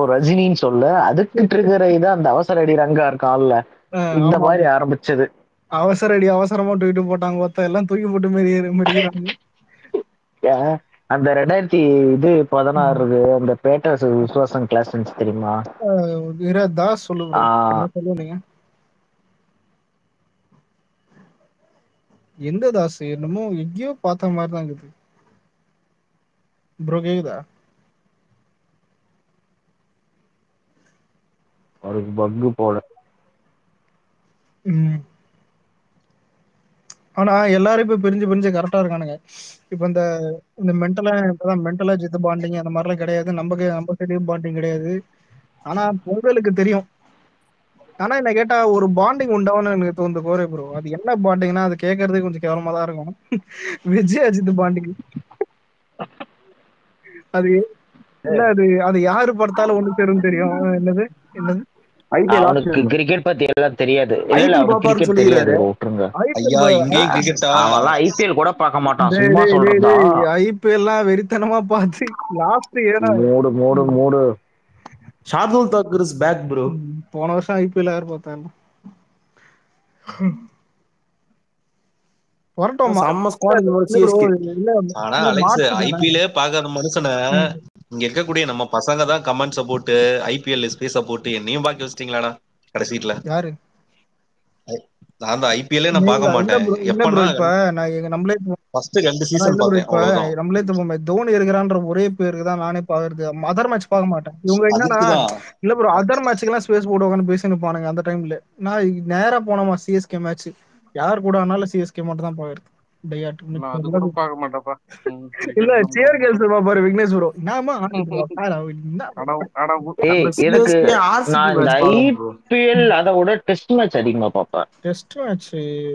ரஜினின்னு சொல்ல அதுக்கு ட்ரிகர் இது அந்த அவசர அடி ரங்கா இருக்கான்ல அஹ் இந்த ஆமா மாதிரி ஆரம்பிச்சது அவசர அடி அவசரமா தூக்கிட்டு போட்டாங்க ஒருத்த எல்லாம் தூக்கி போட்டு மெரி மெரிக்கிறாங்க ஏன், அந்த ரெண்டாயிரத்தி இது பதினாறு அந்த பேட்டா விசுவாசம் கிளாஸ் இருந்துச்சு தெரியுமா அஹ் இரு, தாஸ் சொல்லு bro. ஆ. என்ன சொல்லுவீங்க எந்த தாஸ் என்னமோ எங்கேயோ பார்த்த மாதிரி தான் இருக்குது ப்ரோ கேக்குதா ஒரு பக்கு போல ம். ஆனா எல்லாரும் இப்ப பிரிஞ்சு பிரிஞ்சு கரெக்டா இருக்கானுங்க இப்ப இந்த இந்த மென்டலா இப்பதான் மென்டலா ஜித்து பாண்டிங் அந்த மாதிரிலாம் கிடையாது நமக்கு நம்ம சைடையும் பாண்டிங் கிடையாது ஆனா பொங்கலுக்கு தெரியும் ஆனா என்ன கேட்டா ஒரு பாண்டிங் உண்டாவன்னு எனக்கு தோணுது கோரே ப்ரோ அது என்ன பாண்டிங்னா அது கேட்கறதுக்கு கொஞ்சம் கேவலமா தான் இருக்கும் விஜய் அஜித் பாண்டிங் அது இல்ல அது அது யாரு படத்தால ஒண்ணு சேரும் தெரியும் என்னது என்னது ஐபிஎல் அவனுக்கு கிரிக்கெட் பத்தி எல்லாம் தெரியாது இல்ல இல்ல IPL அவனுக்கு பாப்பாருன்னு கிரிக்கெட் சொல்லிக்கிறாரு. தெரியாது bro, விட்டுருங்க ஐயா இங்கேயும் கிரிக்கெட்டா அவன்லாம் ஐபிஎல் கூட பார்க்க மாட்டான் சும்மா சொல்றதா ஐபிஎல்லாம் வெறித்தனமா பார்த்து லாஸ்ட் ஏன்னா மூடு மூடு மூடு Shardul Thakur is back bro போன வருஷம் ஐபிஎல் யார் பார்த்தாங்க வரட்டும் செம்ம ஸ்குவாட் இந்த மாதிரி இல்ல bro, சிஎஸ்கே இல்ல, ஆனா இல்ல, அலெக்ஸ் மாத்து தானே. ஐபிஎல்லே பார்க்காத மனுஷனை இங்க இருக்கக்கூடிய நம்ம பசங்க தான் கமெண்ட்ஸ போட்டு ஐபிஎல் ஸ்பேஸ போட்டு என்னையும் பாக்க வச்சிட்டீங்களாடா கடைசியில யாரு நான் அந்த ஐபிஎல்லே நான் பார்க்க இல்ல மாட்டேன் bro, இல்ல bro, எப்பன்னா இப்ப நான் எங்க நம்மளே இப்போ- ஃபர்ஸ்ட் ரெண்டு ஆனா சீசன் இல்ல bro, பார்த்தேன் இப்ப அவ்வளவுதான் நம்மளே தப்போமே தோனி இருக்கிறான்ற ஒரே பேருக்கு தான் நானே பாக்குறது அதர் மேட்ச் பார்க்க மாட்டேன் இவங்க என்னன்னா அதுக்குதான் இல்ல ப்ரோ அதர் மேட்ச்க்கு எல்லாம் ஸ்பேஸ் போட்டு உட்காந்து பேசின்னு பானுங்க அந்த டைம்ல நான் நேரா போனோமா சிஎஸ்கே மேட்ச் யார் கூட ஆனாலும் சிஎஸ்கே மட்டும் தான் பாக்குறது டையாட்டு நான் அது கூட பார்க்க மாட்டேன்ப்பா ம், இல்ல cricket சேர் கேள்ஸ் பாப்பாரு விக்னேஷ் ப்ரோ என்னமா அட அட ஏய் எனக்கு CSK நான் இந்த match பார்க்கணும் bro. ஐபிஎல் அதை விட டெஸ்ட் மேட்ச் அதிகமா பார்ப்பேன் டெஸ்ட் மேட்ச்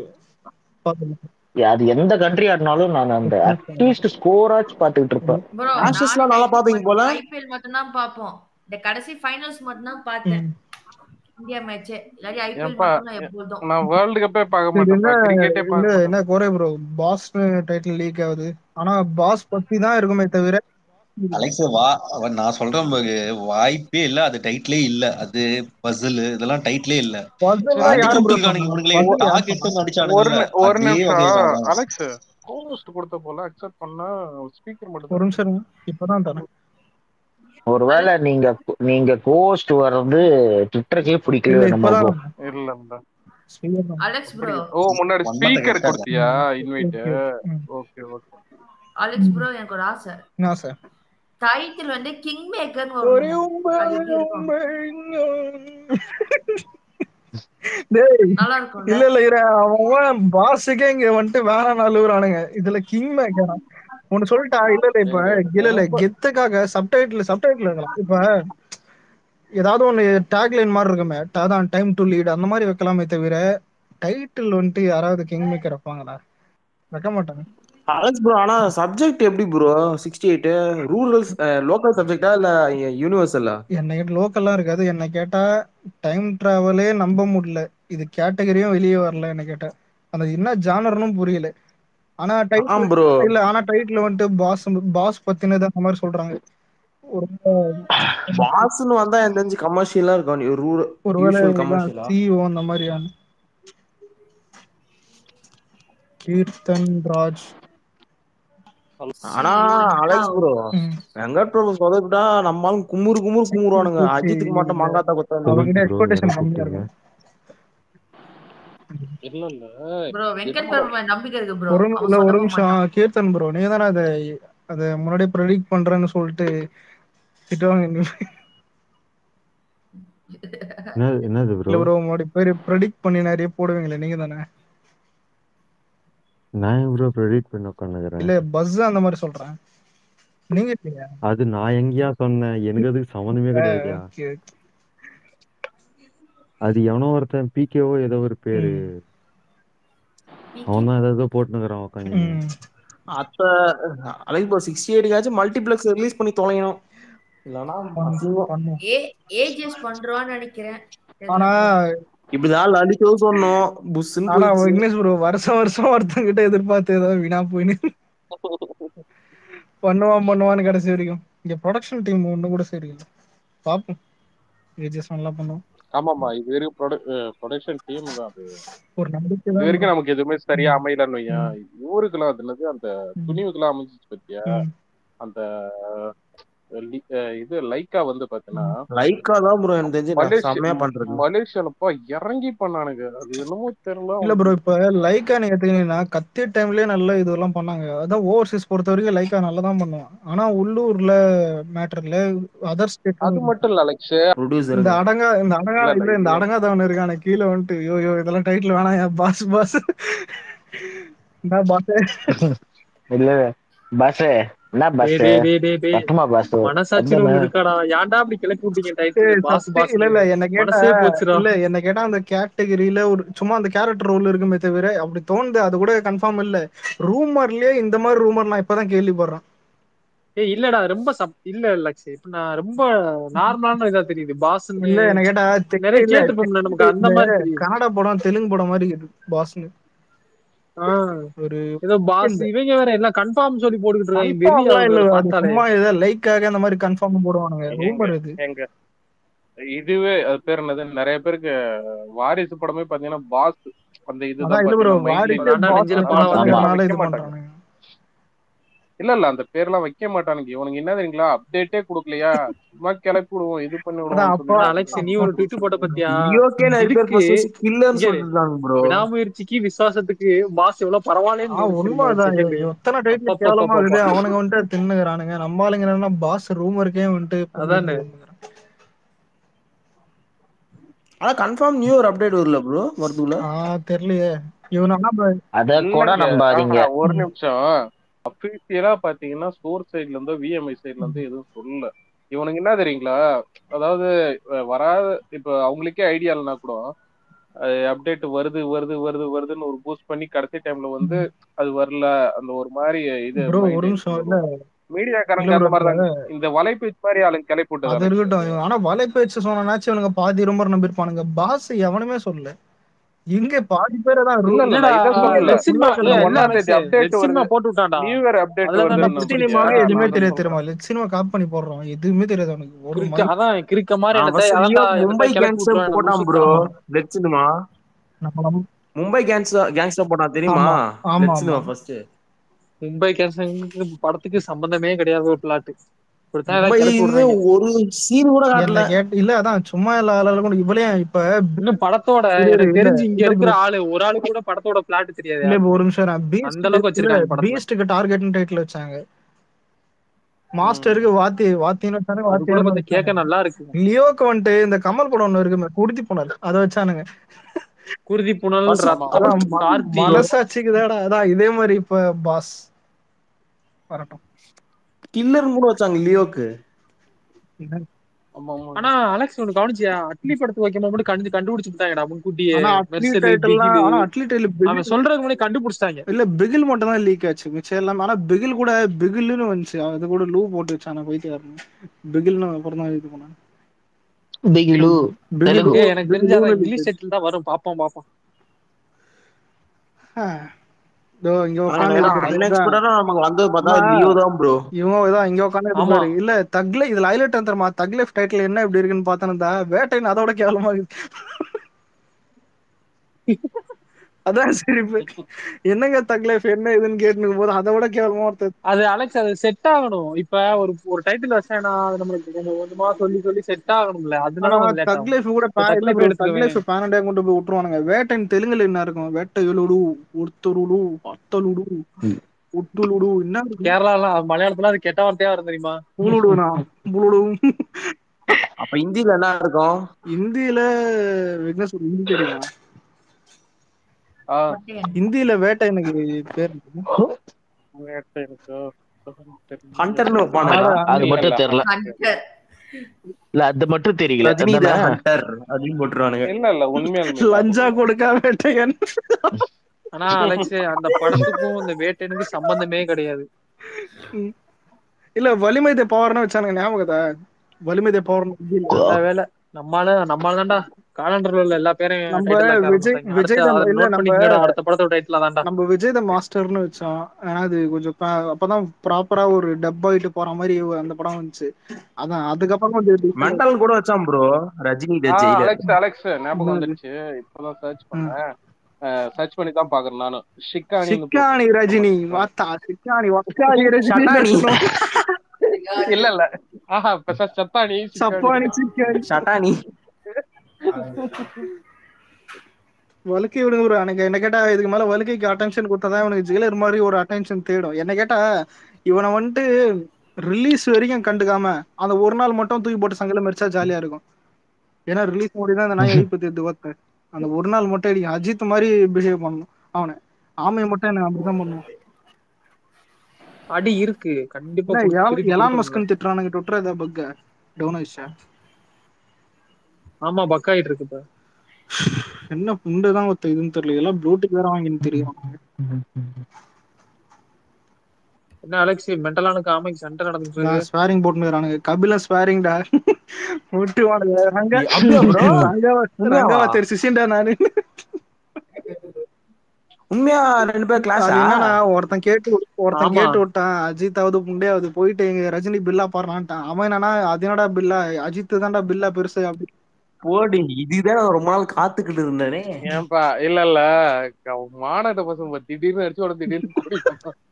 அது எந்த கண்ட்ரி ஆடினாலும் நான் அந்த அட்லீஸ்ட் ஸ்கோராச்சு பாத்துக்கிட்டு இருப்பேன் ப்ரோ Ashes லாம் நல்லா பாப்பீங்க போல? ஐபிஎல் மட்டும் தான் பாப்போம் இந்த கடைசி ஃபைனல்ஸ் மட்டும் தான் பார்த்தேன் இந்தியா மேட்ச் இல்லாட்டி ஐபிஎல் ஏன்பா, மட்டும் தான் எப்போதும் நான் வேர்ல்டு கப்பே பார்க்க இது என்ன மாட்டேன் கிரிக்கெட்டே இல்ல பார்க்க என்ன கோரே ப்ரோ பாஸ் டைட்டில் லீக் ஆகுது ஆனா பாஸ் பத்தி தான் இருக்குமே தவிர அலெக்ஸ் வா அவன் நான் சொல்றேன் பாரு, வாய்ப்பே இல்ல அது டைட்டிலே இல்ல அது பசில் இதெல்லாம் டைட்டிலே இல்ல puzzle லாம் அடிச்சு யாரு bro விட்டுருக்கானுங்க சொன்னா? இவனுங்களே puzzle யாரு டார்கெட் சொன்னா? அடிச்சானுங்க ஒரு நி- ஒரு அதே நிமிஷம் வகைதான் அலெக்ஸ் கோஸ்ட் கொடுத்த போல அக்செப்ட் பண்ணா ஸ்பீக்கர் மட்டும் ஒரு நிமிஷம் இருங்க. இப்பதான் தரேன் ஒருவேளை நீங்க நீங்க கோஸ்ட் வர்றது ட்விட்டருக்கே இல்ல பிடிக்கல நம்ம இப்பதான் bro. தரேன். இல்ல Speaker தான். அலெக்ஸ் ப்ரோ ஓ முன்னாடி மண்டபம் ஸ்பீக்கர் கரெக்டா கொடுத்தியா ம். Invite Okay, okay. ம். ஓகே ஓகே அலெக்ஸ் ப்ரோ எனக்கு ஒரு ஆசை என்ன சார் டைட்டில் வந்து கிங் மேக்கர் ஒரே வரும் உம்பை, அது எப்படி இருக்கும் உம்பை, டேய் நல்லா இருக்கும்ல இல்ல இல்ல இரு அவன் பாஸுக்கே இங்க வந்துட்டு வேற நாளுறானுங்க இதுல கிங் மேக்கரா ஒன்னு சொல்லிட்டா இல்ல இல்ல இப்ப இல்ல இல்ல கெத்துக்காக சப்டைட்டில் சப்டைட்டில் இருக்கலாம் இப்ப ஏதாவது ஒண்ணு டேக்லைன் மாதிரி இருக்குமே அதான் டைம் டு லீட் அந்த மாதிரி வைக்கலாமே தவிர டைட்டில் வந்துட்டு யாராவது கிங் மேக்கர் வைப்பாங்களா வைக்க மாட்டாங்க அலெக்ஸ் ப்ரோ ஆனா சப்ஜெக்ட் எப்படி bro sixty eight rural local சப்ஜெக்டா இல்ல யூனிவர்சலா என்னை லோக்கல்லாம் இருக்காது என்னை கேட்டா டைம் டிராவலே நம்ப முடியல இது கேட்டகரியும் வெளியே வரல என்ன கேட்டா அந்த என்ன ஜானர்னும் புரியல ஆனா ஆம் டைட்டில் ப்ரோ இல்ல ஆனா டைட்டில் வந்துட்டு பாஸ் பாஸ் பத்தினது அந்த மாதிரி சொல்றாங்க ஒரு பாஸ்னு வந்தா எனக்கு தெரிஞ்சு கமர்ஷியலா இருக்கும் ரூரல் ஒருவேளை யூஷுவல் கமர்ஷியலா சிஓ அந்த மாதிரியான கீர்த்தன் ராஜ் ஆனா அலெக்ஸ் ப்ரோ ம். வெங்கட் பிரபு சொதப்பிட்டா நம்மளும் குமுறு குமுறு குமுறுவானுங்க அஜித்துக்கு மட்டும் மாங்காத்தா கொத்தா அவர்கிட்ட எக்ஸ்பெக்டேஷன் கம்மியா இருக்கும் இல்ல இல்ல ப்ரோ வெங்கட் பிரபு மேல நம்பிக்கை இருக்கு ப்ரோ ஒரு அவன் இல்ல ஒரு சொதப்ப நிமிஷம் மாட்டான் கீர்த்தன் ப்ரோ நீங்க தானே அதை அதை முன்னாடியே ப்ரெடிக்ட் பண்றேன்னு சொல்லிட்டு திட்டுவாங்க என்னது என்னது இல்ல ப்ரோ ப்ரோ முன்னாடி பேர் ப்ரெடிக்ட் பண்ணி நிறைய போடுவீங்களே நீங்க தானே நான் ப்ரோ ப்ரெடிக்ட் பண்ண உட்காந்துக்கிறேன் இல்ல பஸ் அந்த மாதிரி சொல்றேன் நீங்க இல்லையா அது நான் எங்கேயா சொன்னேன் எனக்கு அதுக்கு சம்மந்தமே கிடையாதுயா ஓகே அது எவனோ ஒருத்தன் பிகேவோ ஏதோ ஒரு பேரு அவன் தான் ஏதோ போட்டுனுக்குறான் உட்காந்து அத்த அலெக்ஸ் ப்ரோ சிக்ஸ்டி எயிட்டுக்காச்சும் மல்டிப்ளெக்ஸ் ரிலீஸ் பண்ணி தொலையணும் இல்லனா அசிங்கம். பண்ணுவோம் ஏ ஏஜஸ் பண்றான்னு நினைக்கிறேன் ஆனா இப்படிதான் லலிதோ சொன்னோம் புஷ்ன்னு ஆனா போயிடுச்சு. விக்னேஷ் ப்ரோ வருஷம் வருஷம் ஒருத்தங்கிட்ட எதிர்பார்த்து ஏதாவது வீணா போயின்னு பண்ணுவான் பண்ணுவான்னு கடைசி வரைக்கும் இங்க ப்ரொடக்ஷன் டீம் ஒண்ணு கூட சரியில்லை பாப்போம் ஏஜஸ் நல்லா பண்ணுவோம் ஆமாமா இது வரைக்கும் ப்ரொடக்ஷன் டீம் தான் அது ஒரு நம்பிக்கை இது தான் வரைக்கும் நமக்கு எதுவுமே சரியா அமையலன்னு வையேன் இவருக்கெல்லாம் அது என்னது அந்த துணிவுக்கெல்லாம் அமைஞ்சிச்சு பத்தியா ம். அந்த லி- அஹ் இது லைக்கா வந்து பாத்தீங்கன்னா லைக்கா தான் ப்ரோ எனக்கு தெரிஞ்சு நான் மலேசியா செம்மையா பண்றது மலேசியாலப்பா இறங்கி பண்ணானுங்க அது என்னமோ தெரியல இல்ல ப்ரோ இப்ப லைக்கா நீங்க எடுத்துக்கிட்டீங்கன்னா கத்திய டைம்லயே நல்ல இதெல்லாம் பண்ணாங்க அதான் ஓவர்சீஸ் பொறுத்த வரைக்கும் லைக்கா நல்லா தான் பண்ணுவான் ஆனா உள்ளூர்ல மேட்டர்ல அதர் ஸ்டேட் அது மட்டும் இல்ல அலெக்ஸ் இந்த ப்ரொடியூசர் அடங்கா இந்த அடங்கா இல்ல, இல்ல, இல்ல இந்த இது- அடங்காதவன் இருக்கானே கீழே வந்துட்டு யோ யோ இதெல்லாம் டைட்டில் வேணாம் பாஸ் பாஸ் என்ன பாஸ் இல்ல பாஸ் என்ன பாஸ் டேய், டேய், டேய், டேய், டேய். பட்டுமா பாஸ் மனசாட்சின்னு ஒண்ணு இருக்காடா ஏன்டா அப்படி கிளப்பி விட்டீங்க டைட்டில் பாஸ் பாஸ் இல்ல இல்ல என்ன கேட்டா மனசே போச்சுடா இல்ல என்ன கேட்டா அந்த கேட்டகரியில ஒரு சும்மா அந்த கேரக்டர் ரோல் இருக்குமே தவிர அப்படி தோணுது அது கூட கன்ஃபார்ம் இல்ல ரூமர்லயே இந்த மாதிரி ரூமர் நான் இப்பதான் கேள்விப்படுறேன் ஏய் இல்லடா ரொம்ப சப் இல்ல லக்ஷ் இப்ப நான் ரொம்ப நார்மலான இதா தெரியுது பாஸ் இல்ல என்ன கேட்டா தெ- நிறைய இல்ல, கேட்டுப்போம்ல நமக்கு அந்த மாதிரி தெரியுது கன்னடா படம் தெலுங்கு படம் மாதிரி இருக்கு பாஸ்னு ஆ, ஒரு ஏதோ பாஸ் இவங்க வேற எல்லாம் கன்ஃபார்ம் சொல்லி போட்டுக்கிட்டு இருக்காங்க confirm வெறி எல்லாம் இல்ல ஆகுது அது பார்த்தாலே சும்மா ஏதோ லைக்காக அந்த மாதிரி கன்ஃபார்ம் போடுவானுங்க ரூமர் இது எங்க இதுவே அது பேர் என்னது நிறைய பேருக்கு வாரிசு படமே பாத்தீங்கன்னா பாஸ் அந்த இதுதான் அதான் இல்ல ப்ரோ பாத்தீங்கன்னா வாரிசு மைண்ட்ல அதான் boss நெஞ்சில னு பாலம் பசங்க ஆமா. மேல இது வைக்க மாட்டாங்க. பண்றானுங்க இல்ல இல்ல அந்த பேர்லாம் வைக்க மாட்டானுங்க இவனுக்கு என்ன தெரியுங்களா அப்டேட்டே கொடுக்கலையா சும்மா கிளப்பி விடுவோம் இது பண்ணி அதான் விடுவோம் அப்போ ஆனா அலெக்ஸ் நீ ஒரு ட்விட் போட்ட பத்தியா லியோக்கே நிறைய பேர் இதுக்கு கில்லர்னு இங்க சொல்லிருக்காங்க ப்ரோ விடாமுயற்சிக்கு விசுவாசத்துக்கு பாஸ் எவ்வளவு ஆ பரவாயில்லைன்னு உண்மைதான் செகண்ட் எத்தனை டைட்டில் அப்பப்பப்பப்பப்பா. கேவலமா இருக்குது அவனுங்க வந்துட்டு தின்னுகிறானுங்க நம்ம ஆளுங்க என்னன்னா பாஸ் ரூமருக்கே வந்துட்டு அதானே. ஆனா கன்ஃபார்ம் நியூ ஒரு அப்டேட் வரல ப்ரோ வரதுக்குள்ள ஆ தெரியலையே இவனா அத கூட இல்லைங்க. நம்பாதீங்க ஆஹா, ஒரு நிமிஷம் அபிஷியலா பாத்தீங்கன்னா சோர்ஸ் சைடுல இருந்தோ விஎம்ஐ சைடுல இருந்தோ எதுவும் சொல்லல இவனுக்கு என்ன தெரியுங்களா அதாவது அஹ், வராத இப்ப அவங்களுக்கே ஐடியா இல்லைன்னா கூட அப்டேட் வருது வருது வருது வருதுன்னு ஒரு பூஸ்ட் பண்ணி கடைசி டைம்ல வந்து அது வரல அந்த ஒரு மாதிரி இது ப்ரோ ஒரு நிமிஷம் இல்ல மீடியாக்காரங்க இல்ல அந்த bro, மாதிரி தான் இந்த வலைபேச்சு மாதிரி ஆளுங்க கிளப்பி அது விட்டது இருக்கட்டும் ஆனா வலை பேச்சு சொன்னாச்சும் இவனுங்க பாதி ரூமர் நம்பிருப்பானுங்க பாஸ் எவனுமே சொல்லல இங்க பாதி பேரை தான் இல்ல, இல்ல, இல்லடா இதை சொல்லல. லெட் சினிமா full ஆ ஒண்ணாம் தேதி update சினிமா வருது. போட்டு விட்டான்டா நியூ இயர் அப்டேட் அதுல வருது தான்டா இன்னும் சினிமாவே புரியுதா? எதுவுமே நான் தெரியாது சொல்றேன். தெரியுமா லெட் சினிமா காப் பண்ணி போடுறோம் எதுவுமே தெரியாது அவனுக்கு ஒரு கிறுக்க அதான் கிறுக்க மாதிரி அவன் என்னத்த first அதான்டா, லியோ என்னத்த மும்பை கிளப்பி கேங்ஸ்டர் விட்டுருவான் போட்டான் நம்ம ப்ரோ சுத்தமா. லெட் சினிமா நம்ம நம்ம மும்பை கேங்ஸ்டர் கேங்ஸ்டர் போட்டான் தெரியுமா ஆமா, ஆமா, லெட் சினிமா ஆமா. ஃபர்ஸ்ட் மும்பை கேன்சருக்கு படத்துக்கு சம்பந்தமே கிடையாது ஒரு பிளாட் இப்படித்தான் ஏதாவது மும்பை கிளப்பி இன்னும் விடுறாங்க ஒரு சீன் கூட காட்டல என்ன கேட் இல்ல அதான் சும்மா எல்லா ஆளுகளும் கூட இவளையும் இப்ப இன்னும் படத்தோட இரு, எனக்கு இல்ல, தெரிஞ்சு இங்க இல்ல இருக்கிற bro. ஆளு ஒரு ஆளு கூட படத்தோட பிளாட் தெரியாது இல்ல இப்ப ஒரு நிமிஷம் பீஸ்ட் அந்த அளவுக்கு வச்சிருக்காங்க படத்துல. பீஸ்டுக்கு டார்கெட்னு டைட்டில் வச்சாங்க மாஸ்டருக்கு வாத்தி வாத்தின்னு வச்சாங்க அது கூட வாத்தியார்னு கொஞ்சம் கேட்க வச்சாங்க. நல்லா இருக்கு லியோக்கு வந்துட்டு இந்த கமல் படம் ஒண்ணு இருக்குமே குடுத்தி போனது அதை வச்சானுங்க குருதி புனல் First- ரத்தம் அதான் ம- கார்த்தி மனசாட்சிக்கு தாடா அதான் இதே மாதிரி இப்ப பாஸ் வரட்டும் கில்லர் கூட வச்சாங்க லியோக்கு ஆமா, ஆமா. ஆனா அலெக்ஸ் ஒண்ணு கவனிச்சியா அட்லி படத்துக்கு வைக்கும் போது கண்டு கண்டுபிடிச்சுட்டாங்கடா முன்கூட்டியே ஆனா அட்லி மெர்சல் டைட்டில்லாம் பிகில் ஆனா அட்லி டைட்டில் அவன் சொல்றதுக்கு முன்னாடி கண்டுபிடிச்சிட்டாங்க இல்ல பிகில் மட்டும் தான் லீக் ஆச்சு மிச்சம் எல்லாமே ஆனா பிகில் கூட பிகில்னு வந்துச்சு அது கூட லூ போட்டு வச்சான போயிட்டு பிகில்னு அப்புறம் தான் இது பண்ணாங்க பிகிலு பிகில் தெலுங்கு. ஏய், எனக்கு தெரிஞ்ச பிகில்னு leak இங்கிலீஷ் ஆச்சு. செட்டில் தான் வரும் பாப்போம் பாப்போம் ஆ. இதோ இங்க ஆனா உட்காந்து அன்எக்ஸ்பெக்டடா நமக்கு வந்தது பார்த்தா ஆமா. லியோ தான் ப்ரோ இவங்க இதான் இங்க உட்காந்து ஆமா. இருப்பாரு இல்ல தக்ல இதுல ஹைலைட் தரமா தக்லைஃப் டைட்டில் என்ன இப்படி இருக்குன்னு பார்த்தா வேட்டைன்னு அதோட கேவலமா இருக்கு அதான் சிரிப்பு என்னங்க தக்லைஃப் என்ன இதுன்னு கேட்டுக்கும் போது அதை விட கேவலமா ஒருத்தர் அது அலெக்ஸ் அது செட் ஆகணும் இப்ப ஒரு ஒரு டைட்டில் வச்சேன்னா அது நம்மளுக்கு கொஞ்சம் கொஞ்சமா சொல்லி சொல்லி செட் ஆகணும்ல அதனால ஆனா கொஞ்சம் லேட் தக் ஆகும் லைஃப் கூட இப்ப பா- தக் இல்ல லைஃப் ப்ரோ எடுத்துக்கவே. தக் லைஃப் பேனடே கொண்டு போய் விட்டுருவானுங்க வேட்டைன்னு தெலுங்குல என்ன இருக்கும் வேட்டையுலுடு ஒருத்தருடு அத்தலுடு ஒட்டுலுடு என்ன இருக்கு? கேரளாலாம் மலையாளத்துல அது கெட்ட வார்த்தையா வரும் தெரியுமா புழுடுனா புழுடு அப்ப ஹிந்தில என்ன இருக்கும் இந்தியில விக்னேஷ் ஒரு ஹிந்தி தெரியுமா ஆ, ஹிந்தியில வேட்டை எனக்கு பேர் இருக்கு. வேட்டை இருக்கோ? தெரியல. ஹண்டர்னு வைப்பானுங்க ஆனா, அது மட்டும் தெரியல ஹண்டர் இல்ல அது மட்டும் தெரியல ரஜினி த அதானே? ஹண்டர் அப்படின்னு போட்டுருவானுங்க இல்ல இல்ல உண்மையாலுமே லஞ்சா கொடுக்க வேட்டையன் ஆனா அலெக்ஸ் அந்த படத்துக்கும் இந்த வேட்டைனுக்கு சம்பந்தமே கிடையாது இல்ல வலிமை தே பவர்னு வச்சானுங்க ஞாபகத்தா வலிமை தே பவர் நல்ல வேலை நம்மால நம்மால தான்டா காலண்டர்ல உள்ள எல்லா பேரையும் நம்ம டைட்டில் ஆக்க விஜய் ஆரம்பிச்சிட்டாங்க விஜய் அடுத்து தான் அதை இல்ல நோட் நம்ம பண்ணிக்கங்கடா அடுத்த படத்தோட டைட்டில் தான்டா நம்ம விஜய் த மாஸ்டர்னு வச்சோம் ஏன்னா அது கொஞ்சம் ப- அப்பதான் ப்ராப்பரா ஒரு டப் ஆயிட்டு போற மாதிரி அந்த படம் வந்துச்சு அதான் அதுக்கப்புறம் கொஞ்சம் different. மெண்டல் கூட வச்சான் bro Rajini the uh Jailer Alex Alex ஞாபகம் என்னது? வந்துருச்சு இப்பதான் சர்ச் பண்ணேன் சர்ச் பண்ணி தான் பாக்குறேன் நானும் ஷிக்கானி சிக்கானி ரஜினி வாத்தா சிக்கானி வாக்காளி ரஜினி ஷட்டானி இல்ல இல்ல ஆஹா பெச சத்தானி சப்பானி சிக்கானி ஷட்டானி வழுக்கை விடுங்க ஒரு எனக்கு என்ன கேட்டா இதுக்கு மேல வழுக்கைக்கு அட்டென்ஷன் கொடுத்தாதான் இவனுக்கு ஜெயிலர் மாதிரி ஒரு அட்டென்ஷன் தேடும் என்ன கேட்டா இவனை வந்துட்டு ரிலீஸ் வரைக்கும் கண்டுக்காம அந்த ஒரு நாள் மட்டும் தூக்கி போட்டு சங்கல மரிச்சா ஜாலியா இருக்கும் ஏன்னா ரிலீஸ் முடி தான் இந்த நாய் எழுப்பி தேர்த்து பார்த்து அந்த ஒரு நாள் மட்டும் அடிக்கும் அஜித் மாதிரி பிஹேவ் பண்ணணும் அவனை ஆமையை மட்டும் எனக்கு அப்படிதான் பண்ணுவான் அடி இருக்கு கண்டிப்பா இல்ல, குடுத்து எலான் திருப்பி எலான் கொடுக்கணும். மஸ்கன் திட்டுறானுங்க ட்விட்டர் ஏதாவது பக்க டவுன் ஆயிடுச்சா ஆமா பக் ஆயிட்டு இருக்கு இப்ப என்ன புண்டு தான் ஒருத்த இதுன்னு தெரியல எல்லாம் ப்ளூடூத் வேற வாங்கின்னு தெரியும் என்ன அலெக்ஸ் மென்டலான காமிக் சண்டை நடந்துட்டு இருக்கு நான் ஸ்வேரிங் போட்டுக்கிறானுங்க கபில ஸ்வேரிங்டா விட்டு வானுங்க ரங்கா அப்படியா bro? ரங்காவா உண்மையாவா? ரங்காவா தெரியும் சிசிண்டா நானு உண்மையா ரெண்டு பேர் கிளாஸ் அது என்னன்னா ஒருத்தன் கேட்டு ஒருத்தன் ஆமா. கேட்டு விட்டான் அஜித்தாவது புண்டையாவது போயிட்டு எங்க ரஜினி பில்லா பாடுறான்ட்டான் அவன் என்னன்னா அது என்னடா பில்லா அஜித் தான்டா பில்லா பெருசு அப்படி போடி இதுதான் நான் ரொம்ப நாள் காத்துக்கிட்டு இருந்தேனே ஏன்பா இல்ல இல்ல மாநாட்ட பசங்க திடீர்னு அடிச்சு உடனே திடீர்னு கூடி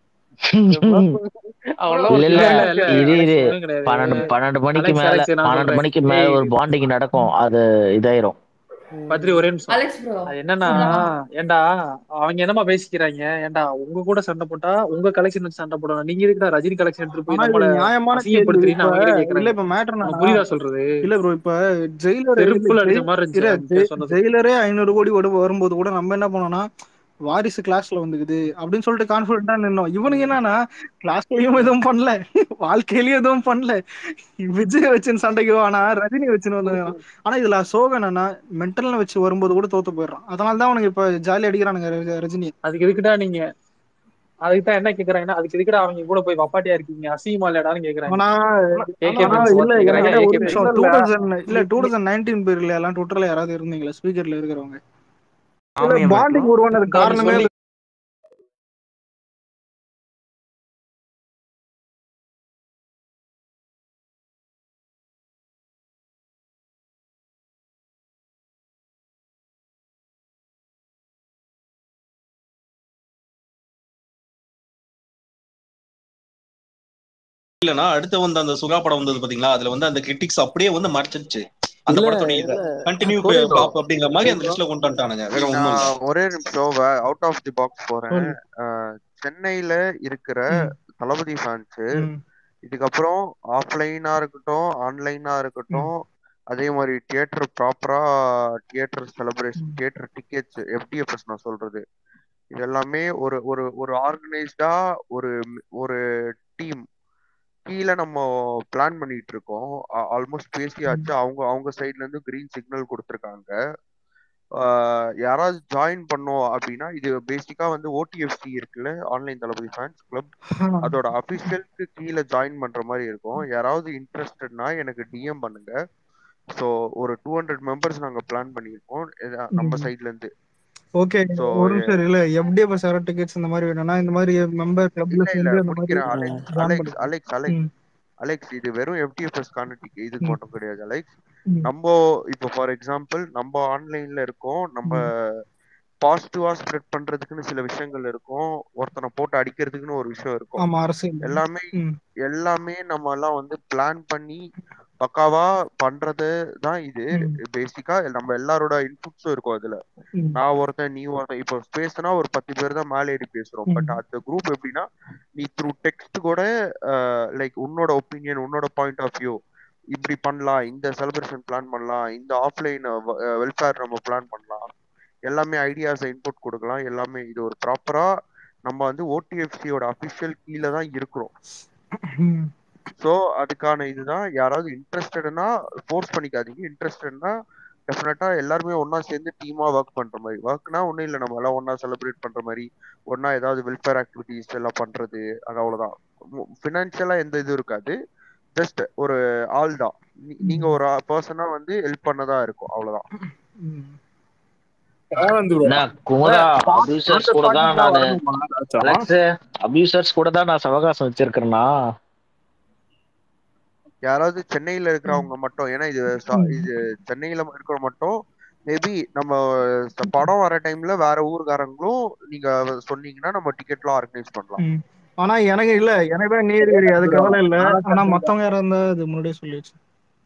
அவன்லாம் இல்ல ஒரு இல்ல இல்ல, இல்ல, இரு Alex இரு ஒண்ணும் கிடையாது. பன்னெண்டு பன்னெண்டு மணிக்கு Alex, மேல Alex, நான் பன்னெண்டு சொல்றேன். மணிக்கு மேல ஏய். ஒரு பாண்டிங் நடக்கும் அது இதாயிரும் பத்ரி ஒரே நிமிஷம் அலெக்ஸ் ப்ரோ அது என்னன்னா ஏன்டா அவங்க என்னமா பேசிக்கிறாங்க ஏன்டா உங்க கூட சண்டை போட்டா உங்க கலெக்ஷன் வச்சு சண்டை போடணும் நீங்க எதுக்குடா ரஜினி கலெக்ஷன் எடுத்துட்டு போய் ஆனா இது நம்மள நியாயமான கேள்வி அசிங்கப்படுத்துறீன்னு இப்ப அவங்க கிட்ட இல்ல கேக்குறாங்க இப்ப மேட்டர் உனக்கு புரியுதா சொல்றது இல்ல ப்ரோ இப்ப ஜெயிலர் செருப்புல அடிச்ச மாதிரி இருந்துச்சு இல்ல அவன் பேர் சொன்னது ஜெயிலரே ஐநூறு கோடி வரு- வரும்போது கூட நம்ம என்ன பண்ணோம்னா வாரிசு கிளாஸ்ல வந்துக்குது அப்படின்னு சொல்லிட்டு கான்பிடண்டா நின்னோம் இவனுக்கு என்னன்னா கிளாஸ்லயும் எதுவும் பண்ணல வாழ்க்கையிலயும் எதுவும் பண்ணல விஜய் வச்சுன்னு சண்டைக்கு ஆனா ரஜினி வச்சுன்னு வந்து ஆனா இதுல சோகம் என்னன்னா மென்டல்னு வச்சு வரும்போது கூட தோத்து போயிடுறான் அதனால தான் அவனுக்கு இப்ப ஜாலி அடிக்கிறானுங்க ர- ரஜினி அதுக்கு எதுக்குடா நீங்க அதுக்கு தான் என்ன கேக்குறாங்கன்னா அதுக்கு எதுக்குடா அவங்க கூட போய் வப்பாட்டியா இருக்கீங்க அசிங்கமா இல்லடான்னு கேக்குறாங்க ஆனா AK ஆனா friends இல்ல கேக்குறாங்க, என்கிட்ட ஒரு AK நிமிஷம் friends. டூ தௌசண்ட் இல்ல டூ தௌசண்ட் நைன்டீன் பேர்ல எல்லாம் ட்விட்டர்ல யாராவது இருந்தீங்களா ஸ்பீக்கர்ல இருக்கிறவங்க ஆமையா பாண்டிங் உருவானது காரணமே சொல்லி- இல்லனா அடுத்து வந்து அந்த சுறா படம் வந்தது பாத்தீங்களா அதுல வந்து அந்த கிரிட்டிக்ஸ் அப்படியே வந்து மறைச்சிருச்சு அந்த இல்ல, படத்தோட இத கண்டினியூ sorry bro. பாப் அப்படிங்கிற மாதிரி அந்த லிஸ்ட்ல கொண்டு வந்துட்டானுங்க வேற ஒண்ணும் இல்ல நான் ஒரே நிமிஷம் அவுட் ஆஃப் தி பாக்ஸ் போறேன் அஹ், சென்னையில இருக்கிற ம். தளபதி ஃபேன்ஸ் ம். இதுக்கப்புறம் ஆஃப்லைனா இருக்கட்டும் ஆன்லைனா இருக்கட்டும் அதே மாதிரி தியேட்டர் ப்ராப்பரா theatre celebration theatre tickets FDFS நான் சொல்றது இது எல்லாமே ஒரு ஒரு ஒரு ஆர்கனைஸ்டா ஒரு ஒரு டீம் கீழே நம்ம பிளான் பண்ணிட்டு இருக்கோம் ஆல்மோஸ்ட் பேசியாச்சு அவங்க அவங்க சைட்ல இருந்து கிரீன் சிக்னல் கொடுத்துருக்காங்க ஆஹ் யாராவது ஜாயின் பண்ணோம் அப்படின்னா இது பேசிக்கா வந்து ஓடிஎஃப்சி இருக்குல்ல ஆன்லைன் தளபதி ஃபேன்ஸ் கிளப் அதோட அபிஷியலுக்கு கீழே ஜாயின் பண்ற மாதிரி இருக்கும் யாராவது இன்ட்ரெஸ்டட்னா எனக்கு டிஎம் பண்ணுங்க ஸோ ஒரு டூ ஹண்ட்ரட் மெம்பர்ஸ் நாங்க பிளான் பண்ணியிருக்கோம் இது நம்ம ம். சைட்ல இருந்து ஓகே So, ஒரு நிமிஷம் இல்ல எஃப்டிஎஃப்எஸ் யாரோ டிக்கெட்ஸ் இந்த மாதிரி வேணும்னா இந்த மாதிரி மெம்பர் கிளப்ல இல்ல இல்ல சேர்ந்து அந்த மாதிரி முடிக்கிறேன் அலெக்ஸ் join அலெக்ஸ் பண்ணிக்கலாம். அலெக்ஸ் அலெக்ஸ் ம். அலெக்ஸ் இது வெறும் எஃப்டிஎஃப்எஸ் கான டிக்கெட் இதுக்கு ம். மட்டும் கிடையாது அலெக்ஸ் ம். நம்ம இப்போ ஃபார் எக்ஸாம்பிள் நம்ம ஆன்லைன்ல இருக்கோம் நம்ம பாசிட்டிவா ஸ்ப்ரெட் பண்றதுக்குன்னு சில விஷயங்கள் இருக்கும் ஒருத்தனை போட்டு அடிக்கிறதுக்குன்னு ஒரு விஷயம் இருக்கும் ஆமா அரசியல் எல்லாமே ம். எல்லாமே நம்ம எல்லாம் வந்து பிளான் பண்ணி பக்காவா பண்றது தான் இது ம். பேசிக்கா நம்ம எல்லாரோட இன்புட்ஸும் இருக்கும் அதுல ம். நான் ஒருத்தன் நீ ஒருத்தன் இப்போ பேசுனா ஒரு பத்து பேர் தான் மேலே ஏறி பேசுறோம் பட் ம். அந்த குரூப் எப்படின்னா நீ த்ரூ டெக்ஸ்ட் கூட லைக் உன்னோட ஒப்பீனியன் உன்னோட பாயிண்ட் ஆஃப் வியூ இப்படி பண்ணலாம் இந்த செலிப்ரேஷன் பிளான் பண்ணலாம் இந்த ஆஃப்லைன் வெல்ஃபேர் நம்ம பிளான் பண்ணலாம் எல்லாமே ஐடியாஸை இன்புட் கொடுக்கலாம் எல்லாமே இது ஒரு ப்ராப்பரா நம்ம வந்து ஓடிஎஃப்சியோட அஃபிஷியல் கீழே தான் இருக்கிறோம் ம். ஸோ அதுக்கான இதுதான் யாராவது இன்ட்ரெஸ்டட்னா ஃபோர்ஸ் பண்ணிக்காதீங்க இன்ட்ரெஸ்டட்னா டெஃபினட்டா எல்லாருமே ஒண்ணா சேர்ந்து டீமா ஒர்க் பண்ற மாதிரி ஒர்க்னா ஒன்றும் இல்லை நம்ம எல்லாம் ஒண்ணா செலிப்ரேட் பண்ற மாதிரி ஒண்ணா ஏதாவது வெல்ஃபேர் ஆக்டிவிட்டிஸ் எல்லாம் பண்றது அது அவ்வளவுதான் ஃபினான்ஷியலா எந்த இது இருக்காது ஜஸ்ட் ஒரு ஆள் தான் நீ- நீங்க ஒரு பர்சனா வந்து ஹெல்ப் பண்ணதா இருக்கும் அவ்வளவுதான் ம். ரேவந்த் bro. நான் Kumudha Spot- abusers on the கூட spot தான் எல்லாம் நானு வரணுமா ஏதாச்சும்? அலெக்ஸ் அபியூசர்ஸ் கூட தான் நான் சவகாசம் வச்சிருக்கிறேன்னா யாராவது சென்னையில இருக்கிறவங்க மட்டும் ஏன்னா இது ச- இது சென்னையில இருக்கிற மட்டும் மேபி நம்ம ச- படம் வர டைம்ல வேற ஊர்காரங்களும் நீங்க சொன்னீங்கன்னா நம்ம டிக்கெட்லாம் ஆர்கனைஸ் பண்ணலாம் ம். ஆனா எனக்கு இல்ல எனக்கு தான் நீலகிரி அது கவலை இல்ல ஆனா மத்தவங்க யாரா இருந்தா அது முன்னாடியே சொல்லி வச்சு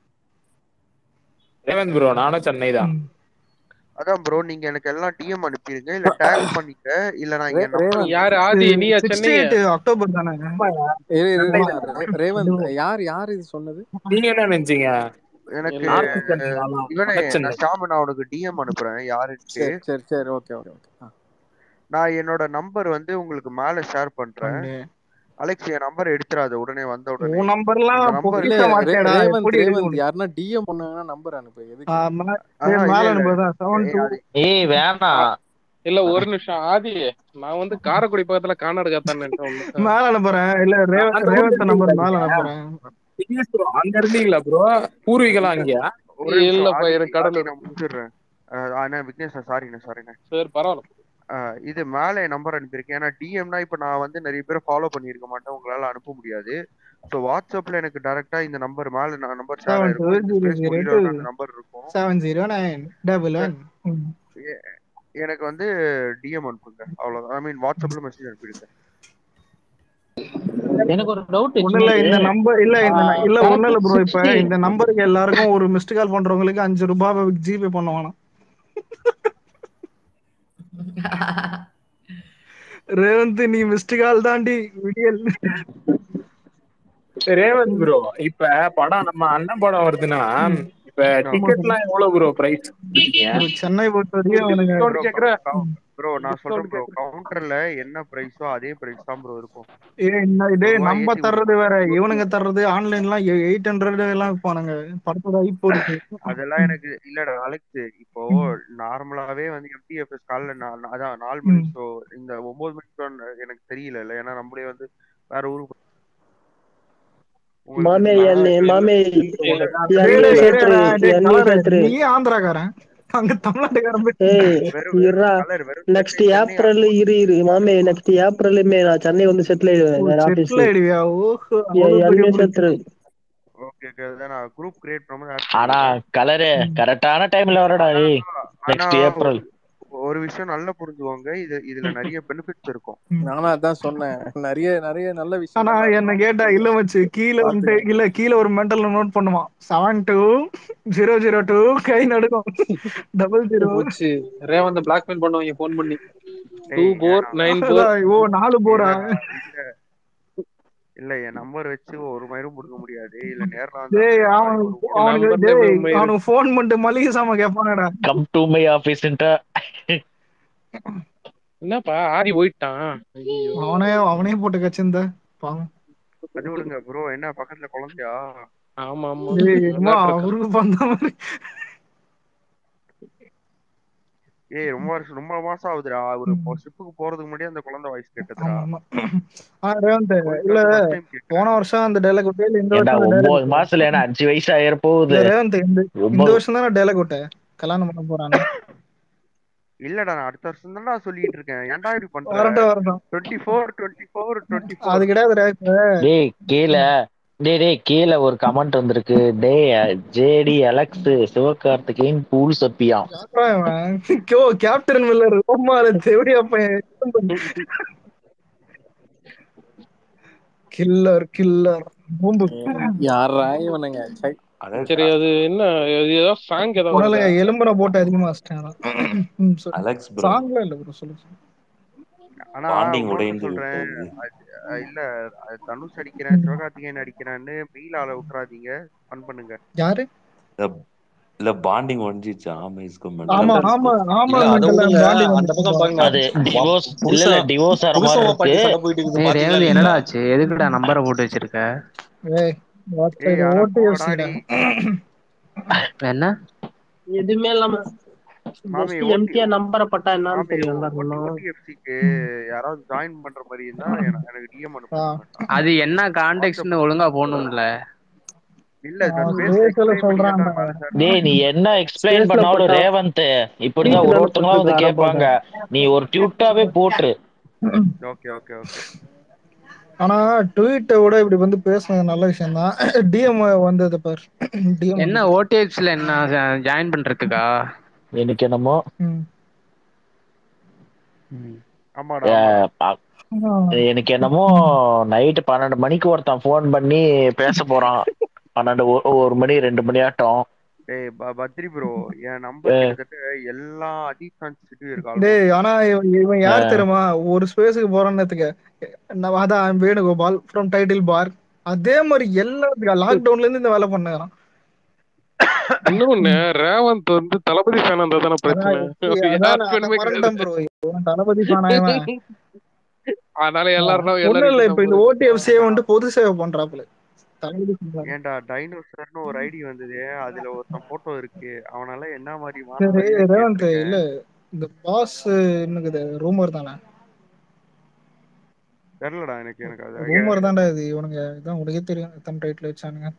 ரேவந்த் ப்ரோ நானும் சென்னை தான் அதான் ப்ரோ நீங்க எனக்கு எல்லாம் டிஎம் அனுப்பிடுங்க இல்ல டேக் பண்ணிக்க இல்ல நான் இங்க number யாரு ஆதி நீயா சிக்ஸ்டி சென்னை எயிட் அக்டோபர் தானே இரு, இரு, சென்னை இரு. தான். ரே- ரேவந்த் யார் யார் இது சொன்னது நீங்க என்ன நினைச்சீங்க எனக்கு நார்த் சென்னை நானா? இவனே வட சென்னை நான் ஷாம நான் உனக்கு டிஎம் அனுப்புறேன் யாருன்ட்டு சரி சரி சரி ஓகே ஓகே ஓகே நான் என்னோட நம்பர் வந்து உங்களுக்கு மேல ஷேர் பண்றேன் அலெக்ஸ் என் நம்பர் எடுத்துறாத உடனே வந்த உடனே உன் நம்பர்லாம் இந்த number- இல்ல பொக்கிஷ ரே- மாட்டேடா ரேவந்த் எப்படி இருக்கு ரேவந்த் உனக்கு? யாருன்னா டிஎம் பண்ணாங்கன்னா நம்பர் அனுப்பு எதுக்கு ஆ, மே- ஆஹா, ஏய், இல்ல, மேல இல்ல. அனுப்புதான் செவன் ஏய், டூ அது- ஏய் வேணாம் இல்ல ஒரு நிமிஷம் ஆதி நான் வந்து காரைக்குடி பக்கத்துல கர்நாடகா தான் மேல அனுப்புறேன் இல்ல ரேவ- அந்த ரேவந்த் ஊர்ல நம்பர் இருக்கீங்களா? மேல அனுப்புறேன் தினேஷ் bro, அங்க இருந்தீங்களா ப்ரோ பூர்வீகலாம் அங்கயா ஒரு நிமிஷம், இல்லப்பா ஆதி- எனக்கு ஆதி கடலூர் நான் முடிச்சிடுறேன் அஹ் அண்ணா விக்னேஷ் சாரிண்ணே சாரிண்ணே சரி பரவாயில்ல ஆஹ் இது மேலே நம்பர் அனுப்பியிருக்கேன் ஏன்னா டிஎம்னா இப்போ நான் வந்து நிறைய பேரை ஃபாலோ பண்ணியிருக்க மாட்டேன் உங்களால அனுப்ப முடியாது ஸோ வாட்ஸ்அப்ல எனக்கு டைரக்டா இந்த நம்பர் மேலே நம்பர் ஷேர் செவன் டூ ஆயிருக்கும் இந்த ஜீரோ ஸ்பேஸ் ஜீரோ முடியல டூ அந்த நம்பர் இருக்கும் seven zero nine double one எ- எனக்கு வந்து டிஎம் அனுப்புங்க அவ்வளோதான் ஐ மீன் வாட்ஸ்அப்ல மெசேஜ் அனுப்பிடுங்க எனக்கு ஒரு டவுட் ஒண்ணு இல்ல இந்த நம்பர் இல்ல இந்த ந- இல்ல ஒண்ணு இல்ல ப்ரோ இப்ப இந்த நம்பருக்கு எல்லாருக்கும் ஒரு மிஸ்டு கால் பண்றவங்களுக்கு அஞ்சு ரூபாய் ஜிபே பண்ணுவானா ரேவந்த் நீ மிஸ்டு கால் தாண்டி விடியல் ரேவந்த் ப்ரோ இப்ப படம் நம்ம அண்ணன் படம் வருதுன்னா இப்ப டிக்கெட்லாம் எவ்வளவு ப்ரோ பிரைஸ் ஒரு சென்னை பொறுத்த வரைக்கும் அவனுங்க Discount கேக்குற ப்ரோ நான் சொல்றேன் ப்ரோ கவுண்டர்ல என்ன பிரைஸோ அதே பிரைஸ் தான் ப்ரோ இருக்கும் ஏய், இந்த- டேய் ரூபாய் நம்ம ஏத்தி தர்றது வேற இவனுங்க தர்றது ஆன்லைன்லாம் எயிட் ஹண்ட்ரட் எல்லாம் விற்பானுங்க படத்தோட ஐப்போ இருக்கு அதெல்லாம் எனக்கு இல்லடா அலெக்ஸ் இப்போ நார்மலாவே வந்து எம்டிஎஃப்எஸ் காலைல நா- நா- அதான் நாலு மணி ஷோ இந்த ஒன்பது மணி show ன்னு எனக்கு தெரியல இல்ல ஏன்னா நம்மளே வந்து வேற ஊருக்கு உங்களுக்கு மாமே நான் எண்ணெய் இல்ல- மாமே டேய், எண்ணெய் டேய், சேர்த்துரு இருடா, டேய், எண்ணெய் கலரு, சேர்த்துரு நீ ஆந்திராக்காரன் அங்க தமிழ்நாட்டுக்காரன் போய் ஏய் வெறும் இருடா வெறும் கலர் வெறும் நெக்ஸ்ட் சென்னை சென்னை ஏப்ரல் இரு இரு மாமே நெக்ஸ்ட் ஏப்ரலுமே நான் சென்னை வந்து செட்டில் ஆயிடுவேன் வேற ஆபீஸ் செட்டில் ஆயிடுவியா ஓஹோ அவ்வளவு பெரிய எண்ணெய் பிடிச்சு சேர்த்துரு ஓகே ஓகே அதான் நான் குரூப் கிரியேட் பண்ணும்போது ஆட் ஆனா பண்ணிடுறேன் கலரு கரெக்டான டைம்ல வரடா ஏய் ஆனா நெக்ஸ்ட் ஏப்ரல் ஒரு விஷயம் நல்லா புரிஞ்சுக்கோங்க இது இதுல நிறைய பெனிஃபிட்ஸ் இருக்கும் நானும் அதான் சொன்னேன் நிறைய நிறைய நல்ல விஷயம் ஆனா என்ன கேட்டா இல்ல மச்சு கீழே வந்து இல்ல கீழே ஒரு மெண்டல் நோட் பண்ணுவான் seven two zero zero two கை நடுக்கும் டபுள் ஜீரோ போச்சு ரேவந்த பிளாக்மெயில் பண்ணுவாங்க ஃபோன் பண்ணி two four nine four oh நாலு போரா இல்ல இல்ல என் நம்பர் வச்சு ஒரு மயிரும் கொடுக்க முடியாது இல்ல நேர்ல வந்து டேய் அவன் அவனுக்கு number டேய் level மயிரு. அவனுக்கு ஃபோன் பண்ணிட்டு மளிகை சாமான் கேட்பானடா கம் டு மை ஆபீஸ்ன்ட்டா என்னப்பா ஆதி போயிட்டான் ஐயோ அவனே அவனே போட்டு கச்சிருந்த பாவம் அது விடுங்க ப்ரோ என்ன பக்கத்துல குழந்தையா ஆமா ஆமா டேய் என்னமோ விளையாட்டு இருக்கான். அவருக்கு பந்த மாதிரி ஏய் ரொம்ப வருஷம் ரொம்ப மாசம் ஆகுதுடா ஒரு ஷிப்புக்கு போறதுக்கு முன்னாடி அந்த குழந்தை வாய்ஸ் கேட்டதுடா ஆமா ஆமா ஆ ரேவந்த் இல்ல first time கேக்குறேன். போன வருஷம் அந்த டைலாக் விட்டு இல்ல இந்த ஏண்டா வருஷம் அந்த ஒன்பது dialogue மாசத்துல என்ன அஞ்சு வயசு ஆயிர போகுது இல்ல ரேவந்த் இந்த ரொம்ப இந்த வருஷம் தானே டைலாக் விட்ட கல்யாணம் பண்ண போறான்னு இல்லடா நான் அடுத்த வருஷம் தான்டா சொல்லிட்டு இருக்கேன் ஏன்டா இப்படி பண்ற வரட்டும் வரட்டும் twenty four twenty four twenty அது ஃபோர் கிடையாது இப்ப டேய் கீழே டேய் டேய் கீழே ஒரு கமெண்ட் வந்திருக்கு டேய் ஜேடி அலெக்ஸ் சிவகார்த்திகேயன் பூல் சப்பியாம் யார்றா இவன்? கோ கேப்டன் மில்லர் ரோமால தேவடியா பையன் கில்லர் கில்லர் பூம்பு யாரா இவனுங்க சை. சரி அது என்ன அது ஏதோ சாங் ஏதோ உடல வருதா? எலும்புன போட்டு அதிகமா வச்சிட்டேன் அலெக்ஸ் bro. சாங்ல இல்ல ப்ரோ சொல்லு சொல்லு. ஆனா பாண்டிங் இன்னொன்னு உடைந்து சொல்றேன் விட்டது. அது- அஹ் இல்ல அது தனுஷ் அடிக்கிறேன் சிவகார்த்திகேயன் அடிக்கிறான்னு மெயில் ஆள விட்டுறாதீங்க ஃபன் பண்ணுங்க யாரு இல்ல- இல்ல பாண்டிங் ஒழிஞ்சிச்சு ஆமா இஸ்கு ஆமா ஆமா ஆமா இல்ல அதை மெண்டல் விடுங்க பாண்டி அந்த பக்கம் பாருங்க அது டிவோர்ஸ் இல்ல இல்ல புருஷன் டிவோர்ஸ் ஆற மாதிரி புருஷன் பாட்டி இருக்கு சண்டை போயிட்டு இருக்குது ஏய் பாத்தீங்களா ரேவதி இல்லையா என்னடா ஆச்சு எதுக்குடா நம்பரை போட்டு வச்சிருக்க ஏய் ஏய் யாரா ஓட்டு போடா எஃப்சிடா நீ என்ன எதுவுமே இல்லாம மாமி ஜஸ்ட் ஓட்டி எம்டிஆ நம்பரை பட்டா என்னன்னு மாமி தெரியும் ஓட்டி எல்லாருக்கும் ஓட்டி எஃப்சிக்கு யாராவது ஜாயின் பண்ற மாதிரி இருந்தா எனக்கு எனக்கு டிஎம் அனுப்புங்க அது என்ன கான்டெக்ட்னு ஒழுங்கா போடணும்ல இல்ல சார் அவன் ஸ்பேஸ் ஸ்பேஸ்ல எக்ஸ்பிளைன் பண்ணி சொல்றான்டா கேட்டாங்க சார் டேய் நீ என்ன எக்ஸ்பிளைன் ஸ்பேஸ்ல பண்ணாலும் போட்டா ரேவந்த் இப்படிதான் ஒரு வீட்டுல ஒருத்தங்களா வந்து போட்டு கேட்பாங்க நீ ஒரு டியூட்டாவே போட்டுரு ஓகே ஓகே ஓகே ஆனா ட்வீட்டை விட இப்படி வந்து பேசுனது நல்ல விஷயம் தான் டிஎம் வந்தது பார் டிஎம் என்ன ஓடிஎக்ஸ்ல என்ன ஜாயின் பண்றதுக்கா எனக்கு என்னமோ ஆமாடா ஆமாடா அஹ், எனக்கு என்னமோ நைட்டு பன்னெண்டு மணிக்கு ஒருத்தன் ஃபோன் பண்ணி பேச போறான் பன்னெண்டு ஒ- ஒரு மணி ரெண்டு மணி ஆட்டம் டேய் ப- பத்ரி ப்ரோ என் நம்பர் அஹ், கிட்டத்தட்ட எல்லா அஜித் ஃபேன்ஸ் கிட்டயும் இருக்கு டேய் ஆல்மோஸ்ட் ஆனா இவன் இவன் யார் அஹ், தெரியுமா ஒரு ஸ்பேஸுக்கு போறான்னு நம்ம அதான் வேணுகோபால் ஃப்ரம் டைட்டில் பார் அதே மாதிரி எல்லாத்துக்கும் லாக்டவுன்ல இருந்து இந்த வேலை பண்ணுறான் இன்னொன்னு ரேவந்த் வந்து தளபதி ஃபேன் இருந்தா தானே அதான் பிரச்சனை அதான் யார் நான் அதை ஃபேனுமே மறந்துட்டேன் கிடையாது ப்ரோ தளபதி பானாயவன் அதனால எல்லாரும் ஒண்ணும் எல்லாரும் இல்ல இந்த இப்ப இந்த நம்பர் ஓடிஎஃப்சியே வந்துட்டு பொது சேவை பண்றாப்புல தளபதி பண்றாரு. ஏன்டா டைனோசர்னு ஒரு ஐடி வந்தது அதுல ஒருத்தன் போட்டோ இருக்கு அவனால என்ன மாதிரி சரி மானமரியாதை ரேவந்த் கேட்டிருக்கேன் இல்ல இந்த பாஸ் என்னக்குது ரூமர் தானே தெரியலடா எனக்கு எனக்கு அது ரூமர் தான்டா இது இவனுங்க இதான் உனக்கே தெரியும் தம் டைட்டில் வச்சானுங்க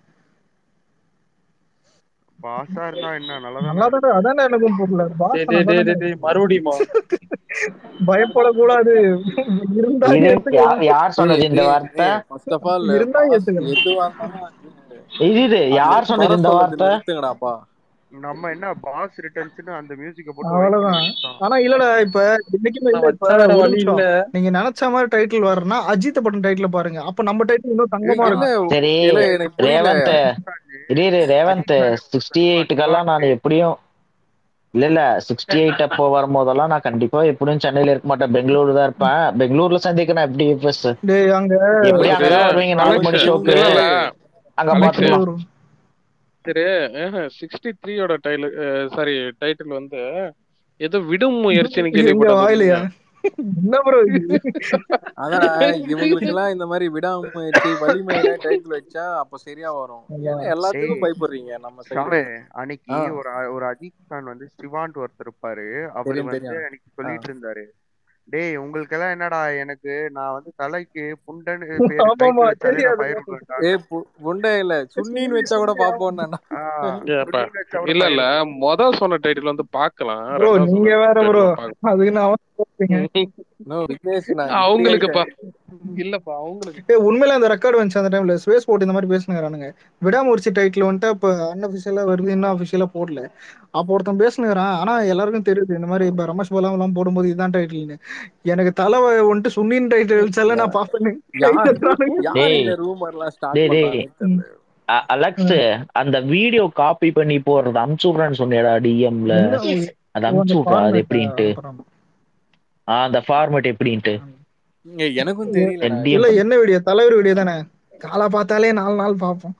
பாஸா இருந்தா என்ன நல்லா நல்லா தானே அதானே எனக்கும் புரியல பாஸ் டேய் டேய் டேய் டேய் டேய் மறுபடியுமா பயப்படக்கூடாது இருந்தா இது ஏத்துக்க யா- யார் சொன்னது இந்த வார்த்தை ஃபர்ஸ்ட் ஆஃப் ஆல் இருந்தா பாஸ் ஏத்துக்கணும் எதுவா இருந்தாலும் இது இது அது யார் சொன்னது குறை இந்த சொல்றது வார்த்தை நிறுத்துங்கடாப்பா நம்ம என்ன பாஸ் ரிட்டர்ன்ஸ்னு அந்த மியூசிக்க போட்டு வைக்க அவ்வளவுதான் வேண்டியதுதான் ஆனா இல்லடா இப்ப இன்னைக்குமே நான் இல்ல இப்ப வச்சா வேற ஒரு வழி நிமிஷம் இல்ல நீங்க நினைச்ச மாதிரி டைட்டில் வரணும்னா அஜித் பட்டன் டைட்டில் பாருங்க அப்ப நம்ம டைட்டில் இன்னும் தங்கமா இல்ல இருக்கும் சரி இல்ல எனக்கு புரியல ரேவந்த் இரு இரு ரேவந்த் சிக்ஸ்டி எயிட்டுக்கெல்லாம் நான் எப்படியும் இல்ல இல்ல சிக்ஸ்டி எயிட் அப்போ வரும்போதெல்லாம் நான் கண்டிப்பா எப்படியும் சென்னையில இருக்க மாட்டேன் பெங்களூர் தான் இருப்பேன் பெங்களூர்ல சந்திக்கிறேன் எப்படி எஃப்எஸ் டேய் அங்க எப்படி அலெக்ஸ் அங்கதான் வருவீங்க நாலு மணி அலெக்ஸ் ஷோக்கு இல்ல இல்ல அங்க அலெக்ஸ் பாத்துக்கலாம் பெங்களூர் சரி சிக்ஸ்டி த்ரீயோட டைட்டில் சாரி டைட்டில் வந்து ஏதோ விடும் முயற்சின்னு எங்க கேள்விப்பட்டது வாயிலையா உண்மையா என்ன ப்ரோ இது அதான் இவங்களுக்கு எல்லாம் இந்த மாதிரி விடாமுயற்சி வலிமையில டைட்டில் வச்சா அப்ப சரியா வரும் ஏன்னா டேய் எல்லாத்துக்கும் பயப்படுறீங்க நம்ம ஷாமே சைடு அன்னைக்கு ஆ ஒரு அ- ஒரு அஜித் ஃபேன் வந்து சிவான்ட் ஒருத்தர் இருப்பாரு அவரு தெரியும் வந்து தெரியும் அன்னைக்கு ஆ சொல்லிட்டு இருந்தாரு டேய் உங்களுக்கெல்லாம் என்னடா எனக்கு நான் வந்து தலைக்கு புண்டன் பேரு ஆமாமா டைட்டில் வச்சாலே நான் தெரியாது பயப்படுவேன்டா ஏ பு- புண்டை இல்ல சுன்னின்னு வச்சா கூட பாப்போம் நான் ஆஹ் ஏப்பா சுன்னின்னு வச்சா கூட இல்ல இல்ல பயப்படுவேன் மொத சொன்ன டைட்டில் வந்து பார்க்கலாம் ப்ரோ ரெண்டாவது நீங்க சொன்ன வேற ப்ரோ டைட்டில் பார்க்கலாம் அதுக்கு நான் வந்து நோ விக்னேஷ் நான் இப்படி அவங்களுக்குப்பா இருக்கேன் இல்லப்பா அவங்களுக்கு ஏ உண்மையில அந்த ரெக்கார்டு வந்துச்சு அந்த டைம்ல ஸ்பேஸ் போட்டு இந்த மாதிரி பேசுனுங்கிறானுங்க விடாமுயற்சி டைட்டில் வந்துட்டு அப்ப அன்அபிஷியலா வருது இன்னும் அபிஷியலா போடல அப்போ ஒருத்தன் பேசுனுங்கிறான் ஆனா எல்லாருக்கும் தெரியுது இந்த மாதிரி இப்ப ரமேஷ் பாலாம் எல்லாம் போடும்போது இதுதான் டைட்டில்னு எனக்கு தலை வந்துட்டு சுன்னின் டைட்டில் வச்சால நான் பாப்பேன் யார் கைத்தட்டுறானுங்க யார் டேய் இந்த ரூமர்லாம் ஸ்டார்ட் டேய் டேய் பண்ணாங்கன்னு தெரியல அ- அலெக்ஸ் அந்த வீடியோ காப்பி பண்ணி போடுறது அமுச்சு விடுறேன்னு சொன்னியடா டிஎம்ல என்ன அது ஓ, அமுச்சு அந்த விட்றா அது ஃபார்மேட் எப்படின்ட்டு அப்புறம் ஆ, அந்த ஃபார்மேட் எப்படின்ட்டு இங்க எனக்கும் தெரியலடா இல்ல டிஎம் என்ன வீடியோ தலைவர் வீடியோ தானே காலை பார்த்தாலே நாலு நாள் பார்ப்போம்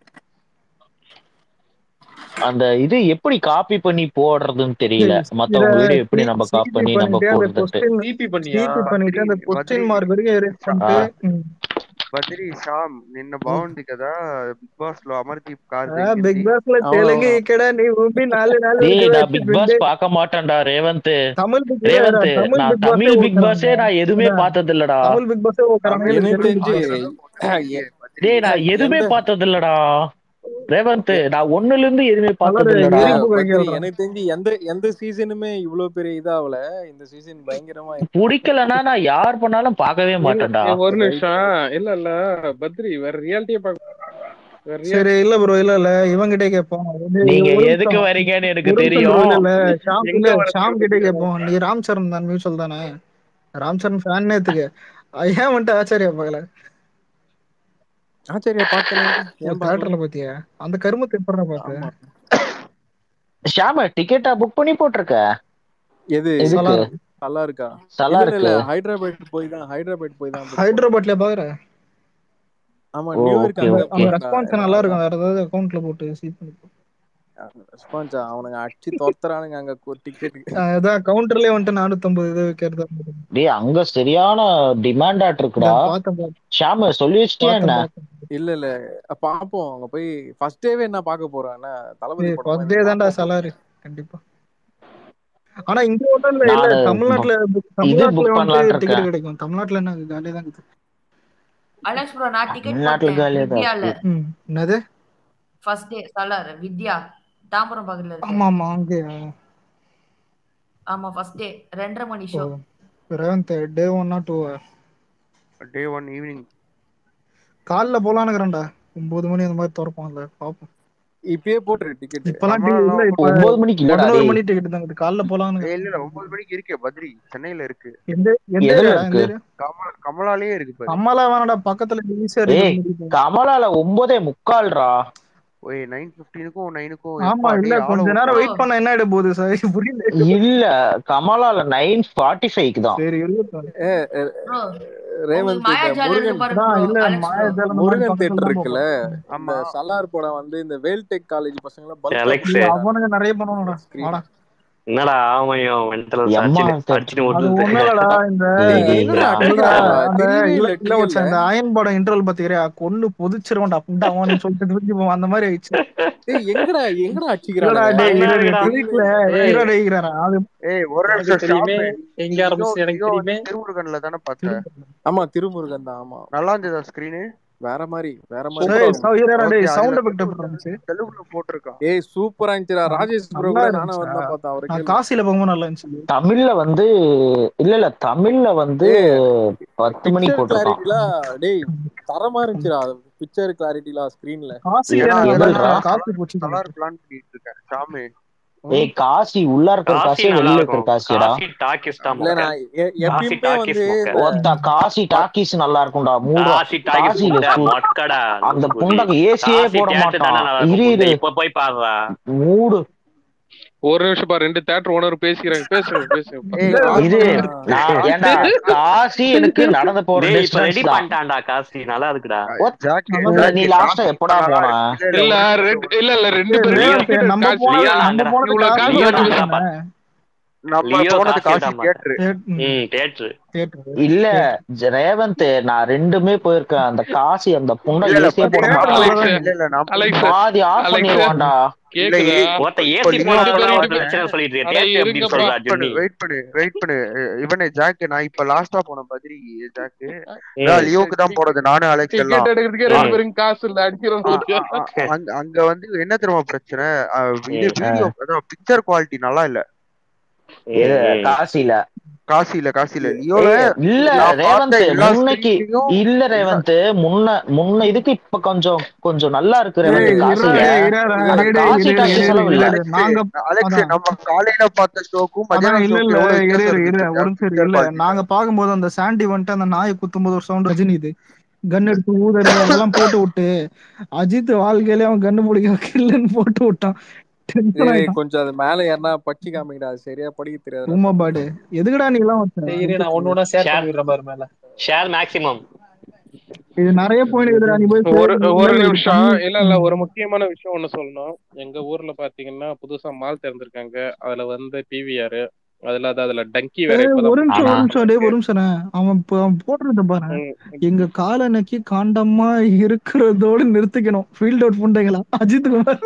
அந்த இது எப்படி காப்பி பண்ணி போடுறதுன்னு தெரியல இத மத்தவங்க வீடியோ எப்படி நம்ம காப்பி சிபி பண்ணி நம்ம பண்ணிட்டு அந்த போடுறதுன்ட்டு கொஸ்டின் டிபி பண்ணியா சிபி பண்ணிட்டு బద్రి அந்த బద్రి கொஸ்டின் மார்க் வரைக்கும் erase షా- ఆ, பண்ணிட்டு ம். బద్రి శ్యామ్ నిన్న బాగుంది కదా బిగ్ బాస్ లో అమర్దీప్ కార్ ఆ, బిగ్ దెంగింది బాస్ లో తెలుగు అవునవును ఇక్కడ నీ ఊపి నాలుగు నాలుగు டேய் వరకు நான் பிக் பாஸ் వచ్చింది பார்க்க மாட்டேன்டா ரேவந்த் தமிழ் பிக் இல்ல ரேவந்த் தமிழ் நான் பிக் பாஸே தமிழ் பிக் ஓக்குறாங்க பாஸே நான் எதுவுமே அதான் பார்த்தது இல்லடா தமிழ் பிக் பாஸே ஓக்குறாங்க தமிழ் எனக்கு எனக்கு பிக் தெலுங்கு தெரிஞ்சு பிக் பாஸ் பாஸ் தான் போட்டிருக்கீங்க எ- பத்ரி டேய் நான் எதுவுமே எந்த பார்த்தது இல்லடா ரேவந்த் எ- நான் ஒண்ணுல இருந்து எதுவுமே கலர் பார்த்தது இல்லடா இல்ல எரிப்பு பத்ரி வைக்கிறோம் எனக்கு தெரிஞ்சு எந்த எந்த சீசனுமே இவ்வளவு பெரிய இதாகல இந்த சீசன் பயங்கரமா இருக்கு பிடிக்கலன்னா நான் யார் பண்ணாலும் பார்க்கவே இல்ல மாட்டேன்டா ஏ, ஒரு ரைட் நிமிஷம் இல்ல இல்ல பத்ரி வேற ரியாலிட்டியே பார்க்க வேற ரியாலிட்டி சரி இல்ல ப்ரோ இல்ல இல்ல இவங்கிட்டே கேட்போம் இது நீங்க ஒரு எதுக்கு நிமிஷம் வரீங்கன்னு எனக்கு ஒரு நிமிஷம் ப்ரோ தெரியும் இல்ல இல்ல ஷாம் எங்க இல்ல வர ஷாம் கிட்டே கேட்போம் நீ ராம் சரண் தான் மியூச்சுவல் தானே ராம் சரண் ஃபேன் நேத்துக்கு ஏன் வந்துட்டு ஆச்சரியா பார்க்கல ஆச்சரியா பார்த்தனே ஓ ஏன் பார்க்கல தேட்டர்ல பாத்தியா அந்த கருமத்தை எப்படா பார்த்த ஆமா ஷாம டிக்கெட்டா புக் பண்ணி போட்டிருக்க எது எதுக்கு சலார் நல்லா இருக்கா சலா இல்ல இல்ல இருக்கு இல்ல ஹைதராபாத் போய் தான் ஹைதராபாத் போய் தான் புக் பண்ணேன் ஹைதராபாத்ல பாக்குற ஆமா ஓ நியூயார்க் ஓகே அங்க அந்த அந்த ஓகே ரெஸ்பான்ஸ் போனேன்டா நல்லா இருக்கும் வேற ஏதாவது அக்கௌண்ட்ல போட்டு சீட் பண்ணி போ. ரெஸ்பான்ஸா அவனுங்க அடிச்சு துரத்துறானுங்க அங்க டிக்கெட் அஹ் அதான் கவுண்டர்லயே வந்துட்டு நானூத்தம்பது இது வைக்கிறதா டேய் அங்க சரியான டிமாண்ட் ஆட் இருக்குடா இந்த பார்த்தேன் பார்த்தேன் ஷாம சொல்லி வச்சிட்டியா என்ன பார்த்தேன் பார்த்தேன் இல்ல இல்ல பாப்போம் அங்க போய் ஃபர்ஸ்ட் டேவே என்ன பார்க்க போறோம் என்ன தளபதி ஏய் படமா ஃபர்ஸ்ட் டே என்னன்னு தான்டா பாப்போம் சலாரு கண்டிப்பா ஆனா இங்க ஒன்றும் இல்ல இல்ல நானு தமிழ்நாட்டுல book- இது தமிழ்நாட்டுல புக் வந்துட்டு பண்ணலான் டிக்கெட் இருக்கேன் கிடைக்கும் தமிழ்நாட்டுல என்ன காலியா தான் இருக்குது அலெக்ஸ் ப்ரோ நான் டிக்கெட் தமிழ்நாட்டுல போட்டேன் காலியா தான் இந்தியால இருக்கு ம் என்னது ஃபர்ஸ்ட் டே சலார் வித்யா தாம்பரம் பக்கத்துல இருக்கு ஆமா ஆமா அங்கேயா ஆமா ஃபர்ஸ்ட் டே ரெண்டரை மணி ஓ ஷோ ரேவந்த் டே ஒன்னா டூ டே ஒன் ஈவினிங் காலைல போலானுக்கிறேன்டா ஒன்பது மணி அந்த மாதிரி திறப்பான்ல பாப்போம் இப்பயே போட்டுரு டிக்கெட் இப்பெல்லாம் டி- இல்ல இப்ப ஒன்பது மணிக்கு இல்லடா பதினோரு டேய் மணி டிக்கெட் தாங்க காலைல போலான்னு ஏய், இல்ல இல்ல ஒன்பது மணிக்கு இருக்கே பத்ரி சென்னையில இருக்கு எந்த எந்த எதுல ஏரியாடா எந்த இருக்கு ஏரியா கமலா கமலாலயே இருக்கு பாரு கமலா வேணாடா பக்கத்துல ஈஸியா ஏய் இருக்கு கமலால ஒன்பதே முக்கால்ரா ஓய் நைன் பிப்டீனுக்கும் நைனுக்கும் ஆமா எப்பா இல்ல டேய் ஆள கொஞ்ச நேரம் விட்றா வெயிட் பண்ண என்ன ஆயிட போகுது சார் புரியல இல்ல கமலால நைன் ஃபார்ட்டி ஃபைவ்க்கு தான் சரி இருக்கட்டும் ஏ ஏ, ப்ரோ ரேவந்த் உங்களுக்கு இந்த மாயாஜாலம் இருக்கு முருகன் பாருங்க அதான் ப்ரோ இல்ல அலெக்ஸ் ப்ரோ மாயாஜாலம் அந்த மாதிரி முருகன் பக்கத்துல தேட்டர் தான் இருக்குல்ல போகணும் இந்த ஆமா சலார் படம் வந்து இந்த வேல்டெக் காலேஜ் பசங்க எல்லாம் பல்கா அலெக்ஸ் இல்ல போட்டுருக்காங்க அவனுங்க நிறைய பண்ணுவானுடா ஸ்கிரீன் வாடா என்னடா ஆமையும் மென்டல் எம்மா அடிச்சுட்டு அடிச்சுட்டு அது ஓட்டுது ஒண்ணும் இல்லடா இந்த டேய் டேய் என்னடா இல்லடா அடிக்கிறாங்க அந்த தெரியவே இல்ல இல்ல இல்ல வச்ச டிஎல்ல இந்த அயன் படம் இன்டர்வல் பாத்துக்கிறியா கொன்னு பொதிச்சிருவான்டா புண்டா அவன் சொல்லிட்டு திருப்பி போவான் அந்த மாதிரி ஆயிடுச்சு டேய் எங்கடா எங்கடா இல்லடா அடிச்சுக்கிறானுங்க டேய் இரு இரு பண்ணாதீங்கடா கிரீக்ல ஏய் ஹீரோ டேய்கிறாரா அது ஏய் ஒரு எனக்கு நிமிஷம் தெரியுமே ஷாப்பு எங்க நீ ஆரம்பிச்சு நீயும் எனக்கு நீயும் வந்து தெரியுமே திருமுருகன்ல தானே பார்த்த திரும்ப ஆமா திருமுருகன் தான் ஆமா நல்லா இருந்ததா ஸ்கிரீனு வேற மாதிரி வேற மாதிரி டேய் இருந்துச்சு சவு ஹீரோடா ஓகே டேய் அதுல சவுண்ட் எஃபெக்ட் தெலுங்கு எப்படி இருந்துச்சு தெலுங்குல போட்டிருக்கான் ஏய் சூப்பரா இருந்துச்சுடா ராஜேஷ் ப்ரோ நல்லா கூட நானும் இருந்துச்சா அவர் தான் பார்த்தேன் அவரை நான் கேளு காசில போகும்போது நல்லா இருந்துச்சு தமிழ்ல வந்து இல்ல இல்ல தமிழ்ல வந்து ஏய் பத்து மணிக்கு பிக்சர் போட்டிருக்கான் கிளாரிட்டிலாம் டேய் தரமா இருந்துச்சுடா பிக்சர் கிளாரிட்டிலாம் ஸ்கிரீன்ல காசி ஏன்னா எனக்கு அதான் நல்லா எதுல்ரா நான் காசி சலார் போச்சு சலார் பிளான் பண்ணிட்டு இருக்கேன் ஷாமு ஏய் காசி உள்ள இருக்கிற காசி காசியா நல்லா வெளியில இருக்கிற இருக்கும் காசியடா காசி டாக்கிஸ் தான் இல்ல மொக்க நான் எ- காசி எப்பயுமே டாக்கிஸ் வந்து மொக்க இந்த ஒத்த காசி ப- டாக்கிஸ் நல்லா இருக்கும்டா மூடுறா காசி டாக்கிஸ் காசியில முட்டை சு மொக்கடா அந்த லூசு புண்டக்கு ஏசியே காசி போட தேட்டர் தானே மாட்டான் நல்லா இருக்கும் இரு புண்டை இரு இப்ப போய் பாருடா மூடு ஒரு நிமிஷம் பா ரெண்டு தேட்டர் ஓனர் பேசிக்கிறாங்க பேசுங்க பேசுங்க ஏய் இல்ல இது வாசு நான் ஏன்டா காசி எனக்கு நடந்து போற டேய் இப்ப டிஸ்டன்ஸ் ரெடி தான் பண்ணிட்டான்டா காசி நல்லா இருக்குடா What? ஜாக்கி நல்லா உள்ள நீ ஜாக்கி லாஸ்டா காசு எப்படா நல்லா போன இருக்கு இல்ல இல்ல இல்ல ஒரு நிமிஷம் ரெண்டு இல்ல இல்ல ரெண்டு ஏய் பேருக்கு லியோ ரேவந்த் டிக்கெட் நம்ம காசு போனது லியோ நம்ம நாங்கடா போனது இவ்வளவு காசி காசு லியோ தேட்டர் வாங்கிட்டு நாங்கடா தானே நம்ம லியோ போனது காசியே காசி தான் பார்த்தேன் தியேட்டரு தேட்- ம், ம் தேட்டரு தேட்டர் இல்ல தேட்டர் ஜ- ரேவந்த் நான் ரெண்டுமே போயிருக்கேன் அந்த காசி அந்த புண்டை இல்ல இல்ல ஏசியே போட பத்ரி மாட்டான் அலெக்ஸ் இல்ல இல்ல நான் அலெக்ஸ் போயிருக்கேன் பாதி ஆஃப் அலெக்ஸ் பண்ணிடுவான்டா இல்ல கேக்குதா ஏய் ஒருத்த இப்போ ஏசி லியோ போடாதவனா ரெண்டு நான் ஒரு பேரும் பிரச்சனை போனேன் சொல்லிட்டு அட தேட்டர் எப்படி இருங்கப்பா சொல்றா வெயிட் பண்ணு ஜென்னி வெயிட் பண்ணு வெயிட் பண்ணு அஹ் இவனே ஜாக்கு நான் இப்ப லாஸ்டா போனேன் பத்ரி ஜாக்கு நான் ம் லியோக்கு தான் போனது நானும் அலெக்ஸ் எல்லாம் டிக்கெட் எடுக்கிறதுக்கே ரெண்டு ம் பேரும் காசு இல்ல அடிக்கிறோம் ஆ, ஆ, ஆ, அங்க அங்க வந்து என்ன தெரியுமா பிரச்சனை அஹ் இது ம் வீடியோ அதான் பிக்சர் குவாலிட்டி நல்லா இல்ல எது ம் ம் காசில காசில காசில லியோல ஏய் இல்ல நான் ரேவந்த் பார்த்த எல்லா முன்னைக்கு ஸ்கிரீன்லயும் இல்ல எல்லா ரேவந்த் முன்ன முன்ன இதுக்கு இப்ப கொஞ்சம் கொஞ்சம் நல்லா இருக்கு டேய் ரேவந்த் இருடா காசில டேய் இருடா இல்ல ஆனா டேய் டேய் காசி இரு இரு டாக்கி இரு செலவு இரு இல்ல இரு அலெக்ஸ் நாங்க அலெக்ஸ் அதான் நம்ம காலையில பார்த்த ஷோக்கும் அதான் மதியானம் இல்ல ஷோக்கும் இல்ல எவ்வளவு இரு வித்தியாசம் இரு இரு இருக்குது ஒரு நிமிஷம் இரு பிக்சர் இல்ல குவாலிட்டில நாங்க பாக்கும்போது அந்த சாண்டி வந்துட்டு அந்த நாயை குத்தும்போது ஒரு சவுண்ட் ரஜினி இது கன் எடுத்து ஊதுறது அதெல்லாம் போட்டு விட்டு அஜித் வாழ்க்கையிலே அவன் கண்ணு பிடிக்க இல்லைன்னு போட்டு விட்டான் டென்ஷன் டேய் டேய், ஆயிட்டான் கொஞ்சம் அது மேல ஏறினா பச்சி காமிங்கடா அது சரியா படிக்க தெரியாதுடா உமா தம்பி பாடு எதுக்குடா நீ எல்லாம் வச்ச சரி இரு நான் ஒண்ணு ஒண்ணா ஷேர் ஷேர் பண்ணி விடுறேன் பாரு மேல ஷேர் மேக்ஸிமம் இது நிறைய பாயிண்ட் இருக்குடா நீ போய் ஒரு இல்ல ஒரு இல்ல இது நிமிஷம் கம்மி இல்ல இல்ல ம். ஒரு முக்கியமான விஷயம் ஒண்ணு சொல்லணும் எங்க ஊர்ல பாத்தீங்கன்னா புதுசா மால் திறந்திருக்காங்க அதுல வந்து பிவிஆர் அதுல அது அதுல டங்கி வேற ஏய், இப்பதான் ஒரு நிமிஷம் ஆனா ஒரு நிமிஷம் டேய் இருக்கு ஒரு நிமிஷம் அவன் இப்ப அவன் போடுறத பாரு ம், எங்க காலனைக்கு காண்டமா இருக்கிறதோடு நிறுத்திக்கணும் ஃபீல்ட் அவுட் புண்டைகளா அஜித் குமார்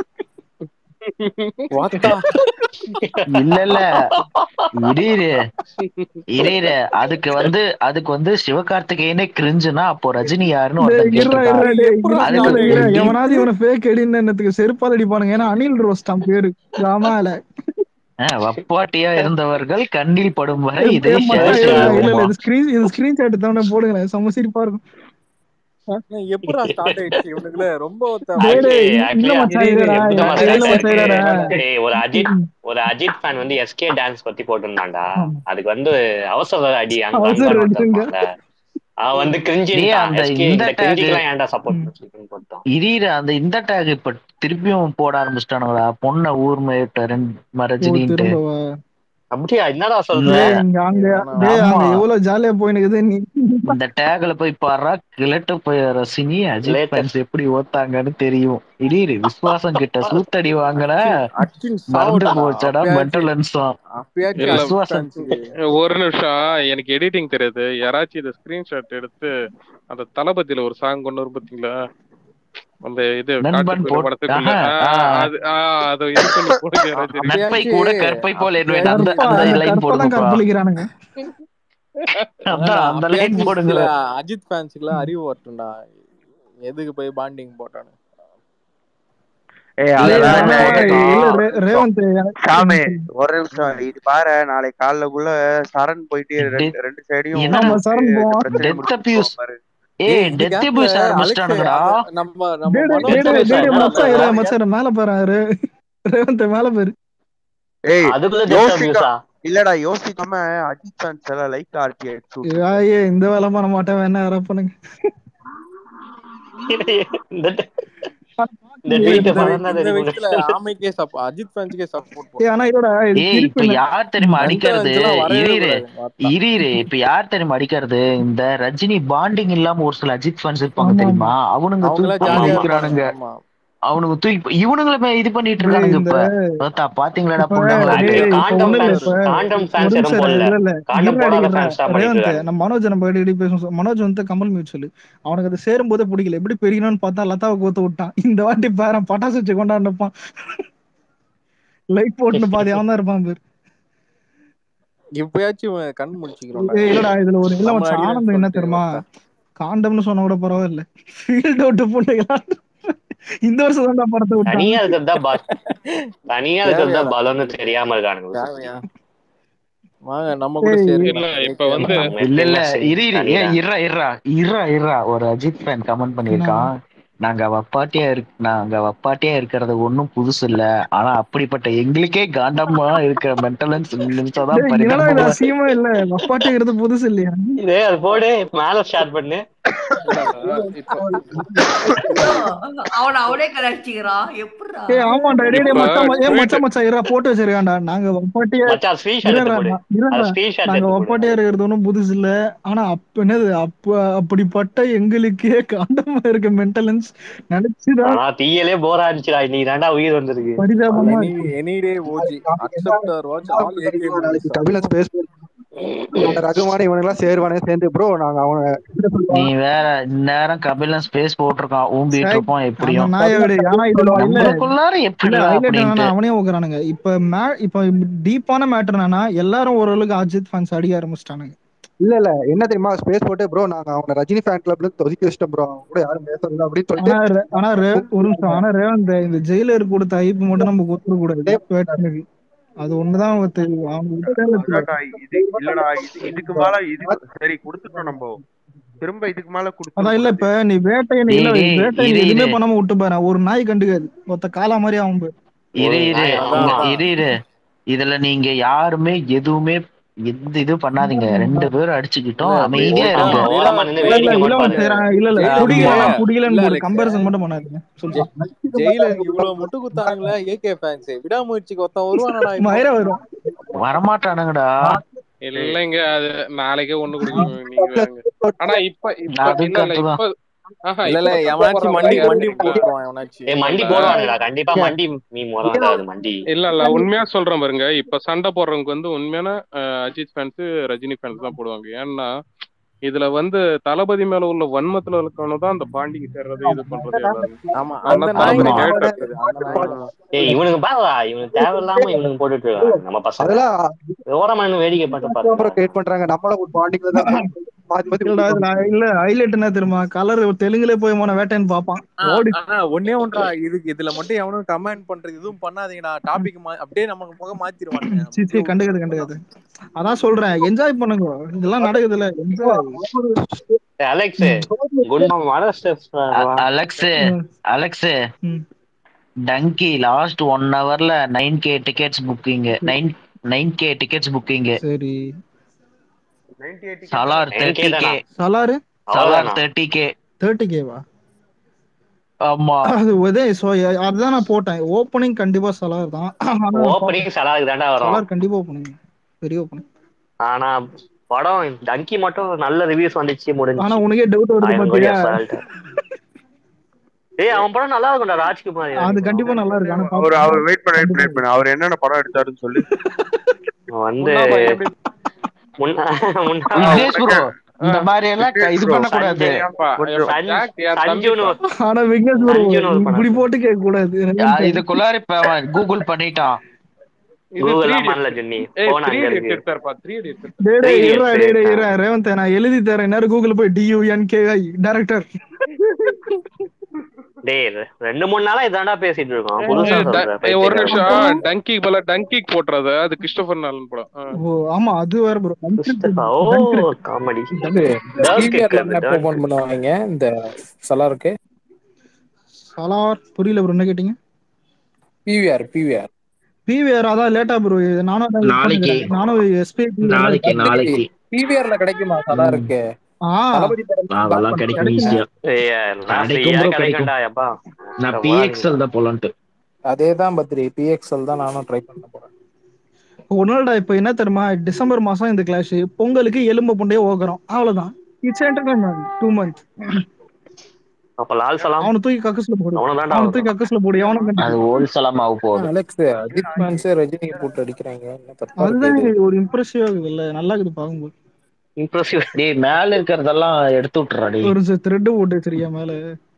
வாத்தா இல்ல இல்ல இரு இரு இரு இரு அதுக்கு வந்து அதுக்கு வந்து சிவகார்த்திகேயனே கிரிஞ்சுனா அப்போ ரஜினி யாருன்னு டேய் ஒருத்தன் இருடா கேட்டிருக்கான் இருடா டேய் எப்படா இருடா அதுக்கு ஸ்டார்ட் இருடா ஆயிடுச்சு டீப் எவனாவது இவனை ஃபேக் எடின்னு செருப்பால் அடிப்பானுங்க ஏன்னா அனில் ரோஸ்டான் பேரு ராமால வப்பாட்டியா இருந்தவர்கள் கண்ணில் படும் வரை ஏய், இதை ஏய், மச்சான், ஷேர் இருடா, இல்ல செய்வோமா இல்ல இது ஸ்கிரீன் இது ஸ்கிரீன்ஷாட் தானே போடுங்க செம்ம சிரிப்பா இருக்கும் ஆ? எப்படா ஸ்டார்ட் ஆயிடுச்சு இவனுக்குல ரொம்ப ஒத்த டேய் ஆக்சுவலி டேய் இல்ல ஆக்சுவலி மச்சான் இரு இரு இருடா இந்த நம்ம இல்ல மெசேஜ் மச்சான் இருக்கு இருடா மேல டேய் ஒரு அஜித் ஒரு அஜித் ஃபேன் வந்து எஸ்கே டான்ஸ் பத்தி போட்டிருந்தான்டா ஆமா. அதுக்கு வந்து அவசர அடி அங்க அவசர அன்பான் ஒருத்தன் அடிங்க இருப்பான்ல அவன் வந்து டேய் கிரிஞ்சின்ட்டான் அந்த எஸ்கே இந்த இந்த டேக் கிரிஞ்சிக்கெல்லாம் ஏன்டா சப்போர்ட் ம். பண்ணிருக்கீங்கன்னு போட்டான் இரு அந்த இந்த டேக் இப்ப திருப்பியும் போட ஆரம்பிச்சிட்டானுங்களா பொண்ண ஊர் மேட்ட ரெண்டு ஓ ரஜினின்ட்டு திரும்பவா அப்படியா என்னடா சொல்ற இந்த டேய் இங்க அங்க வேணாம் டேய் வேணாம் ஆமா அங்க எவ்வளவு ஜாலியா போயினுக்குது நீ இந்த டேக்ல போய் பாடுறா கிழட்டு போய் ரசினி அஜித் லேட்டஸ்ட் ஃபேன்ஸ் எப்படி ஓத்தாங்கன்னு தெரியும் இரு விசுவாசம் கிட்ட சூத்தடி வாங்கின அச்சின் அச்சின் மறந்து சாவட்டும்டா போச்சடா அப்பயாச்சும் மென்டல் அன்சம் அப்பயாச்சும் இல்ல அஜித் விசுவாசம் ஃபேன்ஸுக்கு ஒரு நிமிஷம் எனக்கு எடிட்டிங் தெரியாது யாராச்சும் இதை ஸ்கிரீன்ஷாட் எடுத்து அந்த தளபதியில ஒரு சாங் கொண்டு வரும் பாத்தீங்களா அந்த இது நண்பன் காட்டுக்குள்ள போட் படத்துக்குள்ள ஆஹா, ஆ, ஆ. அது ஆ, அதை இது பண்ணி போடுங்க யாராச்சும் தெரியும் நட்பை அப்பயாச்சும் கூட கற்பை போல் எண்ணுவேன் அந்த அப்பயாச்சும் கற்பா அந்த அந்த லைன் கற்பெல்லாம் போடுங்கப்பா கற்பழிக்கிறானுங்க அதான் அதான்டா அந்த லைன் அப்பயாச்சும் போடுங்க சில அஜித் ஃபேன்ஸுக்குலாம் அறிவு வரட்டும்டா எதுக்கு போய் பாண்டிங் போட்டானு ஏய் இல்ல இல்ல அதெல்லாம் நான் இல்ல போட்டுட்டோம் இல்ல ஒரு ரே- நிமிஷம் ரேவந்த் எனக்கு- சாமி எனக்கு- ஒரு நிமிஷம் இது பாரு நாளைக்கு காலைலக்குள்ள சரண் போயிட்டு டெத் ரெண்டு ரெண்டு சைடையும் என்னடா ஆமா சரண் இந்த போவான் பிரச்சனையை டெத் முடிச்சுட்டு அபியூஸ் போவான் பாரு ஏய் ஏய் இந்த டெத் கேப்ல அபியூஸ் அலெக்ஸ் ஆரம்பிச்சிட்டானுங்கடா அத நம்ம நம்ம டேய் டேய் மனோஜ் டேய் டேய் டெத் டேய் அபியூஸ் டேய் என்னடா மச்சான் இரு சொல்ற மச்சான் மேல போறேன் ரே ரேவந்த் மேல போயிரு ஏய் அதுக்குள்ள டெத் யோசிக்க அபியூஸா இல்லடா யோசிக்காம அஜித் ஃபேன்ஸ் எல்லாம் லைக் ஆர்டி அடிச்சு விட்டுரு ஐயே இந்த வேலை பண்ண மாட்டேன் வேணா யாரா பண்ணுங்க இந்த இந்த ஏய், ட்வீட் இந்த படம் இந்த விஷயத்துல ஆமைக்கே சப் அஜித் ஃபேன்ஸ்க்கே சப்போர்ட் ஏய், ஆனா இதோட இது ஏய் இப்ப திருப்பி யார் தெரியுமா மென்டல் அடிக்கிறது எல்லாம் வரவே இரு கூடாது பார்த்தா இரு இப்ப யார் தெரியுமா அடிக்கிறது இந்த ரஜினி பாண்டிங் இல்லாம ஒரு சில அஜித் ஃபேன்ஸ் இருப்பாங்க ஆமா ஆமா தெரியுமா அவனுங்க அவங்களா தூக்கி ஜாலியா இருப்பாங்க அடிக்கிறானுங்க ஆமா அவனுங்க தூக்கி இவனுங்களுமே இது பண்ணிட்டு டேய் இருக்கானுங்க இந்த இப்ப பார்த்தா பாத்தீங்களாடா இப்ப புண்டங்களா டேய் இப்ப காண்டம் ஒண்ணும் இல்ல ஃபேன்ஸ் இப்ப காண்டம் ஒரு ஃபேன்ஸ் எதுவும் நிமிஷம் இரு, போடல இல்ல இல்ல காண்டம் இருடா போடாத இருடா ஃபேன்ஸ் தான் பண்ணிட்டு ரேவந்த் இருக்காங்க நம்ம மனோஜ் நம்ம அடிக்கடி பேசுவோம் மனோஜ் வந்து கமல் மியூட் சொல்லு அவனுக்கு அது சேரும் போதே பிடிக்கல எப்படி பெரியணும்னு பார்த்தா லதாவை கோத்து விட்டான் இந்த வாட்டி பேரன் பட்டாசு வச்சு கொண்டாடுப்பான் லைட் போட்டுன்னு பாதி அவன் தான் இருப்பான் பேர் இப்பயாச்சும் இவன் கண் முழிச்சுக்கிறோம்டா ஏய் இல்லடா இதுல ஒரு இல்ல நம்மள மச்சான் அடிக்கிறேன்னு ஆனந்தம் என்ன சொல்லிட்டு தெரியுமா பார்த்தா காண்டம்னு சொன்னா கூட பரவாயில்ல ஃபீல்ட் அவுட் புண்டைகளா இந்த வருஷம் தான் படத்தை விட்டான் தனியா இருக்கிறதா பா தனியா இருக்கிறதா தேவையாடா பலம்னு தெரியாம இருக்கானுங்க தேவையா வாங்க நம்ம கூட ஏய் சேருங்க இல்ல இப்ப வந்து நம்ம இல்ல இல்ல எப்பயுமே இரு இரு ஏ தனிதான் இருடா இருடா இருடா இருடா ஒரு அஜித் ஃபேன் கமெண்ட் என்ன பண்ணியிருக்கான் நாங்க வப்பாட்டியா இருக் நாங்க வப்பாட்டியா இருக்கிறது ஒண்ணும் புதுசு இல்ல ஆனா அப்படிப்பட்ட எங்களுக்கே காண்டமா இருக்கிற மென்டலன்ஸ் நினைச்சாதான் டேய் என்னடா இது பரிதாபமா அசியமா இல்ல வப்பாட்டிங்கிறது புதுசு இல்லையா இதே அது போடு மேல ஷேர் பண்ணு இல்லடா இப்ப அவனை அவனே கலாய்ச்சிக்கிறான் எப்படிடா ஏய் ஆமாண்டா டேய் டேய் இப்ப மச்சான் ம- ஏய் ட்வீட் மச்சான் மச்சான் இருடா போட்டு வச்சிருக்கான்டா நாங்க வப்பாட்டியா மச்சான் ஸ்கிரீன்ஷாட் எடுத்து இருடா போடு நான் இருடா அத ஸ்கிரீன்ஷாட் நாங்க எடுத்து போடு வப்பாட்டியா இருக்கிறது ஒன்றும் புதுசு இல்ல ஆனா அப்ப என்னது அப்ப அப்படிப்பட்ட எங்களுக்கே காண்டமா இருக்க மென்டலன்ஸ் நினைச்சுதான் ஆனா தீயலே போரா இருந்துச்சுடா இன்னைக்கு தாண்டா உயிர் வந்திருக்கு பரிதாபமா எனி இருக்கு any day OG accept or watch all AK movies நாளைக்கு கபில ஸ்பேஸ் ரகுமான இவனுங்கெல்லாம் சேருவானே சேர்ந்து ப்ரோ நாங்க அவனை நீ வேற இந்நேரம் கபிலன் ஸ்பேஸ் போட்டிருக்கான் ஊம்பிட்டு சை இருப்போம் அந்த எப்படியும் நாயை விடு ஆனா இதுல இல்ல நம்மளுக்குள்ளார இல்ல எப்படிடா ஹைலைட் என்னன்னா அப்படின்ட்டு அவனே ஓக்குறானுங்க இப்ப மே இப்ப டீப்பான மேட்டர் என்னன்னா எல்லாரும் ஓரளவுக்கு அஜித் ஃபேன்ஸ் அடிக்க ஆரம்பிச்சிட்டானுங்க இல்ல இல்ல என்ன தெரியுமா ஸ்பேஸ் போட்டு ப்ரோ நாங்க அவனை ரஜினி ஃபேன் கிளப்ல இருந்து ஒதுக்கி வச்சிட்டோம் ப்ரோ அவங்க கூட யாரும் பேசுறது அப்படின்னு சொல்லிட்டு ஆனா ரே- ஆனா ரே- ஒரு நிமிஷம் ஆனா ரேவந்த் இந்த ஜெயிலர் கொடுத்த ஐப்பு மட்டும் நம்ம கொடுத்துட கூடாது பேட்டனுக்கு அது ஒண்ணுதான் அவன் தெரியும் அவங்க விட்டு தேர்ந்தெடுத்துருவாரு. அதான்டா இது இல்லடா இது இதுக்கு மேல இது சரி கொடுத்துட்டோம் நம்ம திரும்ப இதுக்கு மேல அதான் இல்ல இப்ப கொடுத்துடக்கூடாது நீ வேட்டையை நீ டேய் இல்ல டேய் வேட்டையை இரு எதுவுமே இரு பண்ணாம விட்டு பாரு ஒரு நாய் கண்டுக்காது மொத்த காலா மாதிரி அவன் போய் இரு ஒரு இரு நாய் அதான் இங்க ஆமா அதான் இரு இரு இதுல நீங்க யாருமே எதுவுமே எந்த இது பண்ணாதீங்க ரெண்டு பேரும் இல்ல அடிச்சுக்கிட்டோம் வி- அமைதியா விடா இருங்க ஆமா விடா ஓரமா நின்னு இல்ல இல்ல வேடிக்கை மட்டும் இளவன் பாரு செய்யறான் இல்ல இல்ல ஜெயிலர் ஆமா குடிக்கலாம் இல்ல குடிக்கலன்னு ஒரு அலெக்ஸ் கம்பேரிசன் மட்டும் பண்ணாதீங்க சொல்லுங்க ஜெயிலருக்கு இவ்வளவு முட்டு குத்தானுங்களே ஏகே ஃபேன்ஸ் விடாமுயற்சிக்கு ஒருத்தன் வருவானடா இப்போ மயிர வரும் வரமாட்டானுங்கடா இல்லைங்க அது நாளைக்கே ஒண்ணு குடிக்கணும் நீங்க வேறங்க ஆனா இப்ப இப்ப அது இல்ல இல்ல கரெக்ட் தான் இப்ப ஆஹா இல்ல இப்ப இல்ல சண்டை எவனாச்சும் போடுறவங்க மண்டி யாரு மண்டி தெரியுங்களா போட்டுருவான் எவனாச்சும் ஏய் மண்டி இல்ல போடுவானுடா கண்டிப்பா மண்டி மீம் வரும் அது மண்டி இல்ல இல்ல உண்மையா சொல்றேன் பாருங்க இப்ப சண்டை போடுறவங்க வந்து உண்மையான அஹ், அஜித் ஃபேன்ஸ் ரஜினி ஃபேன்ஸ் தான் போடுவாங்க ஏன்னா இதுல வந்து தளபதி மேல உள்ள வன்மத்துல இருக்கவன தான் அந்த பாண்டிக்கு சேர்றது இது பண்றது எல்லாரும் ஆமா ஆனா அந்த நாய் தளபதி ஆமா நம்ம கூட கேரக்டர் இருக்குது அந்த நாய் ஏய் இவனுக்கு பாவா இவனுக்கு தேவையில்லாம இவனுக்கு போட்டுட்டு இருக்காங்க நம்ம பசங்க அதெல்லாம் ஓரமா நின்னு வேடிக்கை மட்டும் பாருங்க அப்புறம் கிரியேட் பண்றாங்க நம்மள ஒரு பாண்டிங்ல தான் மாத்தி மாத்தி இல்லடா விட்டுருக்கோம் இதுல இல்ல ஹைலைட் என்ன தெரியுமா கலர் தெலுங்குல போய் போன வேட்டைன்னு பாப்பான் ஆ, ஓடி ஆனா ஒன்னே ஒன்றா இதுக்கு இதுல மட்டும் எவனும் கமெண்ட் பண்றது எதுவும் பண்ணாதீங்கடா டாபிக் அப்படியே நமக்கு முகம் மாத்திருவானுங்க சி சி அப்படியே கண்டுக்காது விட்டுருங்க கண்டுக்காது அதான் சொல்றேன் என்ஜாய் பண்ணுங்க இதெல்லாம் நடக்குதுல்ல enjoy Alex good morning steps Alex Alex Dunki last one ஹவர்ல nine K tickets booking nine nine K tickets booking சரி சலார் 9K தேர்ட்டி கே தானா சலாரு சலார் அவ்வளவுதானா தேர்ட்டி கே தேர்ட்டி கேவா ஆமா அது உதய சோ அதுதான் நான் போட்டேன் ஓப்பனிங் கண்டிப்பா சலார் தான் ஆனா ஓப்பனிங் சலாருக்கு தாண்டா வரும் சலார் கண்டிப்பா ஓப்பனிங் பெரிய ஓப்பனிங் ஆனா படம் டங்கி மட்டும் நல்ல ரிவ்யூஸ் வந்துச்சு ஆனா முடிஞ்சு உனக்கே டவுட் வருது ஆயிரம் கோடி பாத்தியா அசால்ட் ஏய் அவன் படம் நல்லா இருக்கும்டா ராஜ்குமார் அது எனக்கு கண்டிப்பா நல்லா இருக்கு ஆனா அவர் பாப்போம். அவர் வெயிட் பண்ண வெயிட் பண்ண வெயிட் பண்ண அவர் என்னென்ன படம் எடுத்தாருன்னு சொல்லு அவன் வந்து முன்னா பையன் எப்படி முன்னா முன்னா விக்னேஷ் ப்ரோ இந்த மாதிரி எல்லாம் க- இது bro. பண்ண கூடாது ஏன்பா கொஞ்சம் ஏன்பா, ஜாக் என் சஞ்சுன்னு தம்பிப்பா ஒரு- ஆனா விக்னேஷ் bro, சஞ்சுன்னு ஒரு இப்படி படம் போட்டு கேட்க கூடாது இதுக்குள்ளார இப்ப அவன் கூகுள் பண்ணிட்டான் இது கூகுள் த்ரீ எல்லாம் பண்ணல ஜென்னி ஏய் போன் த்ரீ அங்க இடியட்ஸ் இருக்கு எடுத்தாருப்பா த்ரீ இடியட்ஸ் எடுத்தாரு டேய் த்ரீ டேய் இருடா இடியட்ஸ் டேய் டேய் இருடா ரேவந்த் நான் எழுதி தரேன் நேரம் கூகுள் போய் டியூஎன்கேஐ டைரக்டர் டேய் ரெ- ரெண்டு மூணு நாளா இதாண்டா பேசிட்டு இருக்கோம் புதுசா ஏய், ட- சொல்ற ஏய், ஒரு பைத்தியக்காரன். நிமிஷம் டங்கி பல டங்கிக் போட்டுறது அது கிறிஸ்டோபர் நாலன் படம் ஆ. ஓ ஆமா அது வேற ப்ரோ கிறிஸ்டபா, ஓ காமெடி இது பிவிஆர்ல என்ன ஓபன் பண்ணுவாங்க இந்த சலாருக்கு சலார் புரியல ப்ரோ என்ன கேட்டீங்க பிவிஆர் பிவிஆர் பிவிஆர் அதான் லேட்டா ப்ரோ நானும் அதான் use நாளைக்கு. பண்ணிக்கிறேன். நானும் எஸ்பி நாளைக்கு நாளைக்கு பிவிஆர்ல கிடைக்குமா சலாருக்கு ஆ தளபதி படம் அதெல்லாம் கிடைக்கும் ஈஸியா ஏய், எல்லாம் கிடைக்கும் free-ஆ bro, கிடைக்கும்டா, எப்பா. நான் ரொம்ப பிஎக்ஸ்எல் தான் போலான்ட்டு அதே தான் பத்ரி பிஎக்ஸ்எல் தான் நானும் ட்ரை பண்ண போறேன் ஒன்னால்டா இப்ப என்ன தெரியுமா டிசம்பர் மாசம் இந்த கிளாஸ் பொங்கலுக்கு எலும்பு புண்டையே ஓக்குறோம் அவ்வளவுதான் இட்ஸ் என்டர்டைன்மெண்ட் டூ மந்த் அப்ப லால் சலாம் அவனை தூக்கி கக்கஸ்ல போடு அவனதான்டா அவனை தூக்கி கக்கஸ்ல போடு எவனும் அது ஓல்சலாம் ஆக போகுது அலெக்ஸ் அஜித் ஃபேன்ஸே ரஜினியை போட்டு அடிக்கிறாங்க என்ன தப்பா அதுதான் இருக்கு இது? ஒரு இம்ப்ரெசிவா இருக்குது இல்ல நல்லா இருக்குது பாக்கும்போது இம்ப்ரெசிவ் டேய் மேல இருக்கிறதெல்லாம் எடுத்து விட்டுறா டேய் ஒரு த்ரெட் போட்டு வச்சிருக்கியா மேல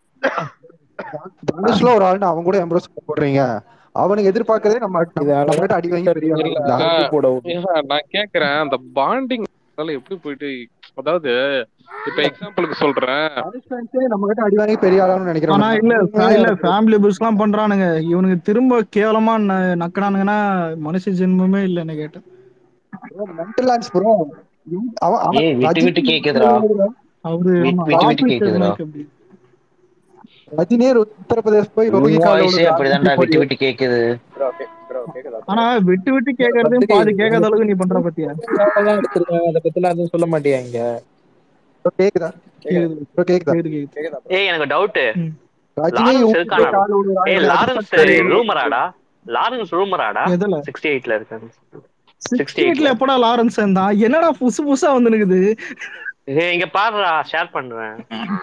தனுஷ்ல ஒரு ஆள்னு அவன் கூட எம்ப்ரோஸ் போடுறீங்க அவனுக்கு எதிர்பார்க்கறதே நம்ம நம்ம நம்ம கிட்ட அடி வாங்கி பெரிய ஆளா இல்ல, இருந்தா. ஆ, போட ஏங்க, நான் கேக்குறேன் அந்த பாண்டிங் எப்படி போயிட்டு அதாவது இப்ப எக்ஸாம்பிளுக்கு சொல்றேன் தனுஷ் fans ஏ நம்ம கிட்ட அடி வாங்கி பெரிய ஆளான்னு நினைக்கிறேன் ஆனா இல்ல fa- இல்ல ஃபேமிலி பில்ஸ் எல்லாம் பண்றானுங்க இவனுக்கு திரும்ப கேவலமா ந- நக்கனானுங்கன்னா மனுஷ ஜென்மமே இல்லைன்னு கேட்டேன் மென்டல் லான்ஸ் ப்ரோ அவன் அவன் ஏய் விட்டு ரஜினி விட்டு கேக்குதுடா அவரு விட்டு ஆமா, விட்டு விட்டு officer கேக்குதுடா mic அப்படி. ரஜினியே உத்தரப்பிரதேஷ் போய் ரோஹி உன் கால வாய்ஸே அப்படிதான்டா விட்டு விட்டு கேக்குது Bro, கே- bro, கேக்குதா bro? ஆனா விட்டு விட்டு கேக்குறதையும் பத்ரி, பாதி கேட்காத அளவுக்கு நீ பண்ற பத்தியா எல்லாம் எடுத்திருக்காங்க அதை பத்திலாம் எதுவும் சொல்ல மாட்டியாங்க கேக்குதா கேக்குது bro, கேக்குதா கேக்குது கேக்குது கேக்குதா ஏய் எனக்கு டவுட் ரஜினி லாரன்ஸ் ஊருக்கு இருக்கானா போய் கால் விடுறாங்க. ஏய் அது லாரன்ஸ் சரி. ரூமராடா லாரன்ஸ் ரூமராடா எதுல சிக்ஸ்டி எயிட்ல இருக்காரு சிக்ஸ்டி சிக்ஸ்டி எயிட்ல எயிட்ல எப்படா லாரன்ஸ் இருந்தான் என்னடா புதுசு புதுசா வந்து நிக்குது ஏய் இங்க பாருடா ஷேர் பண்றேன்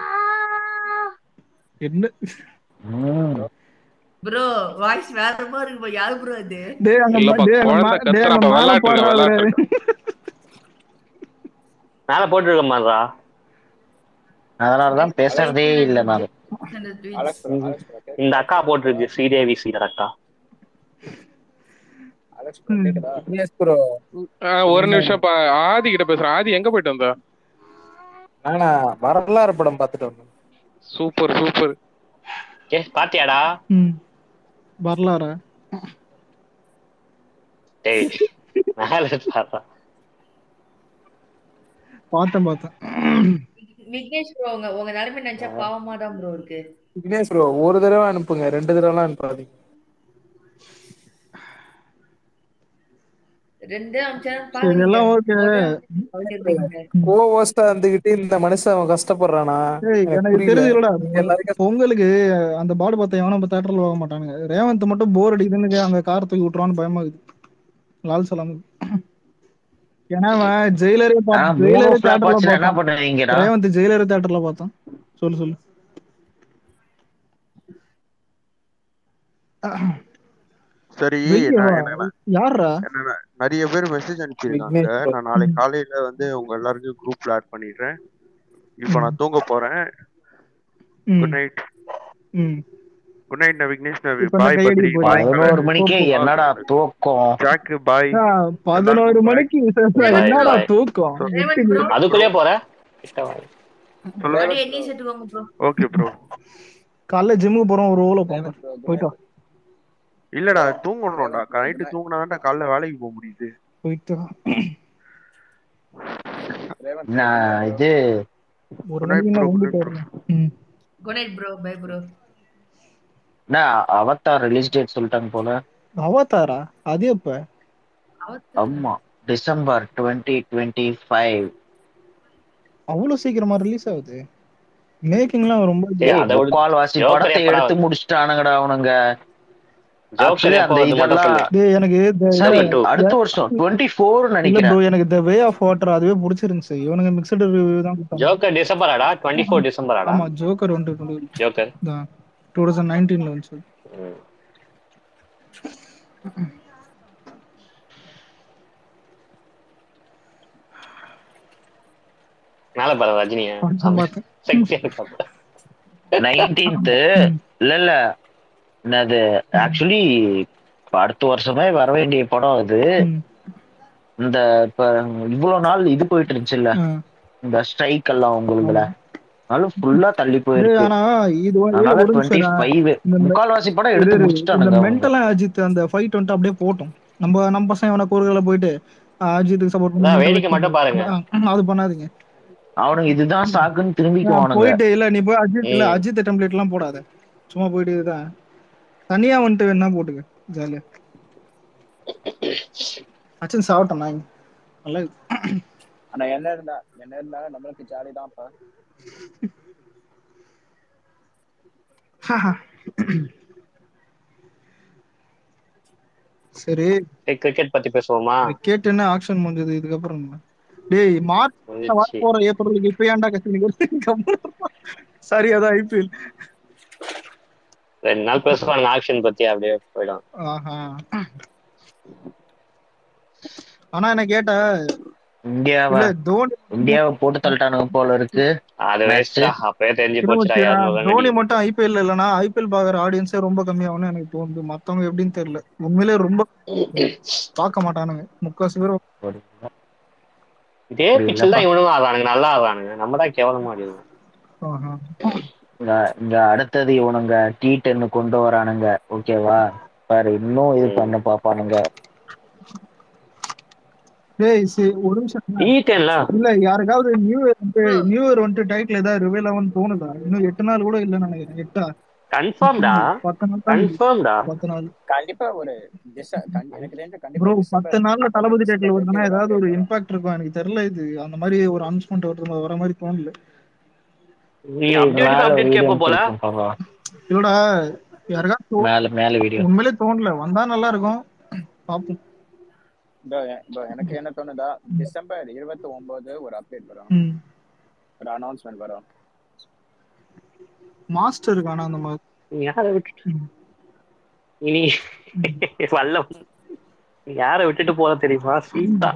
என்ன ப்ரோ வாய்ஸ் வேற மாதிரி இருக்கு bro. யாரு ப்ரோ அது டேய் அங்க இல்லப்பா, ம- டேய் அங்க குழந்தை ம- டேய் கத்துறா, அங்க அப்ப மேல விளையாட்டு போடுறா விளையாட்டு மேல போட்டிருக்க மாதிரிடா அதனாலதான் பேசுறதே இல்ல நான் அந்த tweets. Alex bro, Alex bro, கேக்குதா? இந்த அக்கா போட்டிருக்கு ஸ்ரீதேவி சீதர் அக்கா அலெக்ஸ் bro, கேக்குதா? Yes bro. ஆ, ஒரு நிமிஷம் பா ஆதி கிட்ட பேசுறேன் ஆதி எங்க போயிட்டு வந்த நானா வரலாறு படம் பார்த்துட்டு வந்தேன் சூப்பர் சூப்பர் ஏ பாத்தியாடா ம் வரலாறா டேய் மேல பாருடா பார்த்தேன் பார்த்தேன் விக்னேஷ் ப்ரோ உங்க உங்க நிலைமை நினைச்சா பாவமா தான் ப்ரோ இருக்கு விக்னேஷ் ப்ரோ ஒரு தடவை அனுப்புங்க ரெண்டு தடவைலாம் அனுப்பாதீங்க ரெண்டு அமிச்சாலும் சரி பாருங்க எல்லாம் ஓகே கோ ஹோஸ்டா இருந்துகிட்டு இந்த மனுஷன் அவன் கஷ்டப்படுறானா ஏய் எனக்கு எனக்கு புரியல தெரியுதுலடா நீங்க எல்லாருக்கும் பொங்கலுக்கு அந்த பாடு பார்த்த எவனும் இப்போ தேட்டர்ல போக மாட்டானுங்க ரேவந்த் மட்டும் போர் அடிக்குதுன்னு அங்க கார் தூக்கி விட்டுருவான்னு பயமா இருக்குது லால் சலாம் ஏன்னா அவன் ஜெயிலரே ஆ, பார்த்து மூணு ஜெயிலரே flop தேட்டர்ல ஆச்சுன்னா என்ன பார்த்தான் பண்ணுவீங்கடா ரேவந்த் ஜெயிலரே தேட்டர்ல பார்த்தான் சொல்லு சொல்லு சரி வெய்ய நான் என்ன யாரா என்னன்னா நிறைய பேர் மெசேஜ் அனுப்பியிருக்காங்க விக்னேஷ் bro. நான் நாளைக்கு காலையில வந்து உங்க எல்லாருக்கும் குரூப்ல ஆட் பண்ணிடுறேன் இப்போ நான் தூங்க போறேன் ம் குட் நைட் ம் குட் நைட் நான் விக்னேஷ் நான் இப்ப என்ன பாய் கையடிக்க பத்ரி போறியா? பாய் பதினோரு மணிக்கே என்னடா தூக்கம் ஜாக்கு பாய் ஆ, பதினோரு மணிக்கு என்னடா தூக்கம் ரேவந்த் ப்ரோ அதுக்குள்ளே போற கிட்ட வா. பாடி எண்ணி செட்டுக்கோங்க ப்ரோ ஓகே ப்ரோ காலைல ஜிம்முக்கு போறோம் ஒரு ஓல போங்க போயிட்டு வா இல்லடா தூங்கணும்டா நைட்டு தூங்கினாதான்டா காலைல வேலைக்கு போக முடியுது போயிட்டு வா நான் இது ஒரு Good night மணிக்கு bro, நான் good வந்துட்டு night bro. வரேன் ம் good night bro bye bro நான் அவத்தார் ரிலீஸ் டேட் சொல்லிட்டாங்க போல அவதாரா அது எப்ப ஆமா டிசம்பர் டுவெண்ட்டி டுவெண்ட்டி ஃபைவ் அவ்வளவு சீக்கிரமா ரிலீஸ் ஆகுது மேக்கிங்லாம் ரொம்ப ஏய், அதை விட முக்கால்வாசி ஜோக்கர் படத்தை எப்படா எடுத்து வருது? முடிச்சிட்டானுங்கடா அவனுங்க ஜோக்கர் Actually, எப்போ அந்த வருது மட்டும் இதெல்லாம் சொல்லு டேய் எனக்கு the- சரி Seven two. அடுத்த வருஷம் டுவெண்ட்டி ஃபோர் இல்ல நினைக்கிறேன் ப்ரோ எனக்கு த வே ஆஃப் வாட்டர் அதுவே பிடிச்சிருந்துச்சு இவனுங்க மிக்சடு ரிவ்யூ தான் கொடுத்தாங்க ஜோக்கர் டிசம்பராடா டுவெண்ட்டி ஃபோர் டிசம்பராடா ஆமா ஜோக்கர் வந்து டுவெண்ட்டி ஜோக்கர் தான் டூ தௌசண்ட் நைன்டீன்ல வந்துச்சு ம். மேல பாரு ரஜினிய பார்த்தேன் பார்த்தேன் செக்ஸியா இருக்கா நைன்டீன்த் இல்ல இல்ல என்னது ஆக்சுவலி அடுத்த வருஷமே வர வேண்டிய படம் அது ம். இந்த இப்ப இவ்வளவு நாள் இது போயிட்டு இருந்துச்சுல்ல ஆ, இந்த ஸ்ட்ரைக் எல்லாம் உங்களுதுல அதனால ஃபுல்லா தள்ளி டேய், போயிருக்கு ஆனா இது ஒரு- இல்ல, அதனால ஒரு நிமிஷம் டுவெண்ட்டி இருடா. ஃபைவ் இந்த மெ- முக்கால்வாசி படம் இரு, எடுத்து இரு. இந்த முடிச்சிட்டானுங்க அவங்க மென்டலா அஜித் அந்த ஃபைட் வந்துட்டு அப்படியே போட்டும் நம்ம நம்ம பசங்க எவனா கோர்களை போயிட்டு ஆஹ், அஜித்துக்கு சப்போர்ட் பண்ணி அதான் mental வேடிக்கை மட்டும் பாருங்க ஆ, அது பண்ணாதீங்க அவனுங்க இதுதான் சாக்குன்னு நான் திரும்பிக்குவானுங்க போயிட்டு இல்ல நீ போய் அஜித் இல்ல ம். அஜித் டெம்ப்ளேட் எல்லாம் போடாத சும்மா போயிட்டு இதுதான் தனியா வந்துட்டு வேணா போட்டுக்க ஜாலியா அச்சன் சாப்பிட்டேன் நான் நல்லா இருக்கு. ஆனா என்ன இருந்தா என்ன இருந்தா நம்மளுக்கு ஜாலி தான்ப்பா சரி கிரிக்கெட் பத்தி பேசுவோமா கிரிக்கெட் என்ன ஆக்ஷன் முடிஞ்சது இதுக்கப்புறம் என்ன? டேய் மார்ச் வர முடிஞ்சிச்சு போற ஏப்ரலுக்கு இப்ப ஏன்டா கத்தி சரி அதான் ஐபிஎல் ரெண்டு நாள் பேசுவாங்க ஆக்ஷன் பத்தி அப்படியே போயிடும் ஆஹா ஆனா என்ன கேட்ட இந்தியாவை இல்ல தோனி இந்தியாவை போட்டு தள்ளிட்டானுங்க போல இருக்கு அது மேட்ச் வேஸ்டா அப்பவே தெரிஞ்சு இருபத்தி போச்சுடா யார் ஆறு. முகம் தோனி அடி மட்டும் ஐபிஎல் இல்லனா ஐபிஎல் பாக்குற ஆடியன்ஸே ரொம்ப கம்மியாகும்னு எனக்கு தோணுது மத்தவங்க எப்படின்னு தெரியல உண்மையிலே ரொம்ப பார்க்க மாட்டானுங்க முக்காசு பேர் இதே பிச்சில் தான் இவனும் ஆடுறானுங்க நல்லா ஆடுறானுங்க நம்ம தான் கேவலமா ஆடிடுவோம் ஆஹா. இங்க இங்க அடுத்தது இவனுங்க டி டென்னு கொண்டு வரானுங்க ஓகேவா பாரு இன்னும் இது பண்ண பாப்பானுங்க டேய் சரி ஒரு நிமிஷம் டி டென்ல இல்ல யாருக்காவது நியூ இயர் வந்து நியூ இயர் வந்துட்டு டைட்டில் ஏதாவது ரிவீல் ஆகும்னு தோணுதா இன்னும் எட்டு நாள் கூட இல்லைன்னு நினைக்கிறேன் எட்டா கன்ஃபார்ம்டா பத்து நாள் தான் இருக்கு. கன்ஃபார்ம்டா பத்து நாள் கண்டிப்பா ஒரு டிச- கண்டி- எனக்கு தெரிஞ்ச கண்டிப்பா ப்ரோ டிசம்பர் பத்து நாள்ல தளபதி டைட்டில் வருதுன்னா இருபத்தி ஏதாவது ஒரு ஏழாம் இம்பாக்ட் இருக்கும் எனக்கு தெரியல இது அந்த மாதிரி ஒரு அனௌன்ஸ்மெண்ட் வருது வர மாதிரி தோணல நீ அப்டேட் அப்டேட் கேட்ப போல இல்லடா யாருக்காவது மேல மேல வீடியோ உண்மையிலே தோணல வந்தா நல்லா இருக்கும் பாப்போம் bro, எ- bro, எனக்கு என்ன தோணுதா டிசம்பர் இருபத்தி ஒன்பது ஒரு அப்டேட் வரும் ம். ஒரு அனௌன்ஸ்மெண்ட் வரும் மாஸ்டர் இருக்கு ஆனா அந்த மாதிரி யாரை விட்டுட்டு இனி வல்ல யாரை விட்டுட்டு போற தெரியுமா சீதா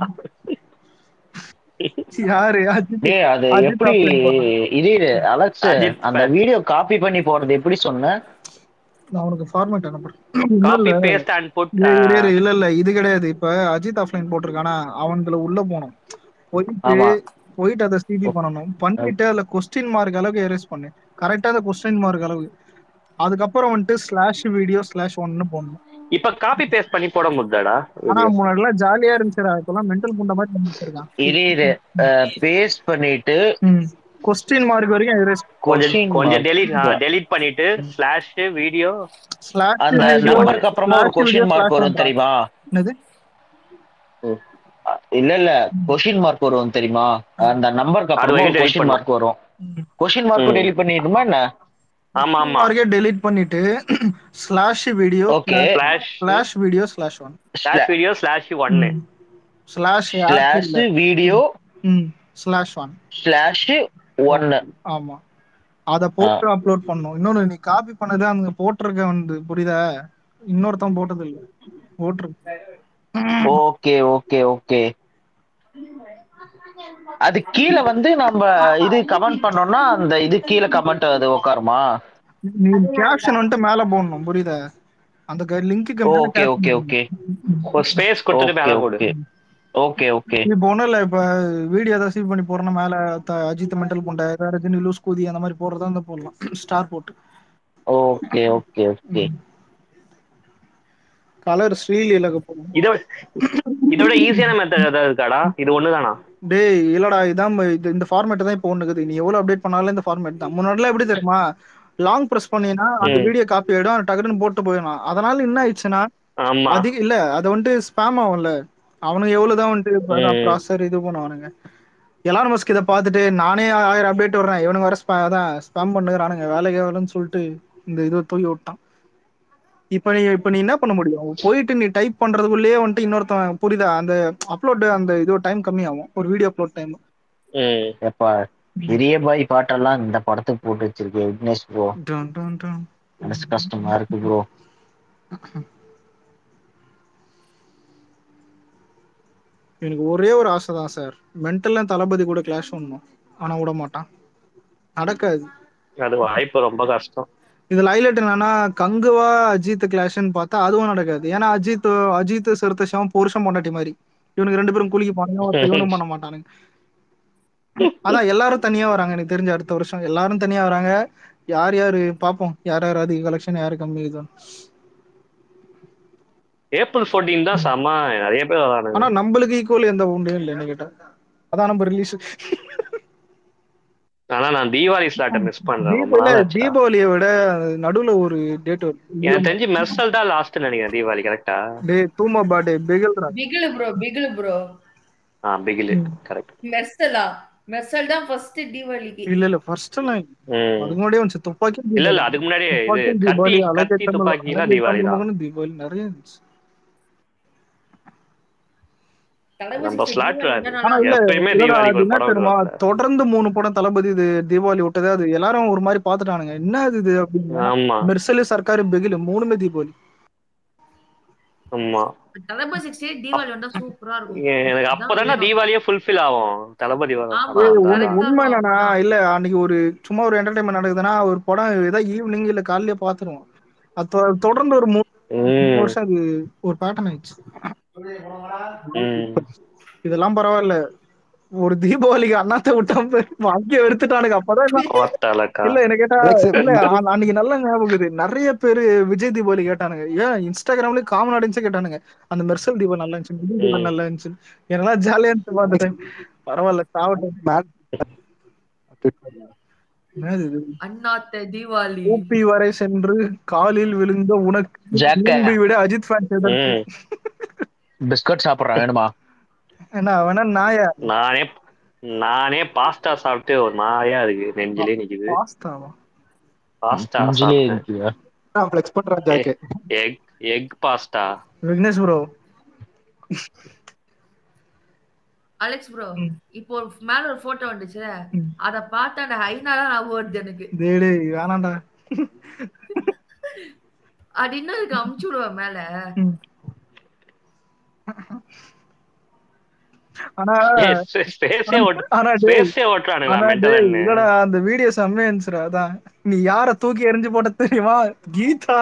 யாரு அஜித் டேய் அது அஜித் எப்படி apply பண்ணான். இது இரு, அலெக்ஸ் அஜித் அந்த வீடியோ காப்பி பண்ணி போறது எப்படி சொன்ன நான் உனக்கு ஃபார்மேட் அனுப்புறேன் காப்பி இல்ல, பேஸ்ட் அண்ட் புட் இல்ல, இரு, இரு, இல்ல இல்ல இது கிடையாது இப்ப அஜித் ஆஃப்லைன் போட்டிருக்கானா அவன்ல உள்ள போனோம் போயிட்டு ஆமா. போயிட்டு அதை சிபி பண்ணணும் பண்ணிட்டு அதுல கொஸ்டின் மார்க் அளவுக்கு எரேஸ் பண்ணு கரெக்டா அந்த கொஸ்டின் மார்க் அளவு அதுக்கப்புறம் வந்துட்டு ஸ்லாஷ் வீடியோ ஸ்லாஷ் ஒன்னு போடணும் இப்ப காப்பி பேஸ்ட் பண்ணி போட முடியாடா ஆனா முன்னாடி எல்லாம் ஜாலியா இருந்துச்சுடா இப்பெல்லாம் மென்டல் புண்ட மாதிரி பண்ணி வச்சிருக்கான் இரு இரு பேஸ்ட் பண்ணிட்டு கொஸ்டின் மார்க் வரைக்கும் எரேஸ் கொஞ்சம் Question கொஞ்சம் mark. டெலிட் டெலிட் பண்ணிட்டு ஸ்லாஷ் வீடியோ ஸ்லாஷ் அந்த வீடியோ நம்பருக்கு அப்புறமா ஒரு slash question video mark slash வரும் ஒன்றா. தெரியுமா என்னது இல்ல இல்ல கொஸ்டின் மார்க் வரும் தெரியுமா அந்த நம்பருக்கு அது அப்புறமா ஒரு வரைக்கும் delete கொஸ்டின் பண்ணு. மார்க் வரும் கொஸ்டின் மார்க் ம். டெலிட் பண்ணிடுமா என்ன ஆமா ஆமா மார்க்கே டெலீட் பண்ணிட்டு slash video Okay. Slash. Slash video slash one slash video slash ஒன்னு ஸ்லாஷ் ஸ்லாஷ் வீடியோ ம் ஸ்லாஷ் ஒன் ஸ்லாஷ் ஒன்னு ஆமா அத போட்டு அப்லோட் பண்ணணும் இன்னொன்னு நீ காப்பி பண்ணது அங்க போட்டிருக்க வந்து புரியுதா இன்னொருத்தன் போட்டது இல்ல போட்டிருக்கு ஓகே ஓகே ஓகே அது கீழ வந்து நம்ம இது கமெண்ட் பண்ணோம்னா அந்த இது கீழ கமெண்ட் அது உட்காருமா நீ கேப்ஷன் வந்துட்டு மேல போடணும் புரியுதா அந்த லிங்க்குக்கு மேல ஓகே ஓகே ஓகே ஒரு ஸ்பேஸ் கொடுத்துட்டு மேல போடு ஓகே ஓகே ஓகே இப்போ ஒண்ணும் இல்ல இப்ப வீடியோ ஏதாவது சீவ் பண்ணி போறோம்னா மேல த- அஜித் மென்டல் புண்டை ஏதாவது ரஜினி லூஸ் கூதி அந்த மாதிரி போடுறதா இருந்தா போடலாம் ஸ்டார் போட்டு ஓகே ஓகே ஓகே கலர் ஸ்ரீலீலக போடணும் இத இதோட ஈஸியான மெத்தட் ஏதாவது இருக்காடா இது ஒண்ணுதானா டேய் இல்லடா இதான் ம- இது இந்த ஃபார்மேட் தான் இப்போ ஒண்ணுக்குது நீ எவ்வளவு அப்டேட் பண்ணாலும் இந்த ஃபார்மேட் தான் முன்னாடிலாம் எப்படி தெரியுமா லாங் பிரஸ் பண்ணீங்கன்னா அந்த ம். வீடியோ காப்பி ஆயிடும் அது டக்குன்னு போட்டு போயிடும் அதனால என்ன ஆயிடுச்சுன்னா ஆமா அதிக இல்ல அது வந்துட்டு ஸ்பேம் ஆகும்ல அவனுங்க எவ்வளவுதான் வந்துட்டு ம். ப்ராசர் இது பண்ணுவானுங்க எலான் மஸ்க் இதை பார்த்துட்டு நானே ஆயிரம் அப்டேட் வர்றேன் இவனுங்க வர ஸ்பா அதான் ஸ்பேம் பண்ணுறானுங்க வேலைக்கு ஆகலன்னு சொல்லிட்டு இந்த இதை தூக்கி விட்டான் இப்போ நீ இப்போ நீ என்ன பண்ண முடியும் போயிட்டு நீ டைப் பண்றதுக்குள்ளேயே வந்துட்டு இன்னொருத்தன் புரியுதா அந்த அப்லோட் அந்த இது டைம் கம்மியாகும் ஒரு வீடியோ அப்லோட் டைம் ம் எப்பா பெரிய பாய் பாட்டெல்லாம் இந்த படத்துக்கு போட்டு வச்சிருக்கேன் Vignesh bro done done done. மனசு கஷ்டமா இருக்கு ப்ரோ எனக்கு ஒரே ஒரு ஆசை தான் சார் மென்டல்ல தளபதி கூட கிளாஷ் பண்ணணும் ஆனா விட மாட்டான் நடக்காது அது வாய்ப்பு ரொம்ப கஷ்டம் இதுல ஹைலைட் என்னன்னா கங்குவா அஜித் கிளாஷ்னு பார்த்தா அதுவும் நடக்காது ஏன்னா அஜித் அஜித் சிறுத்தை சிவம் புருஷன் பொண்டாட்டி மாதிரி இவனுக்கு ரெண்டு பேரும் குளிக்க போனாங்க ஒருத்தன் இவனும் பண்ண மாட்டானுங்க அதான் எல்லாரும் தனியா வராங்க எனக்கு தெரிஞ்ச அடுத்த வருஷம் எல்லாரும் தனியா வராங்க யார் யாரு பாப்போம் யார் யார் அதிக கலெக்ஷன் யாரு கம்மி இதுன்னு ஏப்ரல் 14 தான் செம நிறைய பேர் வரானுங்க ஆனா நம்மளுக்கு ஈக்குவல் எந்த உண்டையும் இல்லை என்ன கேட்டா அதான் நம்ம ரிலீஸ் ஆனா நான் தீபாவளி ஸ்லாட்டை மிஸ் பண்றேன் ரொம்ப தீபாவளி நாள் ஆச்சுடா. தீபாவளியை விட நடுவுல ஒரு டேட் எனக்கு தெரிஞ்சு மெர்சல் தான் லாஸ்ட் நினைக்கிறேன் தீபாவளி கரெக்டா டே தூமா பாடே பிகில்ரா பிகிலு ப்ரோ பிகிலு ப்ரோ ஆ பிகிலு கரெக்ட் மெர்சலா மெர்சல் தான் ஃபர்ஸ்ட் தீபாவளிக்கு இல்ல இல்ல ஃபர்ஸ்ட் எல்லாம் ம் அதுக்கு முன்னாடியே வந்துச்சு துப்பாக்கி இல்ல இல்ல அதுக்கு முன்னாடியே இது துப்பாக்கி கத்தி தீபாவளி கத்தி அழகேற்றம் துப்பாக்கி எல்லாம் தீபாவளி தான் அழகேற்றம் தீபாவளி நிறைய இருந்துச்சு தளபதி நம்ம ஸ்லாட் ஆனா இல்ல எப்பயுமே இல்லடா, தீபாவளிக்கு அது ஒரு என்ன படம் தெரியுமா வருவாங்க தொடர்ந்து மூணு படம் தளபதி இது தீபாவளி விட்டது அது எல்லாரும் ஒரு மாதிரி பாத்துட்டானுங்க என்ன அது இது அப்படின்னு ஆமா மெர்சலு சர்க்காரு பிகில் மூணுமே தீபாவளி ஆமா தளபதி சிக்ஸ்டி தீபாவளி வந்தா சூப்பரா இருக்கும் ஏ- எனக்கு அப்பதானே தீபாவளியே ஃபுல்ஃபில் ஆகும் தளபதி வர ஆமா, ஏய், படம் உண்மை- வந்தாதான். உண்மை என்னன்னா இல்ல அன்னைக்கு ஒரு சும்மா ஒரு என்டர்டைன்மெண்ட் நடக்குதுன்னா ஒரு படம் ஏதாவது ஈவினிங் இல்ல காலையில பாத்துருவோம் அது தொ- தொடர்ந்து ஒரு மூணு ம். வருஷம் அது ஒரு பேட்டர்ன் ஆயிடுச்சு ம். இதெல்லாம் பரவாயில்ல ஒரு தீபாவளிக்கு அண்ணாத்த விட்டா வாழ்க்கைய வெறுத்துட்டானுங்க அப்பதான் நான்- ஓட்டலக்கா. இல்ல என்ன கேட்டா Alex, இல்ல அ- அன்னைக்கு நல்ல ஞாபகம் இருக்குது நிறைய பேரு விஜய் தீபாவளி கேட்டானுங்க ஏன் இன்ஸ்டாகிராம்லயே காமன் ஆடியன்ஸே கேட்டானுங்க அந்த மெர்சல் தீபாவளி நல்லா இருந்துச்சு விஜய் தீபாவளி ம். நல்லா இருந்துச்சு எனக்கெல்லாம் ஜாலியா இருந்துச்சு அந்த டைம் பரவாயில்ல சாவட்டும் என்னது இது அண்ணாத்த தீபாவளி ஊப்பி வரை சென்று காலில் விழுந்த உனக்கு ஜாக்க. முன்பை விட அஜித் ஃபேன்ஸ் எதற்கு ம். பிஸ்கட் சாப்பிடுறேன் வேணுமா என்ன வேணா நாயா நானே நானே பாஸ்தா சாப்பிட்டு ஒரு மாயா இருக்கு நெஞ்சிலே நிக்குது பாஸ்தாவா பாஸ்தா நெஞ்சிலே சாப்பிட்டேன் இருக்கியா நான் ஃபிளெக்ஸ் பண்றேன் ஜாக்கு egg egg pasta Vignesh bro Alex bro இப்போ ஒரு மேல ஒரு போட்டோ வந்துச்சு அத பார்த்தா அந்த ஹைனா தான் ஞாபகம் வருது எனக்கு டேய் டேய் வேணாம்டா அது இன்னும் இருக்கு அமுச்சு விடுவேன் மேல ஆனா ஏய், ஸ்பே- ஸ்பேஸே ஓட்டு- ஆனா டேய் ஸ்பேஸே ஓட்டுறானுங்களா ஆனா மென்டல் டேய் என்ன? இல்லடா அந்த வீடியோ செம்மையா இருந்துச்சுடா அதான் நீ யார தூக்கி எறிஞ்சு போட்ட தெரியுமா கீதா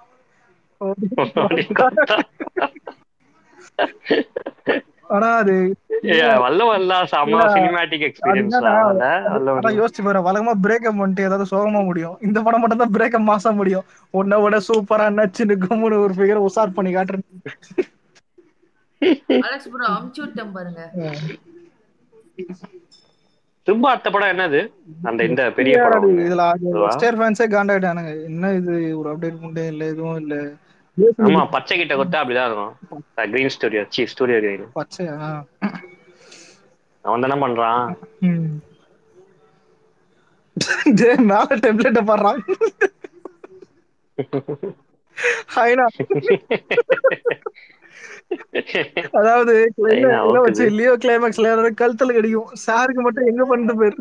ஆனா அது ஏய், வல்ல வல்ல செம இல்ல, சினிமேட்டிக் அது எக்ஸ்பீரியன்ஸ் என்னன்னா, வல்ல அதான் வல்ல யோசிச்சு பாரு வழக்கமா பிரேக்கப் பண்ணிட்டு ஏதாவது சோகமா முடியும் இந்த படம் மட்டும் தான் பிரேக்கப் மாசா முடியும் உன்னை விட சூப்பரா நச்சுன்னு கும்முன்னு ஒரு ஃபிகர் உசார் பண்ணி காட்டுறேன் அலெக்ஸ் ப்ரோ அமுச்சு விட்டேன் பாருங்க திரும்ப அடுத்த படம் என்னது அந்த இந்த பெரிய யார் அது? படம் இதுல அதுவா? ஸ்டேர் ஃபேன்ஸே காண்டாயிட்டானுங்க என்ன இது ஒரு அப்டேட் முண்டே இல்ல எதுவும் இல்ல ஆமா பச்சை கிட்ட கொடுத்தா அப்படிதான் இருக்கும் கிரீன் ஸ்டூடியோ சி ஸ்டூடியோ கிரீன் பச்சையா அவன் தானே பண்றான் ம். டேய், மேல டெம்ப்ளேட்ட பாடுறான் ஹைனா அதாவது இல்ல ஐயா, இதை வச்சு ஓகே. லியோ கிளைமேக்ஸ்ல யாராவது கழுத்துல கடிக்கும் சாருக்கு மட்டும் எங்க பண்ணிட்டு போயிரு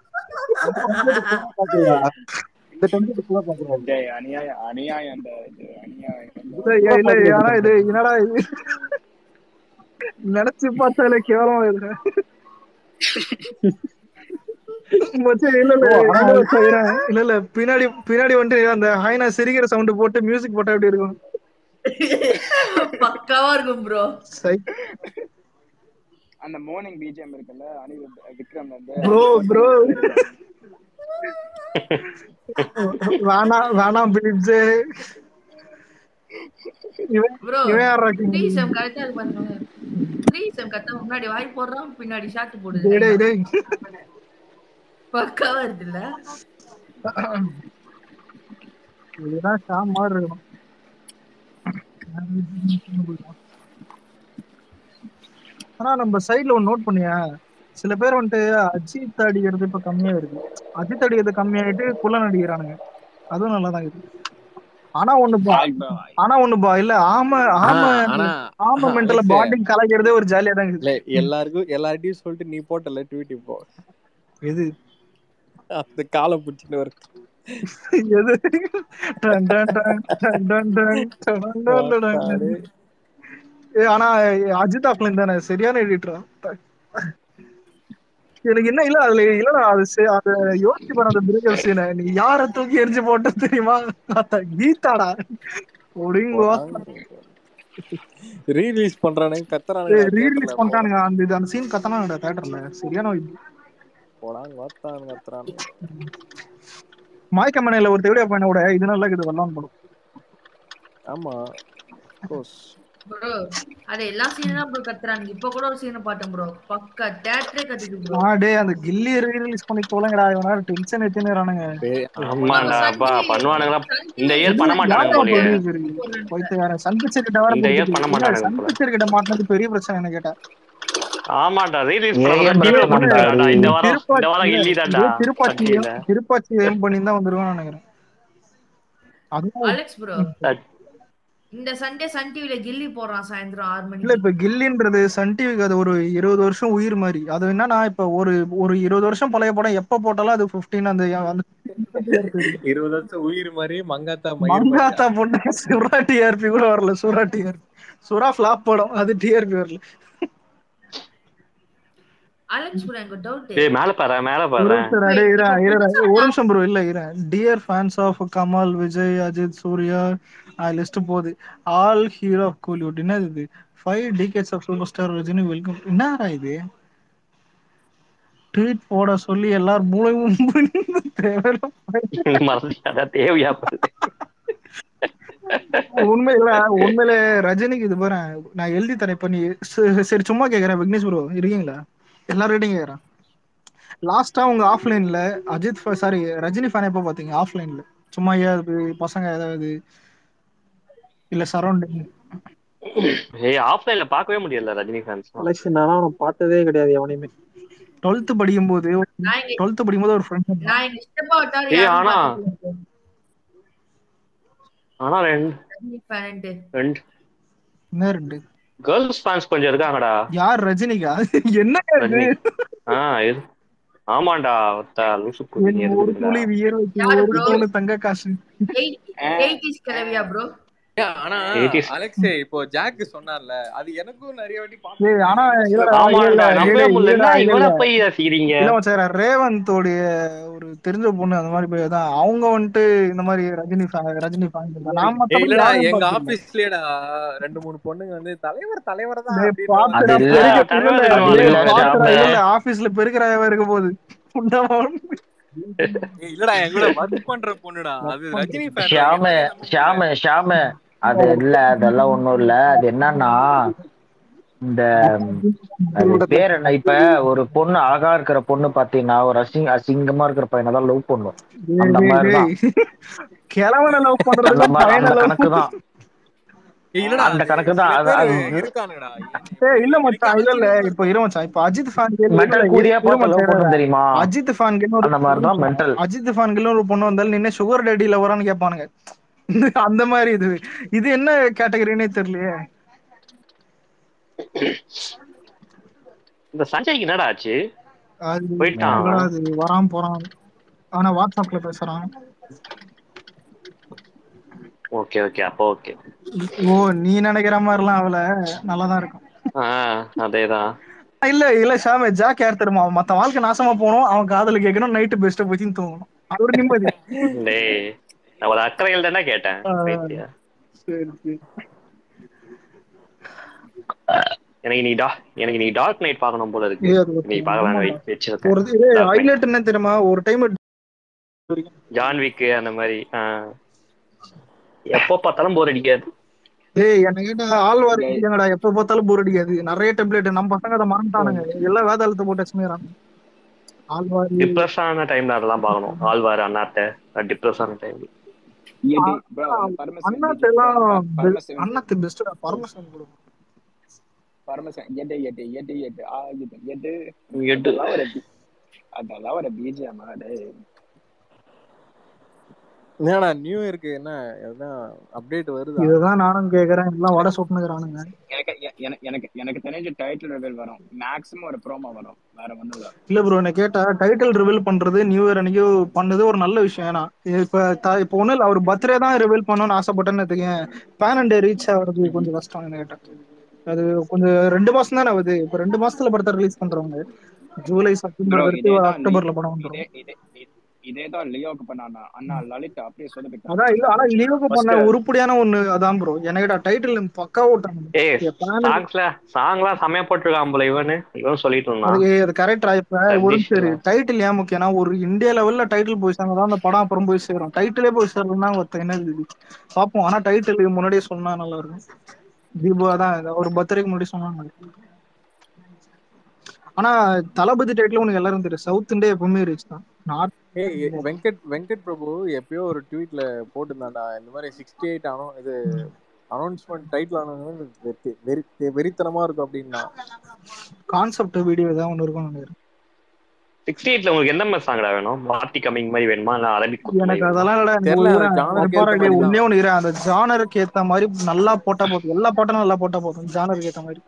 இந்த டெம்ப்ளேட் ஃபுல்லா பாக்குறேன் டேய், அநியாயம் அநியாயம் இந்த இது அநியாயம் இல்ல இல்ல ஆனா இது என்னடா இது நினைச்சு பார்த்தாலே கேவலமா இருக்கு மச்சான், இல்ல இல்ல இல்ல மச்சான், இரு. இல்ல இல்ல பின்னாடி பின்னாடி வந்துட்டு அந்த ஹைனா சிரிக்கிற சவுண்ட் போட்டு மியூசிக் போட்டா எப்படி இருக்கும் பக்காவா இருக்கும் ப்ரோ சை அந்த மார்னிங் பிஜிஎம் இருக்குல்ல அனிருத் விக்ரம் வந்து ப்ரோ ப்ரோ வேணாம் வேணாம் பிலிப்ஸ் இவன் ப்ரோ இவன் யாரா த்ரீ செம் கரெக்டா இருக்கு பாருங்க த்ரீ செம் கரெக்டா முன்னாடி வாய் போடுறான் பின்னாடி ஷாட் டேய் போடுது டேய் டேய் பக்காவா இருக்குல்ல இதுதான் ஷாம் மாதிரி இருக்கணும் ஆனா நம்ம சைடுல ஒன்னு நோட் பண்ணியா சில பேர் வந்துட்டு அஜித் அடிக்கிறது இப்ப கம்மியா இருக்கு அஜித் அடிக்கிறது கம்மியாயிட்டு குள்ள நடிக்கிறானுங்க அதுவும் நல்லா தான் இருக்கு ஆனா ஒண்ணு பா ஆனா ஒண்ணு பா இல்ல ஆம ஆம ஆனா ஆம மென்டல Alex, பாண்டிங் கலக்கிறதே ஒரு ஜாலியா தான் இல்ல இருக்குது எல்லாருக்கும் எல்லார்ட்டையும் சொல்லிட்டு நீ போட்டல ட்வீட் இப்போ எது அந்த காலை பிடிச்சிட்டு வர எது done done done done done done done done done done done. ஏய், ஆனா அஜித் ஆஃப்லைன் தானே சரியான எடிட்டரா எனக்கு என்ன இல்ல அதுல இல்லடா அது சே- அத யோசிச்சு பாரு அந்த பிரேக்கப் சீனை நீ யார தூக்கி எரிஞ்சு போட்ட தெரியுமா அத கீதாடா அப்படிங்கோ ரீலீஸ் பண்றானுங்க கத்துறானுங்க நான் ரீ ரிலீஸ் theatreல பண்ணிட்டானுங்க அந்த இது அந்த சீன் கத்தனாங்கடா தியேட்டர்ல சரியான vibe. போடாங்க வாத்தான் கத்துறான் மாய்க்கமனையில ஒரு தேவடியா பையனை விட இது நல்லா இருக்குது வரலாம் படம் ஆமா கோர்ஸ் ப்ரோ அது எல்லா சீனும் தான் ப்ரோ கத்துறாங்க இப்ப கூட ஒரு சீனை பார்த்தேன் ப்ரோ பக்கா தேட்டரே கத்துது ப்ரோ ஆ டேய் அந்த கில்லி ரீலீஸ் பண்ணி போலங்கடா இவனா டென்ஷன் எடுத்துறானுங்க ஆமாண்டா அப்பா பண்ணுவானுங்களா இந்த இயர் பண்ண மாட்டானுங்க போலயே பைத்தியக்காரன் சன் பிக்சர் கிட்ட வர இந்த year பண்ண மாட்டானுங்க சன் போல. பிக்சர் கிட்ட மாட்டினது பெரிய பிரச்சனை என்ன கேட்டா ஆமாண்டா ரீலீஸ் ஏன் பண்ண பிரச்சனை மாட்டாங்கடா இந்த வாரம் இந்த திருப்பாச்சி வாரம் இல்லி தான்டா திருப்பாச்சி சத்தியில திருப்பாச்சி ஏம் பண்ணி தான் வந்துருவான்னு நினைக்கிறேன் அதுவும் அலெக்ஸ் ப்ரோ இந்த சண்டே சன் டிவில கில்லி போடுறான் சாயந்தரம் ஆறு இல்ல மணிக்கு இப்ப கில்லின்றது சன் டிவிக்கு அது ஒரு இருபது வருஷம் உயிர் மாதிரி அது என்னன்னா இப்ப ஒரு ஒரு இருபது வருஷம் பழைய படம் எப்ப போட்டாலும் அது 15 அந்த அந்த இருபது வருஷம் உயிர் மாதிரி மங்காத்தா மயிர் மாதிரி மங்காத்தா பொண்ணு சுறா டிஆர்பி கூட வரல சுறா டிஆர்பி சுறா ஃபிளாப் படம் அது டிஆர்பி வரல அலெக்ஸ் ப்ரோ எனக்கு டவுட் ஏய் மேல பாரு மேல ஒரு பாரு நிமிஷம் அடே இரா இரா ஒரு நிமிஷம் ப்ரோ இல்ல இரா dear fans of Kamal Vijay Ajith Suriya list போகுது ஆல் ஹீரோ ஆஃப் கோலிவுட் என்னது இது five decades of super star Rajini welcome என்னடா இது ட்வீட் போட சொல்லி எல்லாரும் மூளையும் மறந்துட்டா தேவையா பாரு உண்மையில உண்மையிலே ரஜினிக்கு இது பாரு நான் எழுதி தரேன் இப்ப நீ சரி சரி, சும்மா கேக்குறேன் விக்னேஷ் ப்ரோ இருக்கீங்களா எல்லார்கிட்டையும் கேக்குறேன் லாஸ்டா உங்க ஆஃப்லைன்ல அஜித் சாரி ரஜினி ஃபேன் எப்போ பாத்தீங்க ஆஃப்லைன்ல சும்மா ஏதாவது பசங்க ஏதாவது இல்ல சரௌண்டிங் ஏய் ஆஃப்லைன்ல பார்க்கவே முடியல ரஜினி ஃபேன்ஸ் அலெக்ஸ் நான் அவனை பார்த்ததே கிடையாது எவனையுமே டுவெல்த் படிக்கும் போது நான் இங்க டுவெல்த் படிக்கும் போது ஒரு ஃப்ரெண்ட் நான் எங்க ஸ்டெப்பா விட்டாரு ஏய் யாரும் ஆனா பாத்துக்கல ஆனா ரெண்டு ரஜினி ஃபேன்ட்டு ரெண்டு என்ன ரெண்டு கேர்ள்ஸ் ஃபேன்ஸ் கொஞ்சம் இருக்காங்கடா யார் ரஜினிக்கா என்ன இது ரஜினி ஆ இது ஆமாண்டா ஒத்த லூசு குதி நீ என் ஒரு இருக்குடா துளி வியர்வைக்கு யாரு ஒரு ப்ரோ தூணு தங்க காசு எயிட்டிஸ் கிளவியா ப்ரோ ஏன், ஆனா 80s அலெக்ஸ் இப்போ ஜாக் சொன்னார்ல அது எனக்கும் நிறைய வாட்டி ஏய் ஆனா பார்க்கணும் இல்லடா ஆமாண்டா இல்ல நம்பவே இல்ல முடியல இல்லடா இல்ல இவனை இல்ல போய் ரசிக்கிறீங்க இல்ல மச்சான் ரேவந்தோடைய ஒரு தெரிஞ்ச பொண்ணு அந்த மாதிரி போய் தான் அவங்க வந்துட்டு இந்த மாதிரி ரஜினி fan ரஜினி ஃபேன் நான் ஏய் மத்தபடி இல்லடா யாரையும் எங்க பார்த்ததில்ல ஆபீஸ்லயேடா ரெண்டு மூணு பொண்ணுங்க வந்து தலைவர் தலைவர் தான் டேய் அப்படின்னு பாத்துடா அது இல்ல பெருக்க இல்ல இல்ல அது டேய் இல்ல பாத்துடா ஷாமு இல்ல இல்ல ஆபீஸ்ல பெருக்கிறாயவா இருக்க போகுது புண்டமா ஏய், இல்லடா என் கூட ஒர்க் பண்ற பொண்ணுடா அது ரஜினி ஃபேன்டா ஷியாமு என்னாலே நம்ப முடியல ஷியாமு ஷியாமு அது இல்ல அதெல்லாம் ஒண்ணும் இல்ல அது என்னன்னா இந்த அது பேர் என்ன இப்ப ஒரு பொண்ணு அழகா இருக்கிற பொண்ணு பாத்தீங்கன்னா ஒரு அசிங்க அசிங்கமா இருக்கிற பையனை தான் லவ் பண்ணும் டேய் அந்த டேய் மாதிரிதான் டேய் கிழவனை லவ் பண்றது அந்த இல்ல மாதிரி பையனை அந்த லவ் கணக்கு தான் ஏய், இல்லடா அந்த அது கணக்கு சில தான் அது பேர் அது இருக்கானுங்கடா என்- ஏய் இல்ல எனக்கு மச்சான் இல்ல இல்ல ஆச்சரியமா இப்ப இருக்கும் இரு மச்சான் இப்ப அஜித் ஃபேன் இல்ல இல்ல மென்டல் இரு கூடியா இரு பார்த்து மச்சான் லவ் இரு. பண்ணும் தெரியுமா அஜித் ஃபேன்கள் ஒரு அந்த ஒரு மாதிரிதான் நிமிஷம் மென்டல் அஜித் ஃபேன்கள் ஒரு பொண்ணு வந்தாலும் நின்று சுகர் டேடி லவரான்னு கேட்பானுங்க அந்த மாதிரி இது இது என்ன கேட்டகரினே தெரியலையே இந்த சஞ்சய்க்கு என்னடா ஆச்சு அது போயிட்டான் இல்லடா, அவன் அது வராம போறான் ஆனா வாட்ஸ்அப்ல பேசுறான் ஓகே ஓகே அப்போ ஓகே ஓ நீ நினைக்கிற மாதிரிலாம் அவள நல்லாதான் இருக்கும் ஆ அதேதான் இல்ல இல்ல ஷாமே ஜாக் யார் தெரியுமா அவன் மத்த வாழ்க்கை நாசமா போகணும் அவன் காதல கேட்கணும் நைட்டு பெஸ்ட் போய் தூங்கணும் அது ஒரு நிம்மதி டேய் நான் ஒரு அக்கறையில் தானே கேட்டேன் ஆ, பைத்தியா சரி சரி எனக்கு நீ டா எனக்கு நீ டார்க் நைட் பார்க்கணும் போல இருக்கு ஏய், அது நீ ஒரு- பார்க்கலாம் ஆமாடா. வெயிட் வச்சிருக்கேன் ஒரு இது டார்க் நைட் ஹைலைட் என்ன தெரியுமா ஒரு டைம் ஜான் விக் அந்த மாதிரி ஆ. எப்போ பார்த்தாலும் போர் அடிக்காது ஏய் என்ன கேட்டா ஆழ்வார் இல்லையாங்கடா எப்ப பார்த்தாலும் போர் அடிக்காது நிறைய டெம்ப்ளேட் நம்ம பசங்க அதை மறந்துட்டானுங்க எல்லாம் வேதாளத்தை போட்டு வச்சுக்கிறாங்க ஆழ்வார் டிப்ரெஸ் ஆன டைம்ல அதெல்லாம் பார்க்கணும் ஆழ்வார் அண்ணாத்த டிப்ரெஸ் ஆன டைம் எடி bro பரமசிவன் அண்ணாத்து BG bro எல்லாம் ப- பரமசிவன் அண்ணாத்து பெஸ்ட் பரமசிவன் bro. பரமசிவன் எடு எடு எடு எடு ஆ இது எடு எடு. அதெல்லாம் ஒரு பி- அதெல்லாம் ஒரு பிஜிஎம் டேய் என்னடா நியூ இயருக்கு என்ன எதனா அப்டேட் வருதா இதுதான் நானும் கேக்குறேன் எல்லாம் வடை சுட்டுனுக்குறானுங்க எனக்கு எ- எனக்கு எனக்கு எனக்கு தெரிஞ்ச டைட்டில் ரிவீல் வரும் மேக்ஸிமம் ஒரு ப்ரோமோ வரும் வேற ஒண்ணும் இல்ல இல்ல ப்ரோ என்ன கேட்டா டைட்டில் ரிவீல் பண்றது நியூ இயர் அன்னைக்கு பண்ணது ஒரு நல்ல விஷயம் ஏன்னா இப்ப த- இப்ப ஒண்ணு இல்ல அவர் பர்த்டே தான் ரிவீல் பண்ணணும்னு ஆசைப்பட்டேன்னு வச்சுக்கேன் பேன் அண்ட் ரீச் ஆகுறது கொஞ்சம் கஷ்டம் என்ன கேட்டா அது கொஞ்சம் ரெண்டு மாசம் தானே ஆகுது இப்ப ரெண்டு மாசத்துல படத்தை ரிலீஸ் பண்றவங்க ஜூலை ப்ரோ செப்டம்பர் வரைக்கும் இதேதான் இந்த அக்டோபர்ல படம் வந்துரும் இதே இதே இ- இதேதான் லியோக்கு பண்ணானா அண்ணா லலித் அப்படியே சொதப்பிட்டான் அதான் இல்ல ஆனா லியோக்கு பண்ண உருப்படியான ஒண்ணு அதான் ப்ரோ எனக்கிட்ட டைட்டில் பக்கா ஓட்டாங்க ஏய் எப்பனாலும் சாங்ஸ்ல சாங்லாம் செமையா போட்டிருக்கான் போல இவனு இவன் சொல்லிட்டு இருந்தான் அதுக்கு அது கரெக்டா இப்ப ஒரு சரி டைட்டில் ஏன் முக்கியம்னா ஒரு இந்தியா லெவல்ல டைட்டில் போய் சேர்ந்தா அந்த படம் அப்புறம் போய் சேரும் டைட்டிலே போய் சேரணும்னா ஒருத்த என்ன இது பாப்போம் ஆனா டைட்டில் முன்னாடியே சொன்னா நல்லா இருக்கும் தீபு அதான் ஒரு பர்த்டேக்கு முன்னாடி சொன்னாங்க ஆனா தளபதி டைட்டில் உனக்கு எல்லாரும் தெரியும் சவுத் இந்தியா எப்பவுமே ரீச் தான் நார்த் ஏய் வெங்கட் வெங்கட் பிரபு எப்பயோ ஒரு ட்வீட்ல போட்டிருந்தாண்டா இந்த மாதிரி சிக்ஸ்டி எயிட் அனௌ இது அனௌன்ஸ்மெண்ட் டைட்டில் ஆனது வெறி வெறித்தனமா இருக்கும் அப்படின்னா கான்செப்ட் வீடியோ தான் ஒன்று இருக்கும் நினைக்கிறேன் சிக்ஸ்டி எயிட்ல உங்களுக்கு எந்த மாதிரி சாங்டா வேணும் பார்ட்டி கமிங் மாதிரி வேணுமா இல்ல அரபிக் குத்து எனக்கு மாதிரி அதெல்லாம் இல்லடா எனக்கு தெரியல, ஒரு அந்த இரு, genre க்கு பாரு, ஏத்த மாதிரி ஒண்ணே ஒண்ணு இரு அந்த ஜானருக்கு ஏத்த மாதிரி நல்லா போட்டா போதும் எல்லா பாட்டும் நல்லா போட்டா போதும் ஜானருக்கு ஏத்த மாதிரி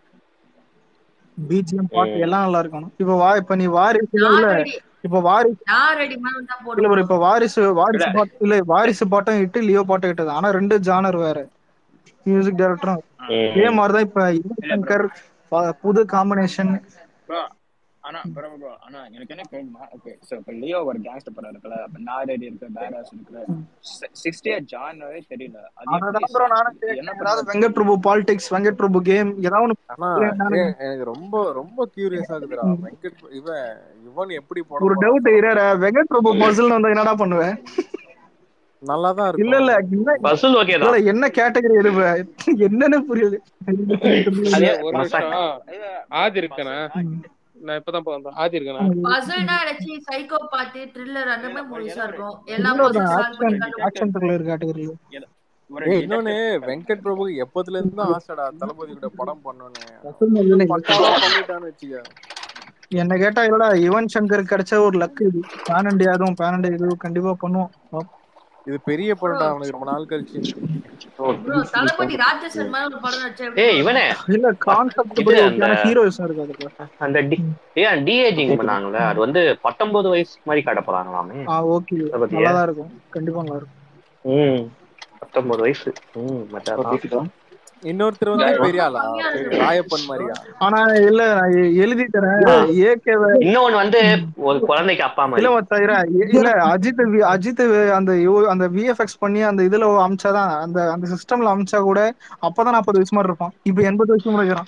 பிஜிஎம் பாட்டு ம். எல்லாம் நல்லா இருக்கணும் இப்ப வா இப்ப நீ வாரிசு இல்ல நான் ரெடி இப்ப வாரிசு நான் ரெடி மேம் தான் இல்ல bro போடுவோம் இப்ப வாரிசு வாரிசு பாட்டு இல்ல வாரிசு பாட்டும் இட்டு லியோ பாட்டும் இட்டது ஆனா ரெண்டு ஜானர் வேற மியூசிக் டைரக்டரும் இதே மாதிரிதான் இப்ப யுவன் சங்கர் ப- புது காம்பினேஷன் ப்ரோ ஆனா ப்ரோ ப்ரோ ஆனா எனக்கு என்ன கேட்குமா ஓகே சோ இப்போ லியோ ஒரு கேங்ஸ்டர் படம் இருக்குல்ல அப்ப நாரடி இருக்கு பேராஸ் இருக்கு சிக்ஸ்டி எயிட் ஜானரே தெரியல அது அதான் எப்படி ப்ரோ நானும் என்ன கேட்டேன் ஏதாவது பண்ணுவாங்க வெங்கட் பிரபு பாலிடிக்ஸ் வெங்கட் பிரபு கேம் ஏதாவது ஒண்ணு ஆனா நானு- ஏய், எனக்கு ரொம்ப ரொம்ப கியூரியஸ் ஆகுதுடா வெங்கட் இவன் இவன் எப்படி போட ஒரு போறான் டவுட் இரா வெங்கட் பிரபு பசில் வந்தா என்னடா பண்ணுவேன் நல்லா தான் இல்ல இருக்கும் இல்ல என்ன பசுல் ஓகே இல்ல, இல்ல, என்ன கேட்டகரி எது என்னன்னு புரியுது அதே அது ஒரு மசாக். நிமிஷம் ஆதி இருக்கண்ணா நான் இப்பதான் வந்தேன் ஆதி இருக்கண்ணா பசில்னா ஆக்சுவலி சைக்கோ பாத்து த்ரில்லர் அந்த மாதிரி மூவிஸா இருக்கும் எல்லா இன்னொரு பசில் சால்வ் பண்ணி ஆக்ஷன் ஆக்ஷன் த்ரில்லர் கேட்டகரி ஒரு ஏய் டிடெக்டிவ் இன்னொன்னு வெங்கட் பிரபு எப்பத்துல இருந்து தான் ஆசைடா தளபதி கூட படம் பண்ணணும்னு பக்காவா பண்ணிட்டான்னு வச்சுக்க என்ன கேட்டா இல்லடா யுவன் சங்கர் கிடைச்ச ஒரு லக் இது பேன் இண்டியா அதுவும் பேன் இண்டியா இது கண்டிப்பா பண்ணுவோம் பாப்போம். இது பெரிய படம்டா அவனுக்கு ரொம்ப நாள் கழிச்சு ப்ரோ தளபதி ராட்சசன் மாதிரி ஒரு படம் நடிச்சா எப்படி ஏய் இருக்கும்? இவனே இல்ல கான்செப்ட் இது படி அந்த ஓகேனா ஹீரோயிஸும் இருக்கு அதுக்கு அந்த டி ஏன் டிஏஜிங் பண்ணாங்கல்ல அது வந்து பத்தொன்பது வயசு மாதிரி காட்ட போறாங்களாமே ஆ ஓகே அதை பத்தியா நல்லா தான் இருக்கும் கண்டிப்பா நல்லா இருக்கும் ம் பத்தொன்பது வயசு ம் மச்சான் இன்னொருத்தர் வந்து பெரிய ஆளா பெரிய ராயப்பன் மாதிரியா ஆனா இல்ல நான் எ- எழுதி தரேன் bro, ஏகேவ இன்னொன்னு வந்து ஒரு குழந்தைக்கு அப்பா இல்ல மாதிரி தவிர இல்ல அஜித் வி- அஜித் வி- அந்த யோ- அந்த விஎஃப்எக்ஸ் பண்ணி அந்த இதுல அமிச்சாதான் அந்த அந்த சிஸ்டம்ல அமிச்சா கூட அப்பதான் நாற்பது வயசு மாதிரி இருப்பான் இப்ப எண்பது வயசு முடிக்கிறான்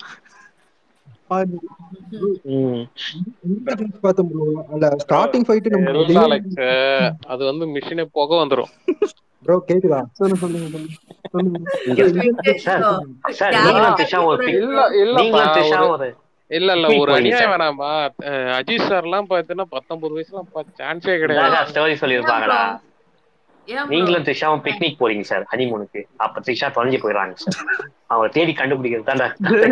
ம் பார்த்தோம் bro. அந்த ஸ்டார்டிங் ஃபைட் நம்ம இல்ல லியோ அலெக்ஸ் அது வந்து மிஷினே புகை வந்துரும் ப்ரோ கேக்குதா சொல்லு சொல்லுங்க சொல்லுங்க சொல்லுங்க இங்க சார் சார் நீங்களும் திஷா ஒரு pic- இல்ல இல்லப்பா நீங்களும் திஷா ஒரு ஒரு இல்ல இல்ல picnic ஒரு போறீங்க அநியாயம் சார் வேணாமா அஹ் அஜித் சார் எல்லாம் பாத்தீங்கன்னா பத்தொன்பது வயசுலாம் சான்ஸே கிடையாது அழகா ஸ்டோரி சொல்லியிருப்பாங்கடா ஏன் bro? நீங்களும் திஷாவும் பிக்னிக் போறீங்க சார் ஹனிமூனுக்கு அப்ப திஷா தொலைஞ்சு போயிடுறாங்க சார் அவங்க தேடி கண்டுபிடிக்கிறது தான்டா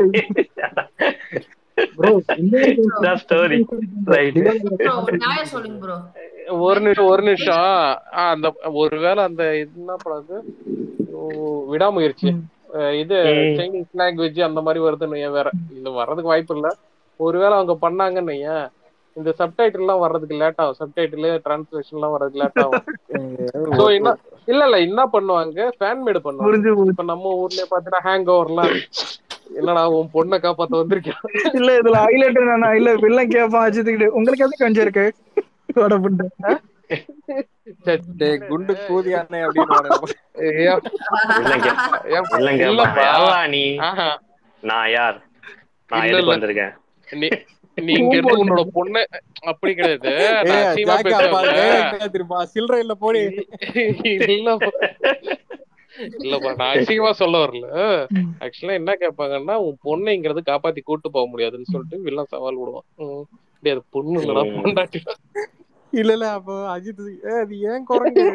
ப்ரோ ஸ்டோரி ரைட் bro, ஒரு நியாயம் சொல்லுங்க ப்ரோ ஒரு நிமிஷம் ஒரு நிமிஷம் ஆ, அந்த ஒருவேளை அந்த இது என்ன படம் அது ஓ, விடாமுயற்சி அஹ் இது ம். சைனீஸ் லாங்குவேஜ் அந்த மாதிரி வருதுன்னு ஏன் வேற இது வர்றதுக்கு வாய்ப்பு இல்ல ஒருவேளை அவங்க பண்ணாங்கன்னு ஏன் இந்த சப்டைட்டில் எல்லாம் வர்றதுக்கு லேட் ஆகும் சப்டைட்டில் டிரான்ஸ்லேஷன் எல்லாம் வர்றதுக்கு லேட் ஆகும் சோ என்ன இல்ல இல்ல என்ன பண்ணுவாங்க ஃபேன் மேடு பண்ணுவாங்க புரிஞ்சு போச்சு. இப்ப நம்ம ஊர்லயே பாத்தீங்கன்னா ஹேங் ஓவர்லாம் என்னடா உன் பொண்ணை காப்பாத்த வந்திருக்கேன் இல்ல இதுல ஹைலைட் என்னன்னா இல்ல வில்லன் கேப்பான் அஜித் கிட்ட உங்களுக்கு எது கஞ்சி இருக்கு வட புண்டு டேய் குண்டு கூதியானே அப்படின்னு இல்லைங்க இல்லைங்க இல்லப்பா யாரா நீ ஆஹா. நான் யார் நான் இல்ல, எதுக்கு இல்ல. வந்திருக்கேன் நீ நீங்க இருந்து உன்னோட பொண்ணு அப்படி கிடையாது நான் ஏய் அசிங்கமா ஜாக்கா பாரு பேசுறேன் திருப்பா சில்லறை இல்ல போடி இல்லப்பா இல்லப்பா நான் அசிங்கமா சொல்ல வரல ஆக்சுவலா என்ன கேட்பாங்கன்னா உன் பொண்ணுங்கிறது காப்பாத்தி கூட்டு போக முடியாதுன்னு சொல்லிட்டு வில்லன் சவால் விடுவான் ம். டேய், அது பொண்ணு இல்லடா ம். பொண்டாட்டி இல்ல இல்ல அப்போ அஜித் ஏ அது ஏன் குரங்கு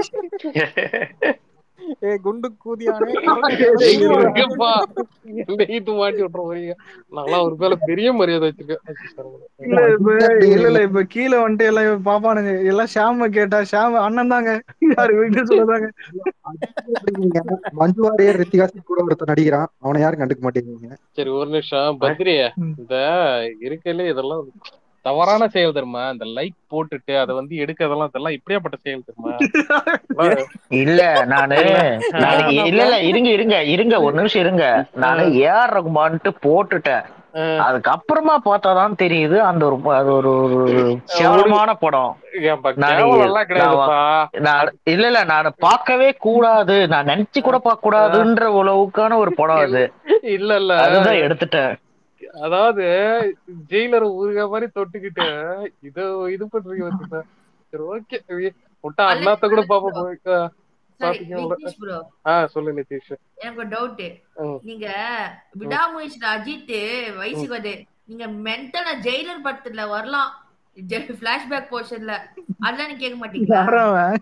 ஏ குண்டு கூதியானே எங்கப்பா என்ன இது மாட்டி விட்டுற போறீங்க நல்லா ஒரு பேல பெரிய மரியாதை வச்சிருக்கேன் இல்ல இப்ப இல்ல இல்ல இப்ப கீழே வந்துட்டு எல்லாம் பாப்பானுங்க எல்லாம் ஷாம கேட்டா ஷாம் அண்ணன் தாங்க யாரு வீட்டு சொல்லுதாங்க மஞ்சு வாரியர் ரித்திகா சிங் கூட ஒருத்தர் நடிக்கிறான் அவனை யாரும் கண்டுக்க மாட்டேங்கிறீங்க சரி ஒரு நிமிஷம் பத்ரி இந்த இருக்கல இதெல்லாம் தவறான செயல் தெரியுமா இந்த லைக் போட்டுட்டு அதை வந்து எடுக்கிறதெல்லாம் இதெல்லாம் இப்படியாப்பட்ட செயல் தெரியுமா இல்ல நானு நானு இல்ல இல்ல இருங்க இருங்க இருங்க ஒரு நிமிஷம் இருங்க நானு ஏஆர் ரகுமான்ட்டு போட்டுட்டேன் அதுக்கப்புறமா பார்த்தாதான் தெரியுது அந்த ஒரு அது ஒரு ஒரு கேவலமான படம் ஏன்பா நான் கேவலம் எல்லாம் கிடையாதுப்பா நான் இல்ல இல்ல நான் பார்க்கவே கூடாது நான் நினைச்சு கூட பார்க்க கூடாதுன்ற அளவுக்கான ஒரு படம் அது இல்ல இல்ல அதுதான் எடுத்துட்டேன் அதாவது ஜெயிலர் ஊருக மாதிரி தொட்டுக்கிட்டு இத இது பண்றீங்க பாத்தீங்களா சரி ஓகே விட்டா அண்ணாத்த கூட பாப்பா போய் சரி பாத்தீங்க நிதிஷ் ப்ரோ ஆஹ் சொல்லு நிதிஷ் எனக்கு ஒரு டவுட் ம். நீங்க விடாமுயற்சியில அஜித் வயசுக்கு வந்து நீங்க மென்டலா ஜெயிலர் படத்துல வரலாம் பிளாஷ்பேக் போர்ஷன்ல அதெல்லாம் நீ கேட்க மாட்டீங்களா யாரவன்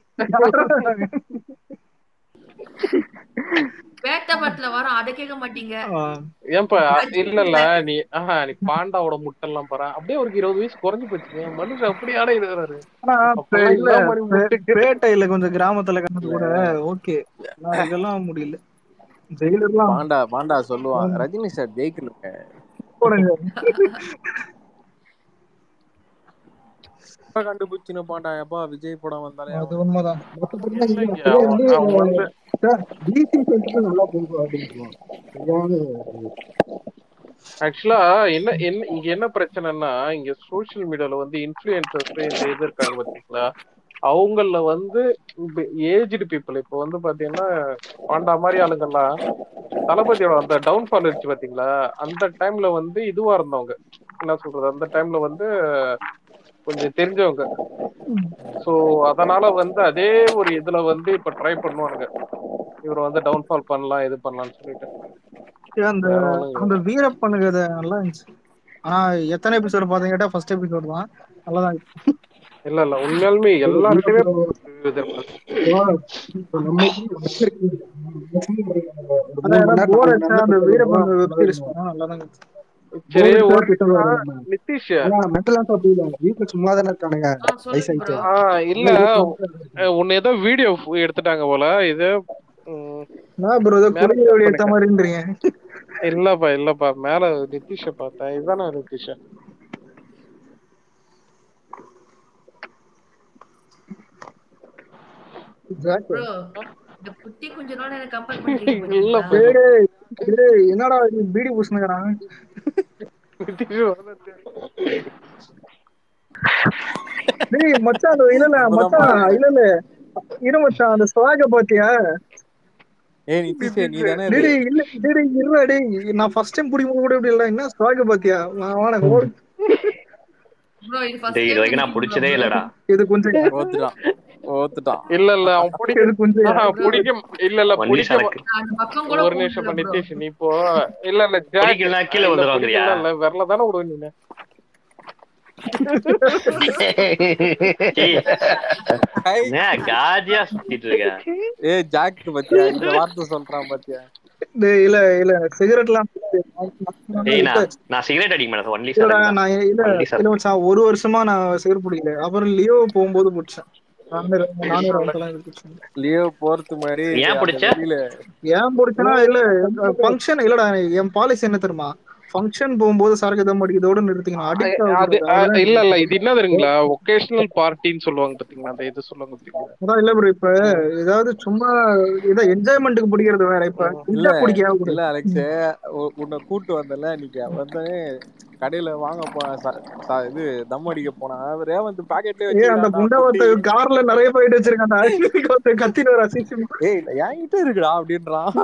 பேட்ட படத்துல வரோம் அதை கேட்க மாட்டீங்க ஏன்பா இல்ல இல்ல நீ ஆஹா நீ பாண்டாவோட முட்டெல்லாம் பாரு அப்படியே ஒரு இருபது வயசு குறைஞ்சு போச்சுங்க மனுஷன் அப்படியாட இருக்கிறாரு ஆனா அப்பெல்லாம் இல்ல இந்த மாதிரி முட்டுக்கு பேட்டையில கொஞ்சம் கிராமத்துல கண்டது கூட ஓகே இதெல்லாம் முடியல ஜெயிலர்லாம் பாண்டா பாண்டா சொல்லுவான் ரஜினி சார் ஜெயிக்கணுங்க போடுங்க எப்ப கண்டுபிடிச்சுன்னு பாண்டா எப்பா விஜய் படம் வந்தாலே அது உண்மைதான் மத்தபடி இல்லைங்க இதே வந்து அவன் வந்து சார் டிசி சென்ஸ் நல்லா போகும் அப்படின்னு சரியான ஆக்சுவலா என்ன என்ன இங்க என்ன பிரச்சனைன்னா இங்க சோஷியல் மீடியால வந்து இன்ஃபுளுசர்ஸ் இந்த இது இருக்காங்க பாத்தீங்களா அவங்கள வந்து ஏஜ்டு பீப்புள் இப்போ வந்து பாத்தீங்கன்னா பாண்டா மாதிரி ஆளுங்கெல்லாம் தளபதியோட அந்த டவுன்ஃபால் இருந்துச்சு பாத்தீங்களா அந்த டைம்ல வந்து இதுவா இருந்தவங்க என்ன சொல்றது அந்த டைம்ல வந்து கொஞ்சம் தெரிஞ்சவங்க சோ அதனால வந்து அதே ஒரு இதுல வந்து இப்ப ட்ரை பண்ணுவானுங்க இவர் வந்து டவுன்ஃபால் பண்ணலாம் இது பண்ணலாம்னு சொல்லிட்டு ஏன் அந்த வேற ஒண்ணும் இல்ல. அந்த வீரப்பனுக்கு அது நல்லா இருந்துச்சு ஆனா எத்தனை எபிசோடு பாத்தீங்க கேட்டா ஃபர்ஸ்ட் எபிசோடு தான் நல்லா தான் இல்ல இல்ல உண்மையாலுமே எல்லாருக்குமே போர் அடிச்சா அந்த வீரப்பன் வெப் சீரிஸ் பண்ணா நல்லா தான் இருந்துச்சு சரி Bore ஒரு அடிச்சா திட்டம் வரும் நம்ம. நிதிஷ் ஆனா மென்டல் ஹாஸ்பிட்டல் அப்படி இல்ல வீட்டுல சும்மா தானே இருக்கானுங்க வயசாயிட்டு ஆஹ் இல்ல அஹ் உன்னை ஏதோ வீடியோ எடுத்துட்டாங்க போல இது ம், நான் ப்ரோ ஏதோ மேல குடிக்கிற check வீடியோ எடுத்த பண்ணுங்க. மாதிரின்றீங்க இல்லப்பா இல்லப்பா மேல நிதிஷ பார்த்தேன் இதுதானே நிதிஷ் ப்ரோ இந்த குட்டி குஞ்சனோட எனக்கு கம்பேர் பண்றீங்க இல்ல பாத்தீங்களா? டேய், டேய், டேய், என்னடா இது பீடி பூசினுக்கிறான் நிதிஷ் வந்து டேய் மச்சான் அந்த இல்ல இல்ல மச்சான் இல்ல இல்ல இரு மச்சான் அந்த ஸ்வாக பாத்தியா ஏய் நிதிஷே நீ தானே டேய் டேய், இல்ல டேய் டேய், இருடா டேய் நான் ஃபர்ஸ்ட் டைம் பிடிக்கும் கூட இப்படி இல்ல என்ன ஸ்வாக பாத்தியா வா- வாடா ஓடு ப்ரோ இது ஃபர்ஸ்ட் டேய் இது வரைக்கும் நான் பிடிச்சதே இல்லடா இது கொஞ்சம் ஓத்துட்டான் ஓத்துட்டான் இல்ல இல்ல அவன் பிடிக்க இது கொஞ்சம் ஆஹா, பிடிக்க இல்ல இல்ல ஒன்லி பிடிக்க சரக்கு அந்த பக்கம் கூட ஒரு நிமிஷம் போகல bro. நிதிஷ் நீ இப்போ இல்ல இல்ல ஜாக் பிடிக்கலனா கீழே இல்ல வந்துருவாங்கறியா பிடிக்கல இல்ல விரல தானே விடுவ நீ ஏய், என்ன காஜியா சுத்திட்டு இருக்க ஏய் ஜாக் பத்தியா இந்த வார்த்தை சொல்றான் பாத்தியா டேய் இல்ல இல்ல சிகரெட்லாம் ஏய் நான் நான் சிகரெட் அடிக்க மாட்டேன் ஒன்லி இல்லடா சரக்கு நான் இல்ல ஒன்லி இல்ல சரக்கு மச்சான் ஒரு வருஷமா நான் சிகரெட் பிடிக்கல அப்புறம் லியோ போகும்போது பிடிச்சேன் நானூறு நானூறு அவத்தெல்லாம் பிடிச்சேன் லியோ போறது மாதிரி ஏன் அந்த பிடிச்ச? வெளியில ஏன் பிடிச்சனா இல்ல ஃபங்க்ஷன் இல்லடா என் பாலிசி என்ன தெரியுமா ஃபங்க்ஷன் போகும்போது சரக்கு தம் அடிக்கிறதோட நிறுத்திக்கணும் அடிக்ட் அது ஆகக்கூடாது அஹ், அதுதான் இல்ல இல்ல எனக்கு இது என்ன தெரியுங்களா ஒகேஷனல் பார்ட்டின்னு சொல்லுவாங்க பாத்தீங்களா அந்த இது சொல்லுவாங்க பாத்தீங்களா அதான் இல்ல ப்ரோ இப்ப ஏதாவது சும்மா ஏதோ என்ஜாய்மெண்ட்டுக்கு பிடிக்கிறது வேற இப்ப இல்ல இல்ல பிடிக்க இல்ல கூடாது அலெக்ஸ் உன்னை கூட்டு வந்தல இன்னைக்கு வந்து கடையில வாங்க போ ச- ச- இது தம் அடிக்க போனா ரேவந்த் பாக்கெட்லயே ஏ அந்த வச்சுக்கிறான்டா புண்டா பொட்டி ஒருத்த கார்ல நிறைய போயிட்டு வச்சிருக்கான்டா கத்திட்டு வர சிசி ஏய் என்கிட்ட இருக்குடா அப்படின்றான்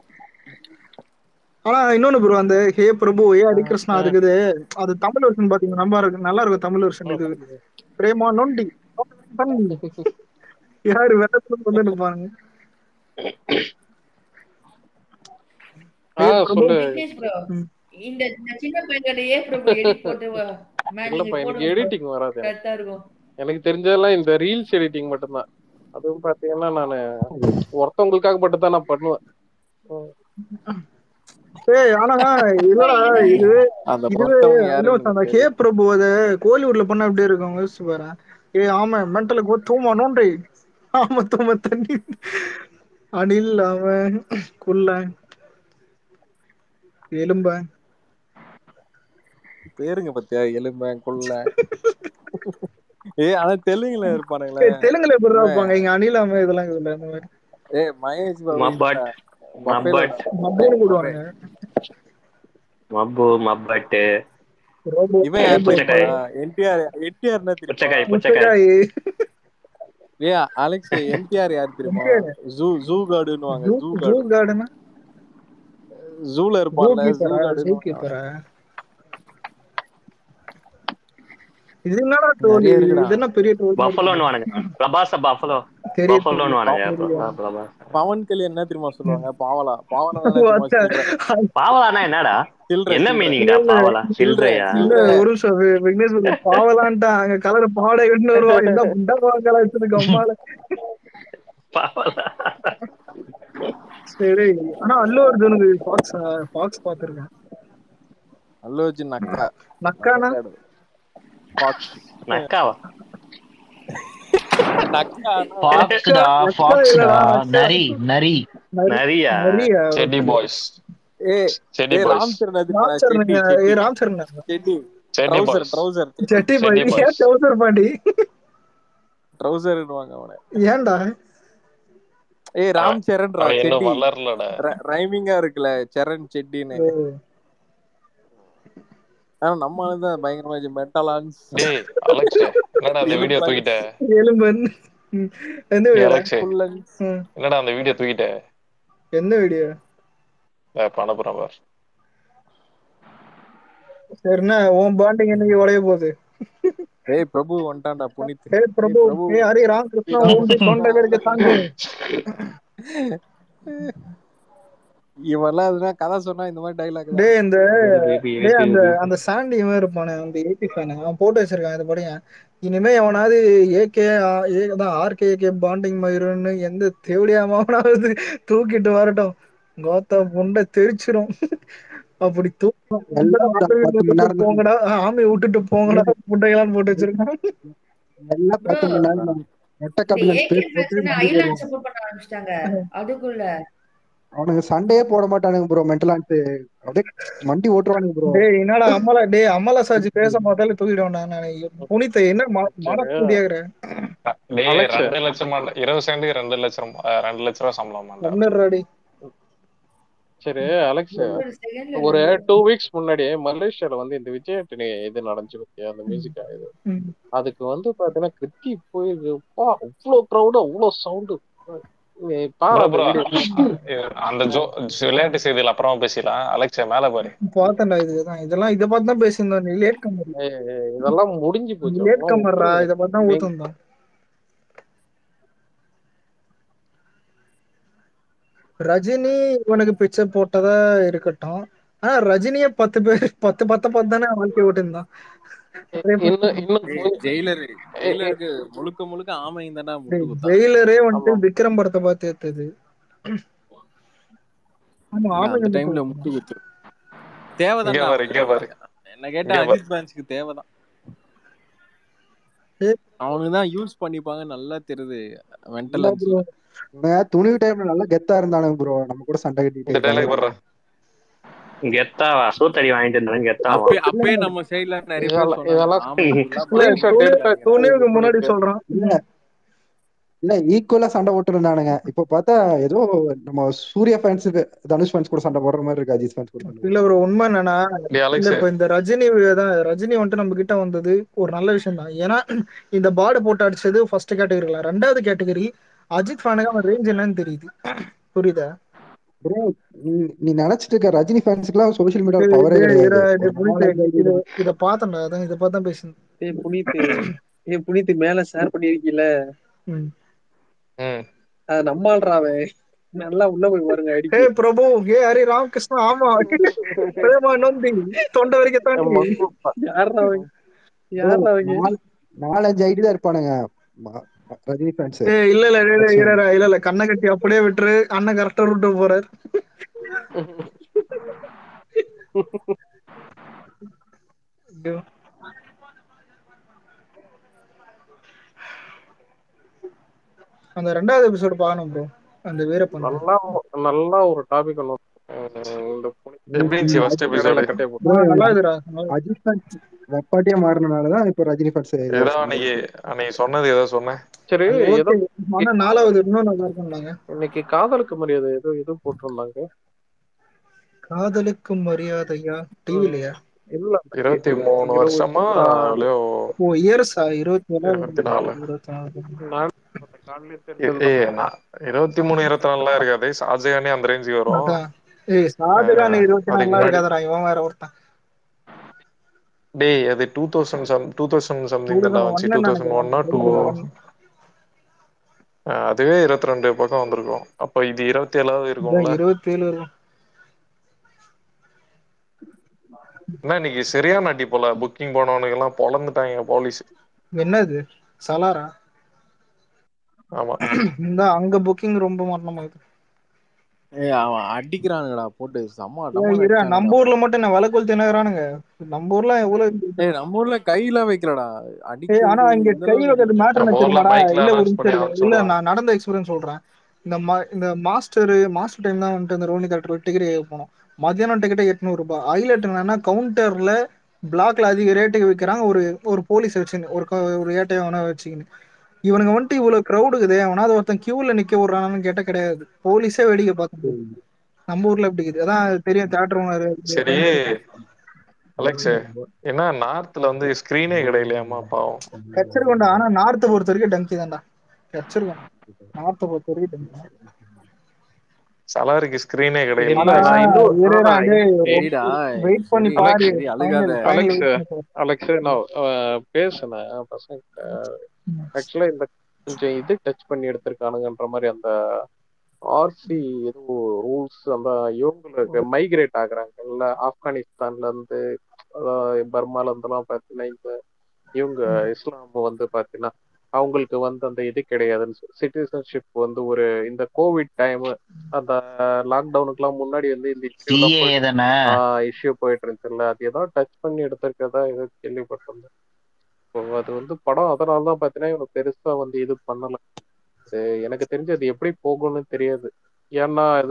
ஆனா இன்னொன்னு ப்ரோ அந்த ஹே பிரபு ஏ ஹரிகிருஷ்ணா அதுக்கு இது அது தமிழ் வெர்ஷன் பாத்தீங்கன்னா நல்லா இருக்கு நல்லா இருக்கும் தமிழ் வெர்ஷன் இது பிரேமா நொண்டி யாரு வேற வந்து நிப்பாங்க ஹே ஆஹ் பிரபு சொல்லு நிதிஷ் ப்ரோ இந்த இந்த சின்ன பையன்கிட்டயே பிரபு எடிட் போட்டு மேம் நீங்க இல்லப்பா எனக்கு போடுங்க bro. எடிட்டிங் வராது எனக்கு கரெக்டா இருக்கும் எனக்கு தெரிஞ்சதெல்லாம் இந்த ரீல்ஸ் எடிட்டிங் மட்டும்தான் அதுவும் பாத்தீங்கன்னா நானு ஒருத்தவங்களுக்காக மட்டும் தான் நான் பண்ணுவேன் ம். ஏய் ஆனா இல்லடா இது அந்த இதுவே பொறுத்தவங்க இல்ல யாருன்னு மச்சான், அந்த எனக்கு ஹே தெரியும் பிரபு அத கோலிவுட்ல பண்ண அப்படியே இருக்கும் யோசிச்சு பாரு ஏ ஆமா மென்டலுக்கு தூமா நோண்டி ஆமா தூமா தண்ணி அணில் அவன் குள்ள எலும்ப பேருங்க பத்தியா எலும்பை குள்ள ஏய் ஆனா தெலுங்குல இருப்பானுங்களே ஏய், தெலுங்குல எப்படி இவன் இருப்பாங்க இங்க அணில் அவன் இதெல்லாம் இதுல இந்த மாதிரி ஏய் மகேஷ் பாபு மப்பட் பப்பையில மப்பட் மப்பேன்னு கூடுவாங்க மப்பு மப்பட்டு ரோபோ இவன் யார் தெரியுமா புச்சக்காய் என்டிஆர் என்டிஆர் என்ன தெரியுமா புச்சக்காய் புச்சக்காய் முட்டைக்காய் ஏ அலெக்ஸ் என்டிஆர் யார் தெரியுமா ஜூ ஜூ கார்டுன்னுவாங்க ஜூ ஜூ ஜூ கார்டு கார்டுனா ஜூல ஜூ இருப்பான்ல ஜூ கீப்பரா ஜூ கார்டுன்னு கீப்பரா இது என்னடா ட்ரோல் நிறைய இருக்குடா இது என்ன பெரிய ட்ரோல் பஃபலோன்னு வானுங்க பிரபாச பஃபலோ தெரியும் பஃபலோன்னு வானுங்க தெரியும் பிரபாஸ் பவன் கல்யாண் என்ன தெரியுமா சொல்லுவாங்க பாவலா பாவலா என்ன தெரியுமா சில்லற பாவலானா என்னடா சில்லற என்ன சில்லற மீனிங்டா பாவலா சில்லற சில்லறையா இல்ல சில்லற ஒரு நிமிஷம் வி- விக்னேஷ் சொல்ல பாவலான்ட்டா அங்க கலர் பாவாடை கட்டு வருவா என்ன புண்டா பாவங்களா வச்சிருக்கு அம்மால பாவலா சரி ஆனா அல்லு அர்ஜுனுக்கு ஃபாக்ஸ் ஃபாக்ஸ் பாத்திருக்கேன் அல்லு அர்ஜுன் நக்கா நக்கானா நக்கக்காடு ஃபாக்ஸ் நக்காவா நக்கா ஃபாக்ஸ்டா நக்கா ஃபாக்ஸ்டா இல்லடா நக்கா நரி நரி நரி நரியா நரியா செடி பாய்ஸ் ஏ செடி ஏ பாய்ஸ் ராம் சரண் தெரியுமா ராம் செட்டி சரணுங்க செட்டி ஏ ராம் சரண் செட்டி செடி trouser boys trouser Shetty boy செடி ஏன் பாய்ஸ் டவுசர் பாண்டி ட்ரௌசர்னுவாங்க அவனை ஏன்டா ஏய் ராம் சரண்ரா அவன் இன்னும் செட்டி வளரலடா ரைமிங்கா இருக்குல்ல சரண் செட்டின்னு ஓ. ஆனா நம்ம ஆளுதான் பயங்கரமா மெட்டலான்ஸ் டேய் அலெக்ஸ் என்னடா அந்த வீடியோ தூக்கிட்ட எலும்பன் ம். எந்த டேய் வீடியோடா அலெக்ஸ் புல்லன்ஸ் ம். என்னடா அந்த வீடியோ தூக்கிட்ட எந்த வீடியோ பண்ணப்புறம் பார் சரிண்ணா உன் பாண்டிங் என்னைக்கு உடைய போகுது ஏய் பிரபு வந்துட்டான்டா புனித் ஏ ஏய் பிரபு பிரபு ஏ ஹரி ராம் கிருஷ்ணா ஏய், உண்டி தொண்டை வெடிக்க தாங்கு இவெல்லாம் எதுனா கதை சொன்னா இந்த மாதிரி டைலாக் தான் டேய் இந்த பேபி டேய் அந்த பேபி அந்த சாண்டி இவன் இருப்பானே அந்த எயிட்டி ஃபேனு அவன் போட்டு வச்சிருக்கான் இது படிங்க இனிமே எவனாவது ஏகே தான் ஆர்கே ஏகே பாண்டிங் மயிருன்னு எந்த தேவடியாமாவனாவது தூக்கிட்டு வரட்டும் கோத்தா புண்டை தெரிச்சிரும் அப்படி தூக்கம் எல்லாம் ஒரு ஆமி பத்து மணி விட்டுட்டு நேரம் தான் போங்கடா ஆமி விட்டுட்டு போங்கடா புண்டைகளாம் போட்டு வச்சிருக்கான் எல்லாம் ப்ரோ பத்து மணி நேரம் தான் மொட்டை இந்த கபிலன் ஏகே ஸ்பேஸ் போட்டு ஃபேன்ஸ் மண்டி ஐலாண்ட் போடுவான் சப்போர்ட் பண்ண ஆரம்பிச்சிட்டாங்க அதுக்குள்ள அவனுங்க சண்டையே போட மாட்டானுங்க ப்ரோ மென்டலான்ட்டு அப்படியே மண்டி ஓட்டுவானுங்க ப்ரோ டேய் என்னடா அமலா டேய் அமலா சாஜி பேச பார்த்தாலே தூக்கிடுவேன் நான் புனித்த என்ன சரி மனசூதியாகிற டேய் அலெக்ஸ் ரெண்டு லட்சம் இருபது செகண்டுக்கு ரெண்டு லட்சம் அஹ், ரெண்டு லட்ச ரூபா சம்பளம் மாட்டா ஒன்னு சரி அலெக்ஸ் ஒரு செகண்ட்ல ஒரு ரெண்டு டூ வீக்ஸ் முன்னாடி மலேசியால வந்து இந்த விஜய் ஆண்டனி இது நடந்துச்சு பத்தியா அந்த மியூசிக் இது அதுக்கு வந்து பாத்தீங்கன்னா கிருத்தி போயிருப்பா அவ்வளவு க்ரௌடு அவ்வளவு சவுண்டு பாரு ப்ரோ அந்த ப்ரோ வீடியோ அந்த ஜோ விளையாட்டு செய்தியில் அப்புறமா பேசிடலாம் அலெக்ஸ் மேல பாரு பார்த்தேன்டா இதுதான் இதெல்லாம் இதை பார்த்து தான் பேசியிருந்தோம் நீ லேட் கம்மர் இதெல்லாம் முடிஞ்சு போச்சு லேட் அதெல்லாம் கம்மர்ரா விட்டுரு இதை பார்த்து தான் நீ ஊத்துந்தான் ரஜினி இவனுக்கு பிச்சை போட்டதா இருக்கட்டும் ஆனா ரஜினியே பத்து பேர் பத்து பத்த பார்த்து தானே வாழ்க்கை ஓட்டிருந்தான் நிறைய பேர் இன்னும் இன்னும் ஏய் கொஞ்ச- ஜெயிலரு ஏ- ஏ- ஜெயிலருக்கு முழுக்க முழுக்க ஆமையும் தானே முட்டு டேய், குத்தான் ஜெயிலரே வந்துட்டு ஆமா விக்ரம் படத்தை பார்த்து ஏத்தது ஆமா இல்ல ஆமைங்க அந்த முட்டு டைம்ல குத்தும். முட்டு குத்து இங்க தேவைதான்டா பாரு இங்க பாரு என்ன கேட்டா இங்க பாரு அஜித் ஃபேன்ஸ்க்கு தேவைதான் ஏய், அவனுக்கு தான் யூஸ் பண்ணிப்பாங்க நல்லா தெரியுது இல்ல மென்டலன்ஸ்ல ப்ரோ இவன் துணிவு டைம்ல நல்லா கெத்தா இருந்தானுங்க ப்ரோ நம்ம கூட சண்டை இந்த கட்டிட்டு டைலாக் ஜாலியா பாரு கெத்தாவா சூத்தடி வாங்கிட்டு இருந்தாலும் கெத்தாவா அப்பே அப்பயே நம்ம சைடுல நிறைய பேர் இதெல்லாம் சொன்னாங்க இதெல்லாம் ஆமை ஃபுல்லா இல்ல ஸ்கிரீன்ஷாட் பாத்துட்டு எடுத்து இருக்காங்க துணிவுக்கு இது முன்னாடி பண்ணிட்டு சொல்றான் இல்ல இல்ல ஈக்குவலா சண்டை போட்டு இருந்தானுங்க இப்ப பார்த்தா ஏதோ நம்ம சூர்யா ஃபேன்ஸ் தனுஷ் ஃபேன்ஸ் கூட சண்டை போடுற மாதிரி இருக்கு அஜித் ஃபேன்ஸ் கூட சண்டை இல்ல ப்ரோ உண்மை என்னன்னா டேய் இல்ல அலெக்ஸ் இப்ப இந்த ரஜினி தான் ரஜினி வந்துட்டு நம்ம கிட்ட வந்தது ஒரு நல்ல விஷயம் தான் ஏன்னா இந்த பாடு போட்டு அடிச்சது ஃபர்ஸ்ட் கேட்டகரில ரெண்டாவது கேட்டகரி அஜித் ஃபேனுக்கு அவன் ரேஞ்ச் என்னன்னு தெரியுது புரியுதா ப்ரோ நீ நினைச்சிட்டு இருக்க ரஜினி ஃபேன்ஸ்க்குலாம் சோஷியல் மீடியால டேய், பவரே டேய், கிடையாது இரு, ஒரு டேய், புனித் நாலஞ்சு ஐடி இத இத பார்த்தேன்டா அதான் இத பார்த்தா பேசுனேன் ஏய் புனித் ஏய் புனித் மேல ஷேர் பண்ணிருக்கீல ம். ம் அது நம்ம ஆள்றாவே நல்லா உள்ள போய் பாருங்க ஹே அடிக்கு பிரபு ஹே ஹரி ராமகிருஷ்ணா ஆமா பிரேமா நொந்தி தொண்டை வரைக்கும் தாண்டி மங்குப்பா யாரா அவங்க ப்ரோ யாரா அவங்க நாலு நாலஞ்சு ஐடி தான் இருப்பானுங்க ம- ம- ரஜினி ஃபேன்ஸ் ஏ இல்ல இல்ல இல்ல இல்ல இல்ல இல்ல இல்ல கண்ணை கட்டி அப்படியே விட்டுரு அண்ணன் கரெக்டா விட்டு போறாரு ஐயோ. அந்த ரெண்டாவது எபிசோடு பார்க்கணும் ப்ரோ அந்த வீரப்பன் நல்லா நல்லா ஒரு டாபிக் ஒன்று இந்த புனித் எப்படி இருந்துச்சு ஃபர்ஸ்ட் இடையில எபிசோடு கட்டைய போட்டு ப்ரோ நல்லா இருக்குடா அஜித் ஃபேன்ஸ் வெப்பாட்டியா மாறினனாலதான் இப்ப ரஜினி ஃபேன்ஸ் ஏதோ அன்னைக்கு அன்னைக்கு சொன்னது ஏதோ சொன்னேன் சரி அது ஏதோ ஓகே ஆனா நாலாவது இன்னும் நல்லா இருக்கும்னாங்க இன்னைக்கு காதலுக்கு மரியாதை ஏதோ இது போட்டிருந்தாங்க காதலுக்கும் மரியாதையா டிவிலையா இல்ல இருபத்தி மூணு வருஷமா எவ்வளோ ஓ இயர்ஸா இருபத்தி ஏழு இருபத்தி நாலு இருபத்தி நாலு நான் காலையில ஏ தெரிஞ்சது நான் இருபத்தி மூணு இருபத்தி நாலுலாம் இருக்காது ஷாஜகானே அந்த ரேஞ்சுக்கு வரும் அதான் ஏய் ஷாஜகான் அஹ் இருபத்தி அதுக்கு நாலுலாம் முன்னாடி இருக்காதடா இவன் வேற ஒருத்தன் டேய் அது two thousand some two thousand two something தான்டா தௌசண்ட் வந்துச்சு ஒன்னு டூ தௌசண்ட் ஒன்னா டூ நினைக்கிறேன் அதுவே இருபத்தி ரெண்டு பக்கம் வந்திருக்கும் அப்ப இது இருபத்தி ஏழாவது இருக்கும்ல இருபத்தி ஏழு இருக்கும் என்ன இன்னைக்கு சரியான அடி போல புக்கிங் போனவனுக்கு எல்லாம் பொழந்துட்டாங்க போலீஸ் என்னது சலாரா ஆமா இந்த அங்க புக்கிங் ரொம்ப மரணமாகுது ஏய் அவன் அடிக்கிறானுங்கடா போட்டு செம்ம ஏய், டமால் இரு, அடிச்சானுங்கடா நம்ம ஊர்ல மட்டும் என்ன விலை கொளுத்து என்னறானுங்க நம்ம ஊர்ல எவ்வளவு ஏய் நம்ம ஊர்ல கையில வைக்கலடா ஏய் ஆனா அடிக்கிறது இங்க இந்த கை அளவுக்கு வைக்கிறது மேட்டர் என்ன நம்ம ஊர்ல தெரியுமாடா மைக்ல இல்ல ஒரு அனௌன்ஸ் பண்ணி நிமிஷம் ஆக இரு. இல்ல சொல்லுவாங்க நான் நடந்த எக்ஸ்பீரியன்ஸ் சொல்றேன் இந்த மா இந்த மாஸ்டர் மாஸ்டர் டைம் தான் வந்துட்டு இந்த ரோனி தேட்டர் டிக்கெட் போனோம் மத்தியானம் டிக்கெட் எட்நூறு ரூபாய் ஹைலைட் என்னன்னா கவுண்டர்ல பிளாக்ல அதிக ரேட்டுக்கு விற்கிறாங்க ஒரு ஒரு போலீஸ் வச்சுன்னு ஒரு க- ஒரு ஏட்டையை அவனை வச்சுக்கின்னு இவனுங்க வந்துட்டு இவ்வளவு crowd இருக்குது அவனாவது ஒருத்தன் கியூல நிக்க விடுறானு கேட்டா கிடையாது போலீஸே வேடிக்கை பார்த்து நம்ம ஊர்ல எப்படி இருக்குது அதான் தெரியும் தேட்டர் ஓனர் சரி அலெக்ஸ் என்ன நார்த்ல வந்து ஸ்கிரீனே கிடைக்கலையாமா பாவம் கச்சிருக்கோண்டா ஆனா நார்த்தை பொறுத்த வரைக்கும் டங்கி தான்டா கச்சிருக்கோம் நார்த்தை பொறுத்த வரைக்கும் டங்கி தான் சலாருக்கு ஸ்கிரீனே இல்ல கிடைக்கல நான் இன்னும் இருடா, ஆஹ் டேய், சரிடா வெயிட் பண்ணி சரி பாரு சரி அழுகாத ஃபைனல் ஃபைனல் அலெக்ஸ் வெயிட் பண்ணி பாரு அலெக்ஸ் நான் அஹ், பேசினேன் பசங்க ஆக்சுவலா இந்த கொஞ்சம் இது டச் பண்ணி எடுத்திருக்கானுங்கன்ற மாதிரி அந்த ஆர்சி ஏதோ ரூல்ஸ் அந்த இவங்களுக்கு மைக்ரேட் ஆகுறாங்கல்ல ஆப்கானிஸ்தான்ல இருந்து அதாவது பர்மால இருந்தெல்லாம் பார்த்தீங்கன்னா இந்த இவங்க இஸ்லாம் வந்து பார்த்தீங்கன்னா அவங்களுக்கு வந்து அந்த இது கிடையாதுன்னு சிட்டிசன்ஷிப் வந்து ஒரு இந்த கோவிட் டைம் அந்த லாக்டவுனுக்குலாம் முன்னாடி வந்து இந்த இஷ்யூலாம் சிஏ தானே இஷ்யூ போயிட்டு இருந்துச்சுல்ல அது ஏதோ டச் பண்ணி எடுத்திருக்கதா ஏதோ கேள்விப்பட்டிருந்தேன் ஸோ அது வந்து படம் அதனால தான் பார்த்தீங்கன்னா இவங்க பெருசா வந்து இது பண்ணல அது எனக்கு தெரிஞ்சு அது எப்படி போகும்னு தெரியாது ஏன்னா அது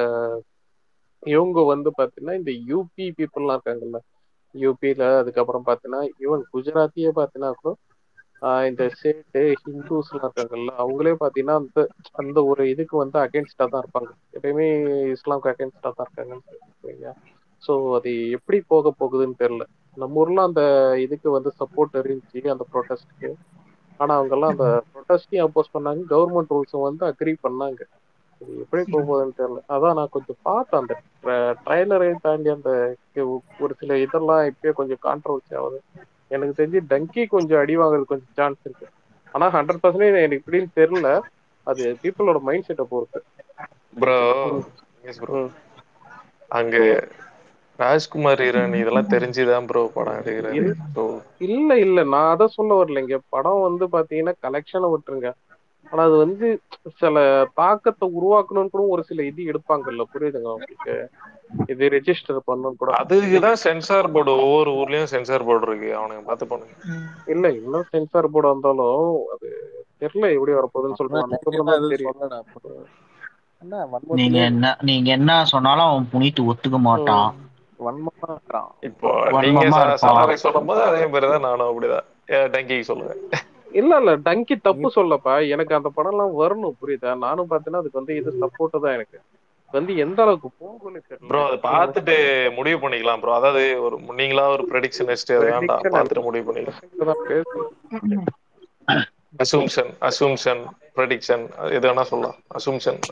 இவங்க வந்து பார்த்தீங்கன்னா இந்த யூபி பீப்புள்லாம் இருக்காங்கல்ல யூபியில் அதுக்கப்புறம் பார்த்தீங்கன்னா ஈவன் குஜராத்தியே பார்த்தீங்கன்னா கூட ஆஹ் இந்த சேட்டு ஹிந்துஸ்லாம் இருக்காங்கல்ல அவங்களே பார்த்தீங்கன்னா அந்த அந்த ஒரு இதுக்கு வந்து அகேன்ஸ்டாக தான் இருப்பாங்க எப்பயுமே இஸ்லாம்க்கு அகேன்ஸ்டாக தான் இருக்காங்க ஸோ அது எப்படி போக போகுதுன்னு தெரியல நம்ம ஊர்ல அந்த இதுக்கு வந்து சப்போர்ட் இருந்துச்சு அந்த ப்ரொட்டஸ்ட்க்கு ஆனா அவங்கெல்லாம் அந்த ப்ரொட்டஸ்டையும் அப்போஸ் பண்ணாங்க கவர்மெண்ட் ரூல்ஸும் வந்து அக்ரி பண்ணாங்க இது எப்படி போக போகுதுன்னு தெரியல அதான் நான் கொஞ்சம் பார்த்தேன் அந்த ட்ரைலரை தாண்டி அந்த ஒரு சில இதெல்லாம் இப்பயே கொஞ்சம் கான்ட்ரவர்சி ஆகுது எனக்கு தெரிஞ்சு டங்கி கொஞ்சம் அடி வாங்குறது கொஞ்சம் சான்ஸ் இருக்கு ஆனா ஹண்ட்ரட் பர்சன்டேஜ் எனக்கு இப்படின்னு தெரியல அது பீப்புளோட மைண்ட் செட்டை பொறுத்து ப்ரோ ப்ரோ அங்க ராஜ்குமார் ஹீரோயின் இதெல்லாம் தெரிஞ்சுதான் ப்ரோ படம் எடுக்கிறாரு இல்ல ஸோ இல்ல இல்ல நான் அதை சொல்ல வரலைங்க படம் வந்து பாத்தீங்கன்னா கலெக்ஷனை விட்டுருங்க ஆனா அது வந்து சில தாக்கத்தை உருவாக்கணும்னு கூட ஒரு சில இது எடுப்பாங்கல்ல புரியுதுங்க உங்களுக்கு இது ரெஜிஸ்டர் பண்ணணும் கூட அதுக்குதான் சென்சார் போர்டு ஒவ்வொரு ஊர்லயும் சென்சார் போர்டு இருக்கு அவனுங்க பார்த்து பண்ணுங்க இல்ல இன்னும் சென்சார் போர்டு வந்தாலும் அது தெரியல எப்படி வரப்போகுதுன்னு சொல்லிட்டு அதுக்கப்புறம் தான் தெரியும் சொல்லடா என்ன நீங்க வன்மத்திலே என்ன நீங்க என்ன சொன்னாலும் அவன் புனித்து ஒத்துக்க மாட்டான் வன்மமா இருக்கிறான் இப்போ வன்மமா நீங்க இருப்பான். சலாரை சொல்லும் போது அதே மாதிரி தான் நானும் அப்படிதான் ஏன் டங்கிக்கு சொல்லுங்க இல்ல இல்ல டங்கி தப்பு சொல்லப்பா எனக்கு அந்த படம் எல்லாம் வரணும் புரியுதா நானும் பார்த்தேன்னா அதுக்கு வந்து இது சப்போர்ட் தான் எனக்கு வந்து எந்த அளவுக்கு போகும்னு தெரியல ப்ரோ அதை பார்த்துட்டு முடிவு பண்ணிக்கலாம் ப்ரோ அதாவது ஒரு நீங்களா ஒரு ப்ரெடிக்ஷன் வச்சுட்டு அது வேண்டாம் Prediction பார்த்துட்டு முடிவு பண்ணிக்கலாம் தான் பேசணும் அசூம்ஷன் அசூம்ஷன் ப்ரெடிக்ஷன் எது வேணா சொல்லலாம் அசூம்ஷன்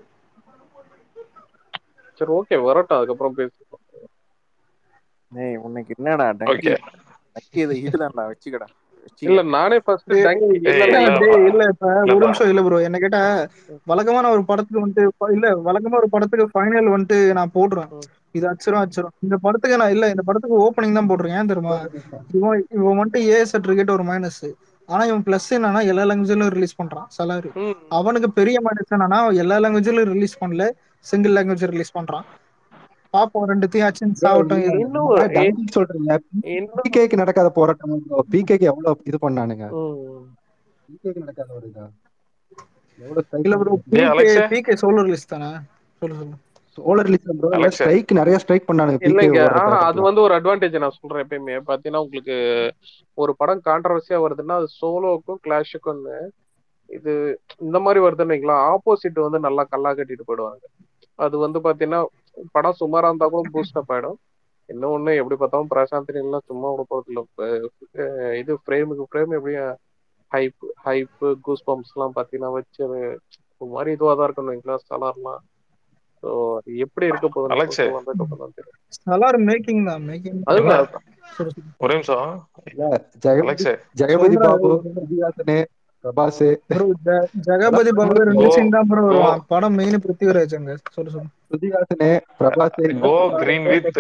சரி ஓகே வரட்டும் அதுக்கப்புறம் பேசிக்கலாம் ஏய் உனக்கு என்னடா டங்கி ஓகே டங்கி இது இதுதான்டா வச்சுக்கடா இல்ல நானே ஃபர்ஸ்ட் டங்கி இல்ல ஏய், இல்ல இல்ல இல்ல டேய் இல்ல இப்ப ஒரு இல்லப்பா நிமிஷம் இல்ல ப்ரோ என்ன கேட்டா வழக்கமான ஒரு படத்துக்கு வந்துட்டு ப- இல்ல வழக்கமா ஒரு படத்துக்கு ஃபைனல் வந்துட்டு நான் போடுறேன் இது அச்சிரும் அச்சிரும் இந்த படத்துக்கு நான் இல்ல இந்த படத்துக்கு ஓப்பனிங் தான் போடுறேன் ஏன் தெரியுமா இவன் இவன் வந்துட்டு ஏ சர்டிபிகேட் ஒரு மைனஸ் ஆனா இவன் பிளஸ் என்னன்னா எல்லா லாங்குவேஜ்லயும் ரிலீஸ் பண்றான் சலாரி ம் அவனுக்கு பெரிய மைனஸ் என்னன்னா எல்லா லாங்குவேஜ்லயும் ரிலீஸ் பண்ணல சிங்கிள் லாங்குவேஜ் ரிலீஸ் பண்றான் பாப்போம் ரெண்டுத்தையும் அச்சின் சாவட்டும் இரு. இன்னும் ஆனா ஏ- டங்கி சொல்றீங்க இன்னும் பிகேக்கு நடக்காத போராட்டம் பிகேக்கு எவ்வளவு இது பண்ணானுங்க ம். பிகேக்கு நடக்காத ஒரு இதா எவ்வளவு ஸ்ட்ரைக் இல்ல ப்ரோ டேய் PK Alex PK solo release தானே சொல்லு சொல்லு solar release bro Alex strike நிறைய ஸ்ட்ரைக் பண்ணானுங்க பிகே இல்லைங்க ஓடுற ஆஹா அது தேட்டர்ல வந்து ஒரு அட்வான்டேஜ் நான் சொல்றேன் எப்பயுமே பாத்தீங்கன்னா உங்களுக்கு ஒரு படம் கான்ட்ரவர்சியா வருதுன்னா அது சோலோக்கும் கிளாஷுக்கும் இது இந்த மாதிரி வருதுன்னு வைங்களா ஆப்போசிட் வந்து நல்லா கல்லா கட்டிட்டு போயிடுவாங்க அது வந்து பாத்தீங்கன்னா படம் சுமாரா இருந்தா கூட பூஸ்ட் அப் ஆயிடும் இன்னொன்னு எப்படி பார்த்தாலும் பிரசாந்த் எல்லாம் சும்மா விட போறது இல்ல இப்ப, அஹ் இது ஃப்ரேமுக்கு ஃப்ரேம் எப்படியும் ஹைப் ஹைப் கூஸ் பம்ப்ஸ் எல்லாம் பாத்தீங்கன்னா வச்சு அது ஒரு மாதிரி இதுவா தான் இருக்கணும் வைங்களா சலார்லாம் ஸோ எப்படி இருக்க போகுதுன்னு அலெக்ஸ் சொல்லிட்டு வந்ததுக்கப்புறம் தான் தெரியும் சலார் மேக்கிங் தான் மேக்கிங் அதுதான் என்ன சொல்லு சொல்லு ஒரே நிமிஷம் இல்ல ஜெகபதி அலெக்ஸ் ஜெகபதி சொல்றா பாபு ஸ்ருதிஹாசனு பிரபாஸ் ப்ரோ ஜெகபதி பாபு ரெண்டு கோ சீன் தான் ப்ரோ கோ வருவான் படம் மெயின் பிருத்திவிராஜ் அங்க சொல்லு சொல்லு ஸ்ருதிஹாசனு Prabhas go green with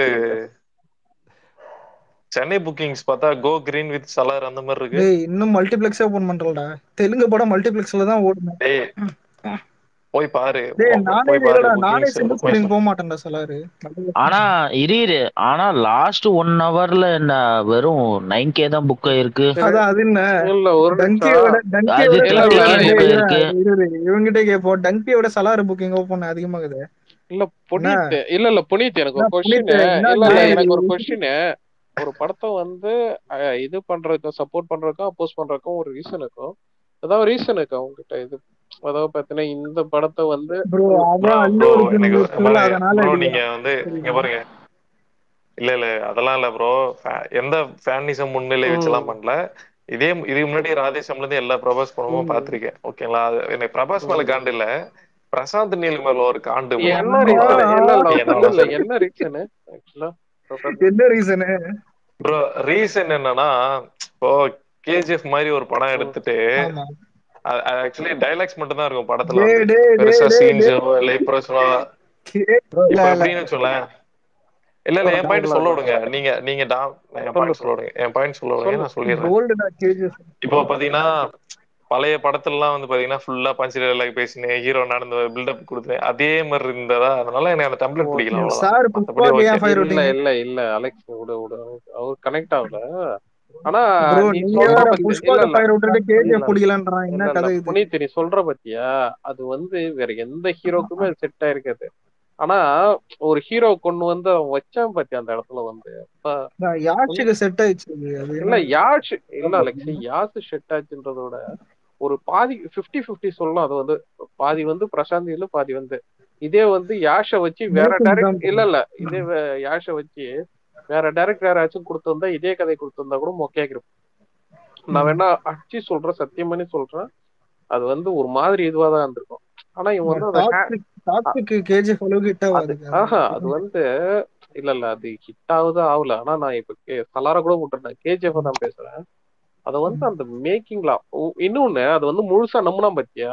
Chennai bookings பார்த்தா கோ கிரீன் வித் சலார் அந்த மாதிரி இருக்கு டேய் இன்னும் மல்டிபிளெக்ஸே ஓபன் பண்றலடா தெலுங்கு படம் மல்டிபிளெக்ஸ்ல தான் ஓடுனேன் டேய் போய் பாரு டேய் போ- நானே போய் பாரு இல்லடா நானே புக்கிங்ஸ் சிங்கிள் போய் ஸ்கிரீன் போக மாட்டேன்டா சலாரு ஆனா இரு இரு ஆனா லாஸ்ட் ஒன் ஹவர்ல என்ன வெறும் நைன் கே தான் புக் ஆயிருக்கு அதான் அது என்ன இல்ல ஒரு டங்கியோட நிமிஷம் டங்கியோட அது இல்ல தேர்ட்டி இல்ல கே டேய் புக் இரு, ஆயிருக்கு இரு, இரு, இவங்கிட்ட கேப்போம் டங்கியோட சலார் புக்கிங் ஓபன் அதிகமாகுது இல்ல என்ன புனீத் இல்ல இல்ல புனீத் எனக்கு ஒரு என்ன கொஸ்டின் புனித் என்ன இல்ல இல்ல நியாயம் எனக்கு ஒரு இது? கொஸ்டின் ஒரு படத்தை வந்து அஹ், இது பண்றதுக்கும் சப்போர்ட் பண்றதுக்கும் அப்போஸ் பண்றதுக்கும் ஒரு ரீசன் இருக்கும் ஏதாவது ரீசன் இருக்கா உங்ககிட்ட இது அதாவது பாத்தீங்கன்னா இந்த படத்தை வந்து ப்ரோ ப்ரோ அதான் அல்லு ப்ரோ அர்ஜுன் எனக்கு யூஸ்ஃபுல் பாருங்க அதனால ப்ரோ அடிக்கிறான் நீங்க வந்து இங்க சரிங்களா பாருங்க இல்ல இல்ல அதெல்லாம் இல்ல ப்ரோ எந்த ஃபேனிசம் முன்னிலை வச்செல்லாம் ம் பண்ணல இதே இதுக்கு முன்னாடி ராதேஷம்ல இருந்து எல்லா பிரபாஸ் படமும் ம் பார்த்திருக்கேன் ஓகேங்களா அது எனக்கு பிரபாஸ் மேல ம் காண்டு இல்ல பிரசாந்த் நீல் மேல ஒரு காண்டு ப்ரோ என்ன ஆ, ரீசன் ஆ, இல்ல இல்ல என்னோட இல்ல இல்ல சொல்லு என்ன ரீசன் ஆக்சுவலா என்ன ரீசனு ப்ரோ ரீசன் என்னன்னா இப்போ கேஜிஎஃப் மாதிரி ஒரு படம் எடுத்துட்டு ஆமா ஆக்சுவலி டைலாக்ஸ் மட்டும் தான் இருக்கும் படத்துல டே வந்து டே டே பெருசா டே டே சீன்ஸோ இல்லை பிரச்சனோ ப்ரோ இல்ல இப்ப இல்ல எப்படின்னு வச்சுக்கோங்களேன் இல்ல இல்ல என் பாயிண்ட் இல்ல சொல்ல இல்ல விடுங்க நீங்க நீங்க டா என் சொல்லு பாயிண்ட் சொல்ல விடுங்க என் பாயிண்ட் சொல்ல விடுங்க சொல்லு நான் சொல்லிடுறேன் கோல்டுடா கேஜிஎஃப் இப்போ பாத்தீங்கன்னா பழைய படத்துலலாம் வந்து பாத்தீங்கன்னா ஃபுல்லா பஞ்சு டைலாக் பேசினேன் ஹீரோ நடந்த பில்டப் கொடுத்தேன் அதே மாதிரி இருந்ததா அதனால எனக்கு அந்த டெம்ப்ளேட் பிடிக்கல அவ்வளவுதான் சார் மத்தபடி புஷ்பாக்கு ஓகே ஏன் ஃபயர் இல்ல விட்டீங்க இல்ல இல்ல அலெக்ஸ் விட விட அவர் கனெக்ட் ஆகல ஆனா ப்ரோ நீ நீங்க சொல்ற வேற பத்தி இல்ல புஷ்பாக்கு இல்ல ஃபயர் விட்டுட்டு இல்ல கேஜிஎஃப் இல்ல பிடிக்கலன்றான் இல்ல என்ன இல்ல கதை இது புனீத் நீ சொல்ற பத்தியா அது வந்து வேற எந்த ஹீரோக்குமே அது செட் ஆயிருக்காது ஆனா ஒரு ஹீரோ கொண்டு வந்து அவன் வச்சான் பாத்தியா அந்த இடத்துல வந்து அப்பா நான் வந்து யாஷிக்கு செட் ஆயிடுச்சு இது. அது இல்ல என்ன யாஷ் இல்ல அலெக்ஸ் யாஷ் செட் ஆச்சுன்றத விட ஒரு பாதி 50 50 சொல்லலாம் அது வந்து பாதி வந்து பிரசாந்த் இல்ல பாதி வந்து இதே வந்து யாஷ வச்சு வேற மேக்கிங் தான் டைரக்ட் இல்ல bro. இல்ல இதே வே- யாஷ வச்சு வேற டைரக்டர் யாராச்சும் கொடுத்திருந்தா இதே கதை கொடுத்திருந்தா கூட மொக்கையா இருக்கும் நான் ம். வேணா அடிச்சு சொல்றேன் சத்தியம் பண்ணி சொல்றேன் அது வந்து ஒரு மாதிரி இதுவா தான் இருந்திருக்கும் ஆனா இவன் வந்து அந்த ha- டாக்ஸிக் டாக்ஸிக் கேஜிஎஃப் அளவுக்கு ஹிட் அது ஆகாதுங்க அது ஆஹா அது வந்து இல்ல இல்ல அது ஹிட் ஆகுது ஆகல ஆனா நான் இப்ப கே- சலார கூட விட்டுறேன் கேஜிஎஃப் தான் பேசுறேன் அத வந்து அந்த மேக்கிங்ல இன்னொன்னு அது வந்து முழுசா நம்பினா பாத்தியா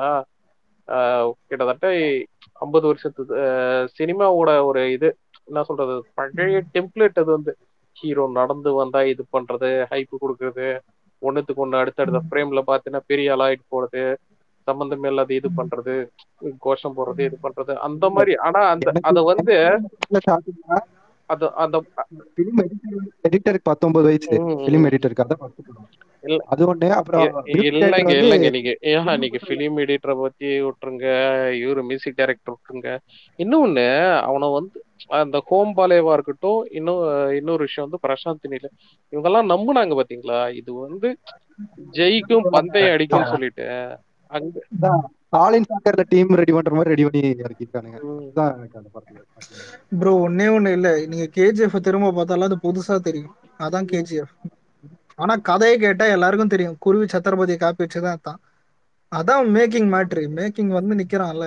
ஆஹ் கிட்டத்தட்ட ஐம்பது வருஷத்து ஆஹ் சினிமாவோட ஒரு இது என்ன சொல்றது பழைய டெம்ப்ளேட் அது வந்து ஹீரோ நடந்து வந்தா இது பண்றது ஹைப் கொடுக்கறது ஒண்ணுத்துக்கு ஒண்ணு அடுத்தடுத்த ஃப்ரேம்ல பாத்தீங்கன்னா பெரிய ஆளாயிட்டு போறது சம்பந்தம் இல்லாத இது பண்றது கோஷம் போடுறது இது பண்றது அந்த மாதிரி ஆனா அந்த எனக்கு அத வந்து ஸ்டார்டிங்ல அது அந்த பிலிம் எடிட்டர் எடிட்டருக்கு பத்தொன்பது வயசு ம், பிலிம் ம். எடிட்டருக்கு அதான் first படம். இல்ல அது ஒண்ணு அப்புறம் இ- பிலிம் இல்லைங்க எடிட்டர் வந்து இல்லைங்க நீங்க ஏன் நீங்க பிலிம் எடிட்டரை பத்தி விட்டுருங்க இவரு மியூசிக் டைரக்டர் விட்டுருங்க இன்னொன்னு அவனை வந்து அந்த ஹோம் பாலேவா இருக்கட்டும் இன்னும் இன்னொரு விஷயம் வந்து பிரசாந்த் நீல இவங்கெல்லாம் நம்புனாங்க பாத்தீங்களா இது வந்து ஜெயிக்கும் பந்தயம் அடிக்கும்னு சொல்லிட்டு அங்க ஆலின் சாக்கர்ல டீம் ரெடி பண்ற மாதிரி ரெடி பண்ணி இறக்கிருக்கானுங்க அதுதான் எனக்கு அந்த படத்துல ப்ரோ ஒன்னே ஒண்ணு இல்ல நீங்க கேஜிஎஃப் திரும்ப பார்த்தாலும் அது புதுசா தெரியும் அதான் கேஜிஎஃப் ஆனா கதையை கேட்டா எல்லாருக்கும் தெரியும் குருவி சத்திரபதி காப்பி வச்சுதான் அதான் அதான் மேக்கிங் மேட்ரு மேக்கிங் வந்து நிக்கிறான்ல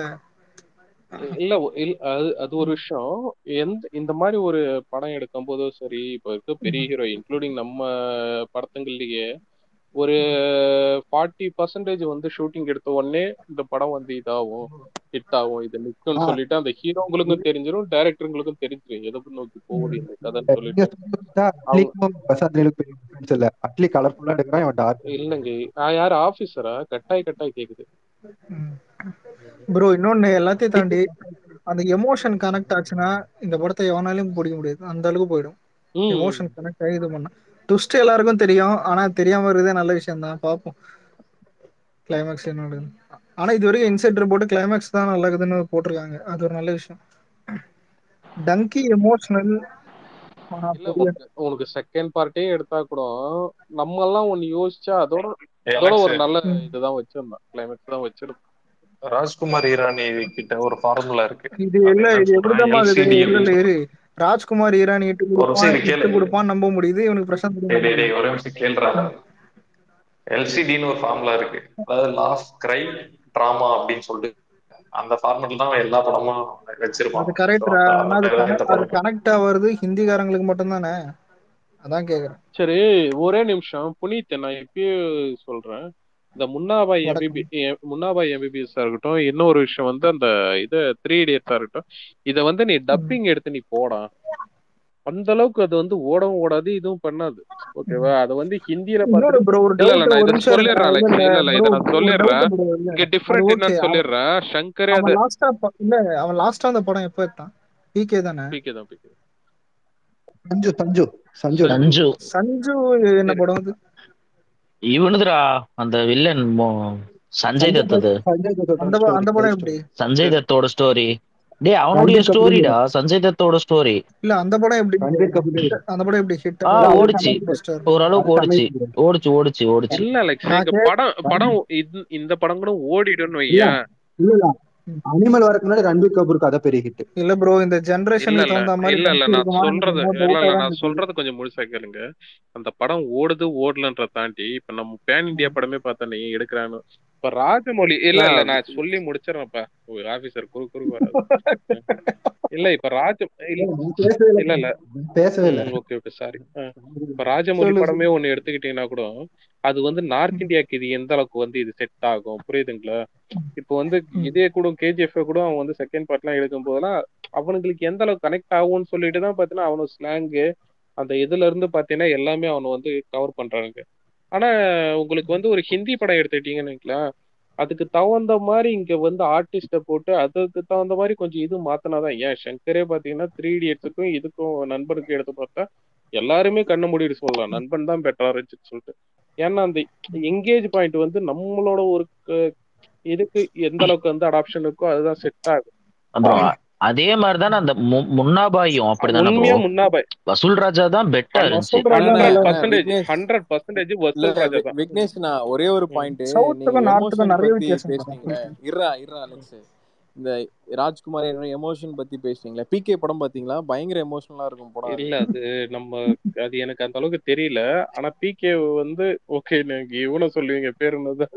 இல்ல இல்ல அது அது ஒரு விஷயம் எந்த இந்த மாதிரி ஒரு படம் எடுக்கும் போதும் சரி இப்போ இருக்க பெரிய ஹீரோ இன்க்ளூடிங் நம்ம படத்துங்கள்லயே ஒரு ஃபார்ட்டி பர்சன்டேஜ் வந்து ஷூட்டிங் எடுத்த உடனே இந்த படம் வந்து இதாகும் ஹிட் ஆகும் இது நிக்கும்னு சொல்லிட்டு அந்த ஹீரோங்களுக்கும் தெரிஞ்சிடும் டைரக்டருங்களுக்கும் தெரிஞ்சிடும் எதை நோக்கி போகுது இந்த கதைன்னு சொல்லிட்டு அவங்க அட்லிக்கும் பிரசாத் நீலுக்கும் பெரிய difference இல்ல அட்லி கலர்ஃபுல்லா எடுக்கிறான் இவன் டார்க் இல்லைங்க நான் யார் ஆபீசரா கட்டாய் கட்டாய் கேக்குது ப்ரோ இன்னொன்னு எல்லாத்தையும் தாண்டி அந்த எமோஷன் கனெக்ட் ஆச்சுன்னா இந்த படத்தை எவனாலையும் பிடிக்க முடியாது அந்த அளவுக்கு போயிடும் ம். எமோஷன் கனெக்ட் ஆகி இது பண்ண ட்விஸ்ட் எல்லாருக்கும் தெரியும் ஆனா தெரியாம இருக்கிறதே நல்ல விஷயம் தான் பார்ப்போம் கிளைமேக்ஸ் என்ன நடக்குது ஆனா இது வரைக்கும் இன்சைடர் போட்டு கிளைமேக்ஸ் தான் நல்லதுன்னு போட்டிருக்காங்க அது ஒரு நல்ல விஷயம் டங்கி எமோஷனல் இல்ல உனக்கு உனக்கு செகண்ட் பார்ட்டே எடுத்தா கூட நம்ம எல்லாம் ஒண்ணு யோசிச்சா அதோட ஏய், அதோட அலெக்ஸ். ஒரு நல்ல இதுதான் வச்சிருந்தான் கிளைமேக்ஸ் தான் வச்சிருந்தான் ராஜ்குமார் ஈரானி கிட்ட ஒரு ஃபார்முலா இருக்கு இது அது இல்ல என்னன்னு இது சொல்றேன் எப்படிதான் இது எல்சிடி இல்ல இல்ல அப்படின்னு இரு ராஜ்குமார் ஈரானி இட்டு ஒரு நிமிஷம் கொடுப்பான் இரு கேளு இட்டு கொடுப்பான் நம்ப முடியுது இவனுக்கு பிரசாந்த் டேய் டேய் டேய் ஒரே நிமிஷம் கேளுடா எல்சிடின்னு ஒரு ஃபார்முலா இருக்கு அதாவது லாஸ்ட் கிரை டிராமா அப்படின்னு சொல்லிட்டு அந்த ஃபார்மெட்ல தான் அவன் எல்லா படமும் வச்சிருப்பான் அது So, கரெக்ட் அந்த ஆனா அது அந்த இந்த connect- அது படம் கனெக்ட் ஆவறது ஹிந்திக்காரங்களுக்கு மட்டும் தானே அதான் கேக்குறேன் சரி ஒரே நிமிஷம் புனித் நான் இப்பயே சொல்றேன் இந்த முன்னாபாய் எம்பிபி முன்னாபாய் எம்பிபிஎஸ் இருக்கட்டும் இன்னொரு விஷயம் வந்து அந்த இது த்ரீ இடியட்ஸா இருக்கட்டும் இத வந்து நீ டப்பிங் எடுத்து நீ போடா அந்த அளவுக்கு அது வந்து ஓடவும் ஓடாது இதுவும் பண்ணாது ஓகேவா அது வந்து ஹிந்தியில இன்னொரு bro, ஒரு இல்ல இல்ல doubt, நான் ஒரு இதை நிமிஷம் இருங்க. சொல்லிடுறேன் அலெக்ஸ் இல்ல, இல்ல இல்ல இதை bro, நான் ஒரு சொல்லிடுறேன் doubt bro, இல்ல. இங்க அது டிஃபரெண்ட் okay. என்னன்னு சொல்லிடுறேன் சங்கரே அவன் அது லாஸ்டா இல்ல அவன் லாஸ்டா அந்த படம் எப்ப எடுத்தான் பிகே தானே பிகே தான் பிகே சஞ்சு சஞ்சு சஞ்சு சஞ்சு சஞ்சு என்ன படம் அது இவனுதுடா அந்த வில்லன் மோ- சஞ்சய் சஞ்சய் தத்தது சஞ்சய் தத்தோட அந்த ப- அந்த படம் எப்படி சஞ்சய் தத்தோட ஸ்டோரி டேய் அவனுடைய ரன்பீர் கபூர் ஸ்டோரிடா சஞ்சய் தத்தோட ஸ்டோரி இல்ல அந்த படம் எப்படி ரன்பீர் கபூர் அந்த படம் எப்படி ஹிட் ஆ ஓடிச்சு ஓரளவுக்கு ஓடிச்சு ஓடிச்சு ஓடிச்சு ஓடிச்சு இல்ல அலெக்ஸ் நான் இங்க கே- படம் படம் இந்த- இந்த படம் கூட ஓடிடும்னு இல்ல வையேன் இல்ல இல்ல அனிமல் வரக்கு முன்னாடி ரன்பீர் கபூர் கதை பெரிய ஹிட் இல்ல ப்ரோ இந்த இல்ல ஜெனரேஷனுக்கு இல்ல தகுந்த மாதிரி இல்ல இல்ல கணக்கு நான் இருக்குமா சொல்றது எனக்கு இல்ல doubt இல்ல ஆ தான் நான் இருக்குது சொல்றது கொஞ்சம் முழுசா கேளுங்க அந்த படம் ஓடுது ஓடலன்ற தாண்டி இப்ப நம்ம பேன் இந்தியா படமே பார்த்தா நீ எடுக்கிறான்னு இப்ப ராஜமௌழி இல்ல இல்ல நான் சொல்லி முடிச்சிடறேன்ப்பா ஆபீசர் குறு குறு வராது இல்ல இப்ப ராஜ இல்ல நான் பேசவே இல்ல இல்ல இல்ல பேசவே இல்ல ஓகே ஓகே சாரி இப்ப ராஜமௌழி சொல்லு படமே ஒண்ணு எடுத்துக்கிட்டீங்கன்னா கூட அது வந்து நார்த் இந்தியாக்கு இது எந்த அளவுக்கு வந்து இது செட் ஆகும் புரியுதுங்களா இப்போ வந்து இதே கூட கேஜிஎஃப் கூட அவன் வந்து செகண்ட் பார்ட் எல்லாம் எடுக்கும் போதெல்லாம் அவனுங்களுக்கு எந்த அளவுக்கு கனெக்ட் ஆகும்னு சொல்லிட்டு தான் பாத்தீங்கன்னா அவனோட ஸ்லாங்கு அந்த இதுல இருந்து பாத்தீங்கன்னா எல்லாமே அவனை வந்து கவர் பண்றானுங்க ஆனா உங்களுக்கு வந்து ஒரு ஹிந்தி படம் எடுத்துக்கிட்டீங்கன்னு வைங்களேன் அதுக்கு தகுந்த மாதிரி இங்க வந்து ஆர்டிஸ்ட போட்டு அதுக்கு தகுந்த மாதிரி கொஞ்சம் இது மாத்தினாதான் ஏன் சங்கரே பாத்தீங்கன்னா த்ரீ இடியட்ஸுக்கும் இதுக்கும் நண்பனுக்கு எடுத்து பார்த்தா எல்லாருமே கண்ண மூடிட்டு சொல்லலாம் நண்பன் தான் பெட்டரா இருந்துச்சுன்னு சொல்லிட்டு ஏன்னா அந்த எங்கேஜ் பாயிண்ட் வந்து நம்மளோட ஒரு க- இதுக்கு எந்த அளவுக்கு வந்து அடாப்ஷன் இருக்கோ அதுதான் செட் ஆகும் அப்புறம் அதே மாதிரி தானே அந்த மு- முன்னாபாயும் அப்படிதானே உண்மையா ப்ரோ முன்னாபாய் வசூல் ராஜா தான் பெட்டா இருந்துச்சு வசூல் ராஜா ஹண்ட்ரட் நல்ல பர்சன்டேஜ் விக்னேஷ் ஹண்ட்ரட் பர்சன்டேஜ் இல்ல வசூல் ராஜா தான் விக்னேஷ் நான் ஒரே ஒரு பாயிண்ட் நீங்க சவுத்துக்கும் நார்த்துக்கும் எமோஷன் நிறைய பத்தி வித்தியாசம் பேசுனீங்களே இர்ரா இர்ரா அலெக்ஸ் இந்த ராஜ்குமார் எமோஷன் பத்தி பேசுனீங்களே பிகே படம் பாத்தீங்களா பயங்கர எமோஷனலா இருக்கும் படம் அது இல்ல அது நம்ம அது எனக்கு அந்த அளவுக்கு தெரியல ஆனா பிகே வந்து ஓகே நீங்க இவனை சொல்லுவீங்க பேர் என்னது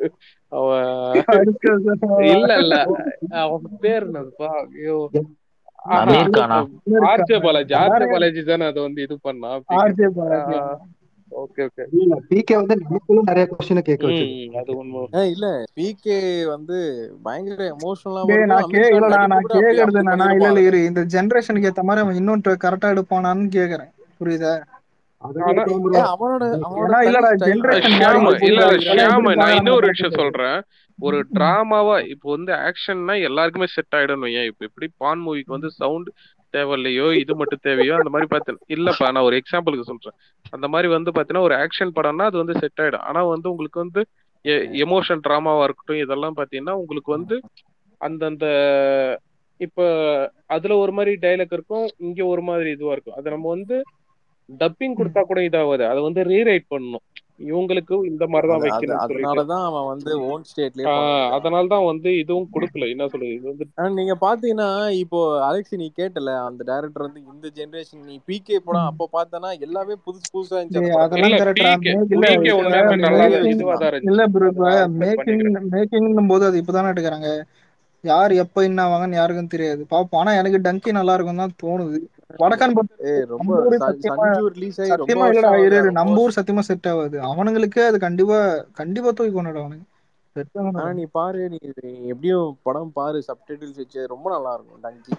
அவன் இல்ல இல்ல அவன் பேர் என்னதுப்பா ஐயோ ஆஹா அமீர் கானா ஆர்ஜே பாலாஜி ஆர்ஜே பாலாஜி தானே அதை வந்து இது பண்ணா PK RJ Balaji okay okay இல்ல பிகே வந்து நமக்குள்ள நிறைய கொஸ்டின் கேட்க வச்சது ம் அது உண்மை ஏ இல்ல பிகே வந்து பயங்கர எமோஷனலாவும் டேய் இருக்கும் நான் கே அமீர் கான் இல்லடா நடிப்பு நான் கூட அப்படி கேக்குறது அப்படி என்னன்னா இல்ல பண்ணிருப்பான் இல்ல அதுல இரு இந்த ஜெனரேஷனுக்கு ஏத்த மாதிரி அவன் இன்னும் கரெக்டா எடுப்பானான்னு கேக்குறேன் புரியுதா அதெல்லாம் ஆனா இருக்கலாம் ஏ bro அவனோட அவனோட ஏன்னா தனி இல்லடா ஸ்டைல் ஜெனரேஷன் ஷியாம மாறி இல்ல போகுது இல்ல இப்பெல்லாம் ஷியாம எப்படி நான் இருப்பாங்க இன்னொரு நம்ம விஷயம் பார்க்க சொல்றேன் ஒரு டிராமாவா இப்போ வந்து ஆக்ஷன்னா எல்லாருக்குமே செட் ஆயிடும் ஏன் இப்போ எப்படி பான் மூவிக்கு வந்து சவுண்ட் தேவையில்லையோ இது மட்டும் தேவையோ அந்த மாதிரி பார்த்தேன் இல்லப்பா நான் ஒரு எக்ஸாம்பிளுக்கு சொல்றேன் அந்த மாதிரி வந்து பாத்தீங்கன்னா ஒரு ஆக்ஷன் படம்னா அது வந்து செட் ஆயிடும் ஆனா வந்து உங்களுக்கு வந்து எமோஷன் டிராமாவா இருக்கட்டும் இதெல்லாம் பாத்தீங்கன்னா உங்களுக்கு வந்து அந்தந்த இப்ப அதுல ஒரு மாதிரி டைலாக் இருக்கும் இங்க ஒரு மாதிரி இதுவா இருக்கும் அது நம்ம வந்து டப்பிங் கொடுத்தா கூட இதாகாது அதை வந்து ரீரைட் பண்ணணும் இவங்களுக்கு இந்த மாதிரி தான் அது அது வைக்கணும்னு சொல்லிட்டு அதனாலதான் அவன் வந்து ஓன் ஸ்டேட்லயே ஆஹ் பண்ண அதனால தான் வந்து இதுவும் கொடுக்கல என்ன சொல்றது இது வந்து ஆனா நீங்க பாத்தீங்கன்னா இப்போ அலெக்ஸ் நீ கேட்டல அந்த டைரக்டர் வந்து இந்த ஜெனரேஷன் நீ பிகே படம் அப்ப பார்த்தனா எல்லாமே புதுசு புதுசா இருந்துச்சு அந்த டேய் படத்துல அதெல்லாம் இல்ல கரெக்டா பிகே இல்ல பிகே இப்ப உண்மையாலுமே நல்லா மேக்கிங் இதுவா தான் இல்ல இருந்துச்சு ப்ரோ அது இப்ப நான் அக்செப்ட் மேக்கிங் பண்ணிக்கிறேன் மேக்கிங்னும் போது அது இப்பதானே எடுக்கிறாங்க யார் எப்ப என்ன ஆவாங்கன்னு யாருக்கும் தெரியாது பாப்போம் ஆனா எனக்கு டங்கி நல்லா இருக்கும் தான் தோணுது வடக்கான் பொறுத்த ஏய் ரொம்ப நம்ம ஊரு ச- சத்தியமா சஞ்சு ரிலீஸ் ஆகி ரொம்ப சத்தியமா வருஷம் இல்லடா ஆகுது இரு இரு, ரொம்ப நம்ம ஊர் வருஷம் சத்தியமா செட் ஆகாது அவனுங்களுக்கு அது கண்டிப்பா கண்டிப்பா தூக்கி கொண்டுடும் அவனுக்கு செட் ஆனா ஆகணும் நீ பாரு நீ நீ எப்படியும் படம் பாரு சப்டைட்டில்ஸ் வச்சு ரொம்ப நல்லா இருக்கும் டங்கி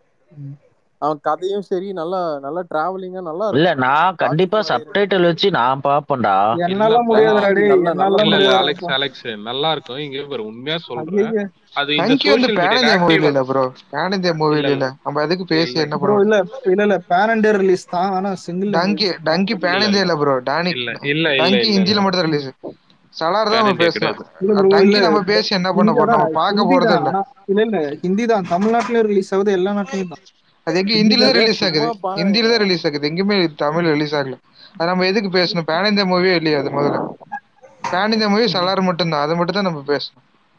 அவன் கதையும் சரி நல்லா நல்லா டிராவலிங்கா நல்லா இல்ல இருக்கும் நான் கண்டிப்பா ராஜ்குமார் சப்டைட்டில் வச்சு நான் பாப்பேன்டா என்னால இல்லப்பா முடியாதுடா டங்கி டேய் நல்ல நல்ல என்னால இல்ல இல்ல படம் அலெக்ஸ் முடியாதுடா அலெக்ஸ் நல்லா இருக்கும் இங்க பாரு உண்மையா சொல்றேன் ஐயோ அது இந்த டங்கி வந்து சோஷியல் பேன் மீடியால இந்தியா மூவில ஆக்டிவா இல்ல ப்ரோ பேன் இந்தியா இல்ல மூவில இல்ல இல்ல நம்ம அதுக்கு பேசி இல்ல என்ன ப்ரோ பண்ணுவோம் இல்ல இல்ல இல்ல பேன் இண்டியா ரிலீஸ் தான் ஆனா சிங்கிள் டங்கி டங்கி இல்ல பேன் இந்தியா இல்ல இல்ல ப்ரோ டானி இல்ல இல்ல இல்ல டங்கி இல்ல ஹிந்தில இல்ல மட்டும் தான் ரிலீஸ் சலார் தான் பேன் நம்ம இந்தியா பேசலாம் கிடையாது இல்ல ப்ரோ டங்கி இல்ல நம்ம பேசி என்ன பண்ண ஹிந்தி போறோம் தான் நம்ம பார்க்க ஹிந்தி போறது தான் இல்ல ஆனா இல்ல இல்ல ஹிந்தி தான் தமிழ்நாட்டுலயும் ரிலீஸ் ஆகுது எல்லா நாட்டிலயும் தான் அது எங்க ஹிந்தி ஹிந்தில தான் தான் ஏ ரிலீஸ் ஆகுது சும்மா பாரு ஹிந்தில தான் ரிலீஸ் ஆகுது எங்கேயுமே தமிழ் ரிலீஸ் ஆகல அது நம்ம எதுக்கு பேசணும் பேன் இந்தியா மூவியே இல்லையா அது முதல்ல பேன் இந்தியா மூவி சலார் மட்டும் தான் அது மட்டும் தான் நம்ம பேசணும்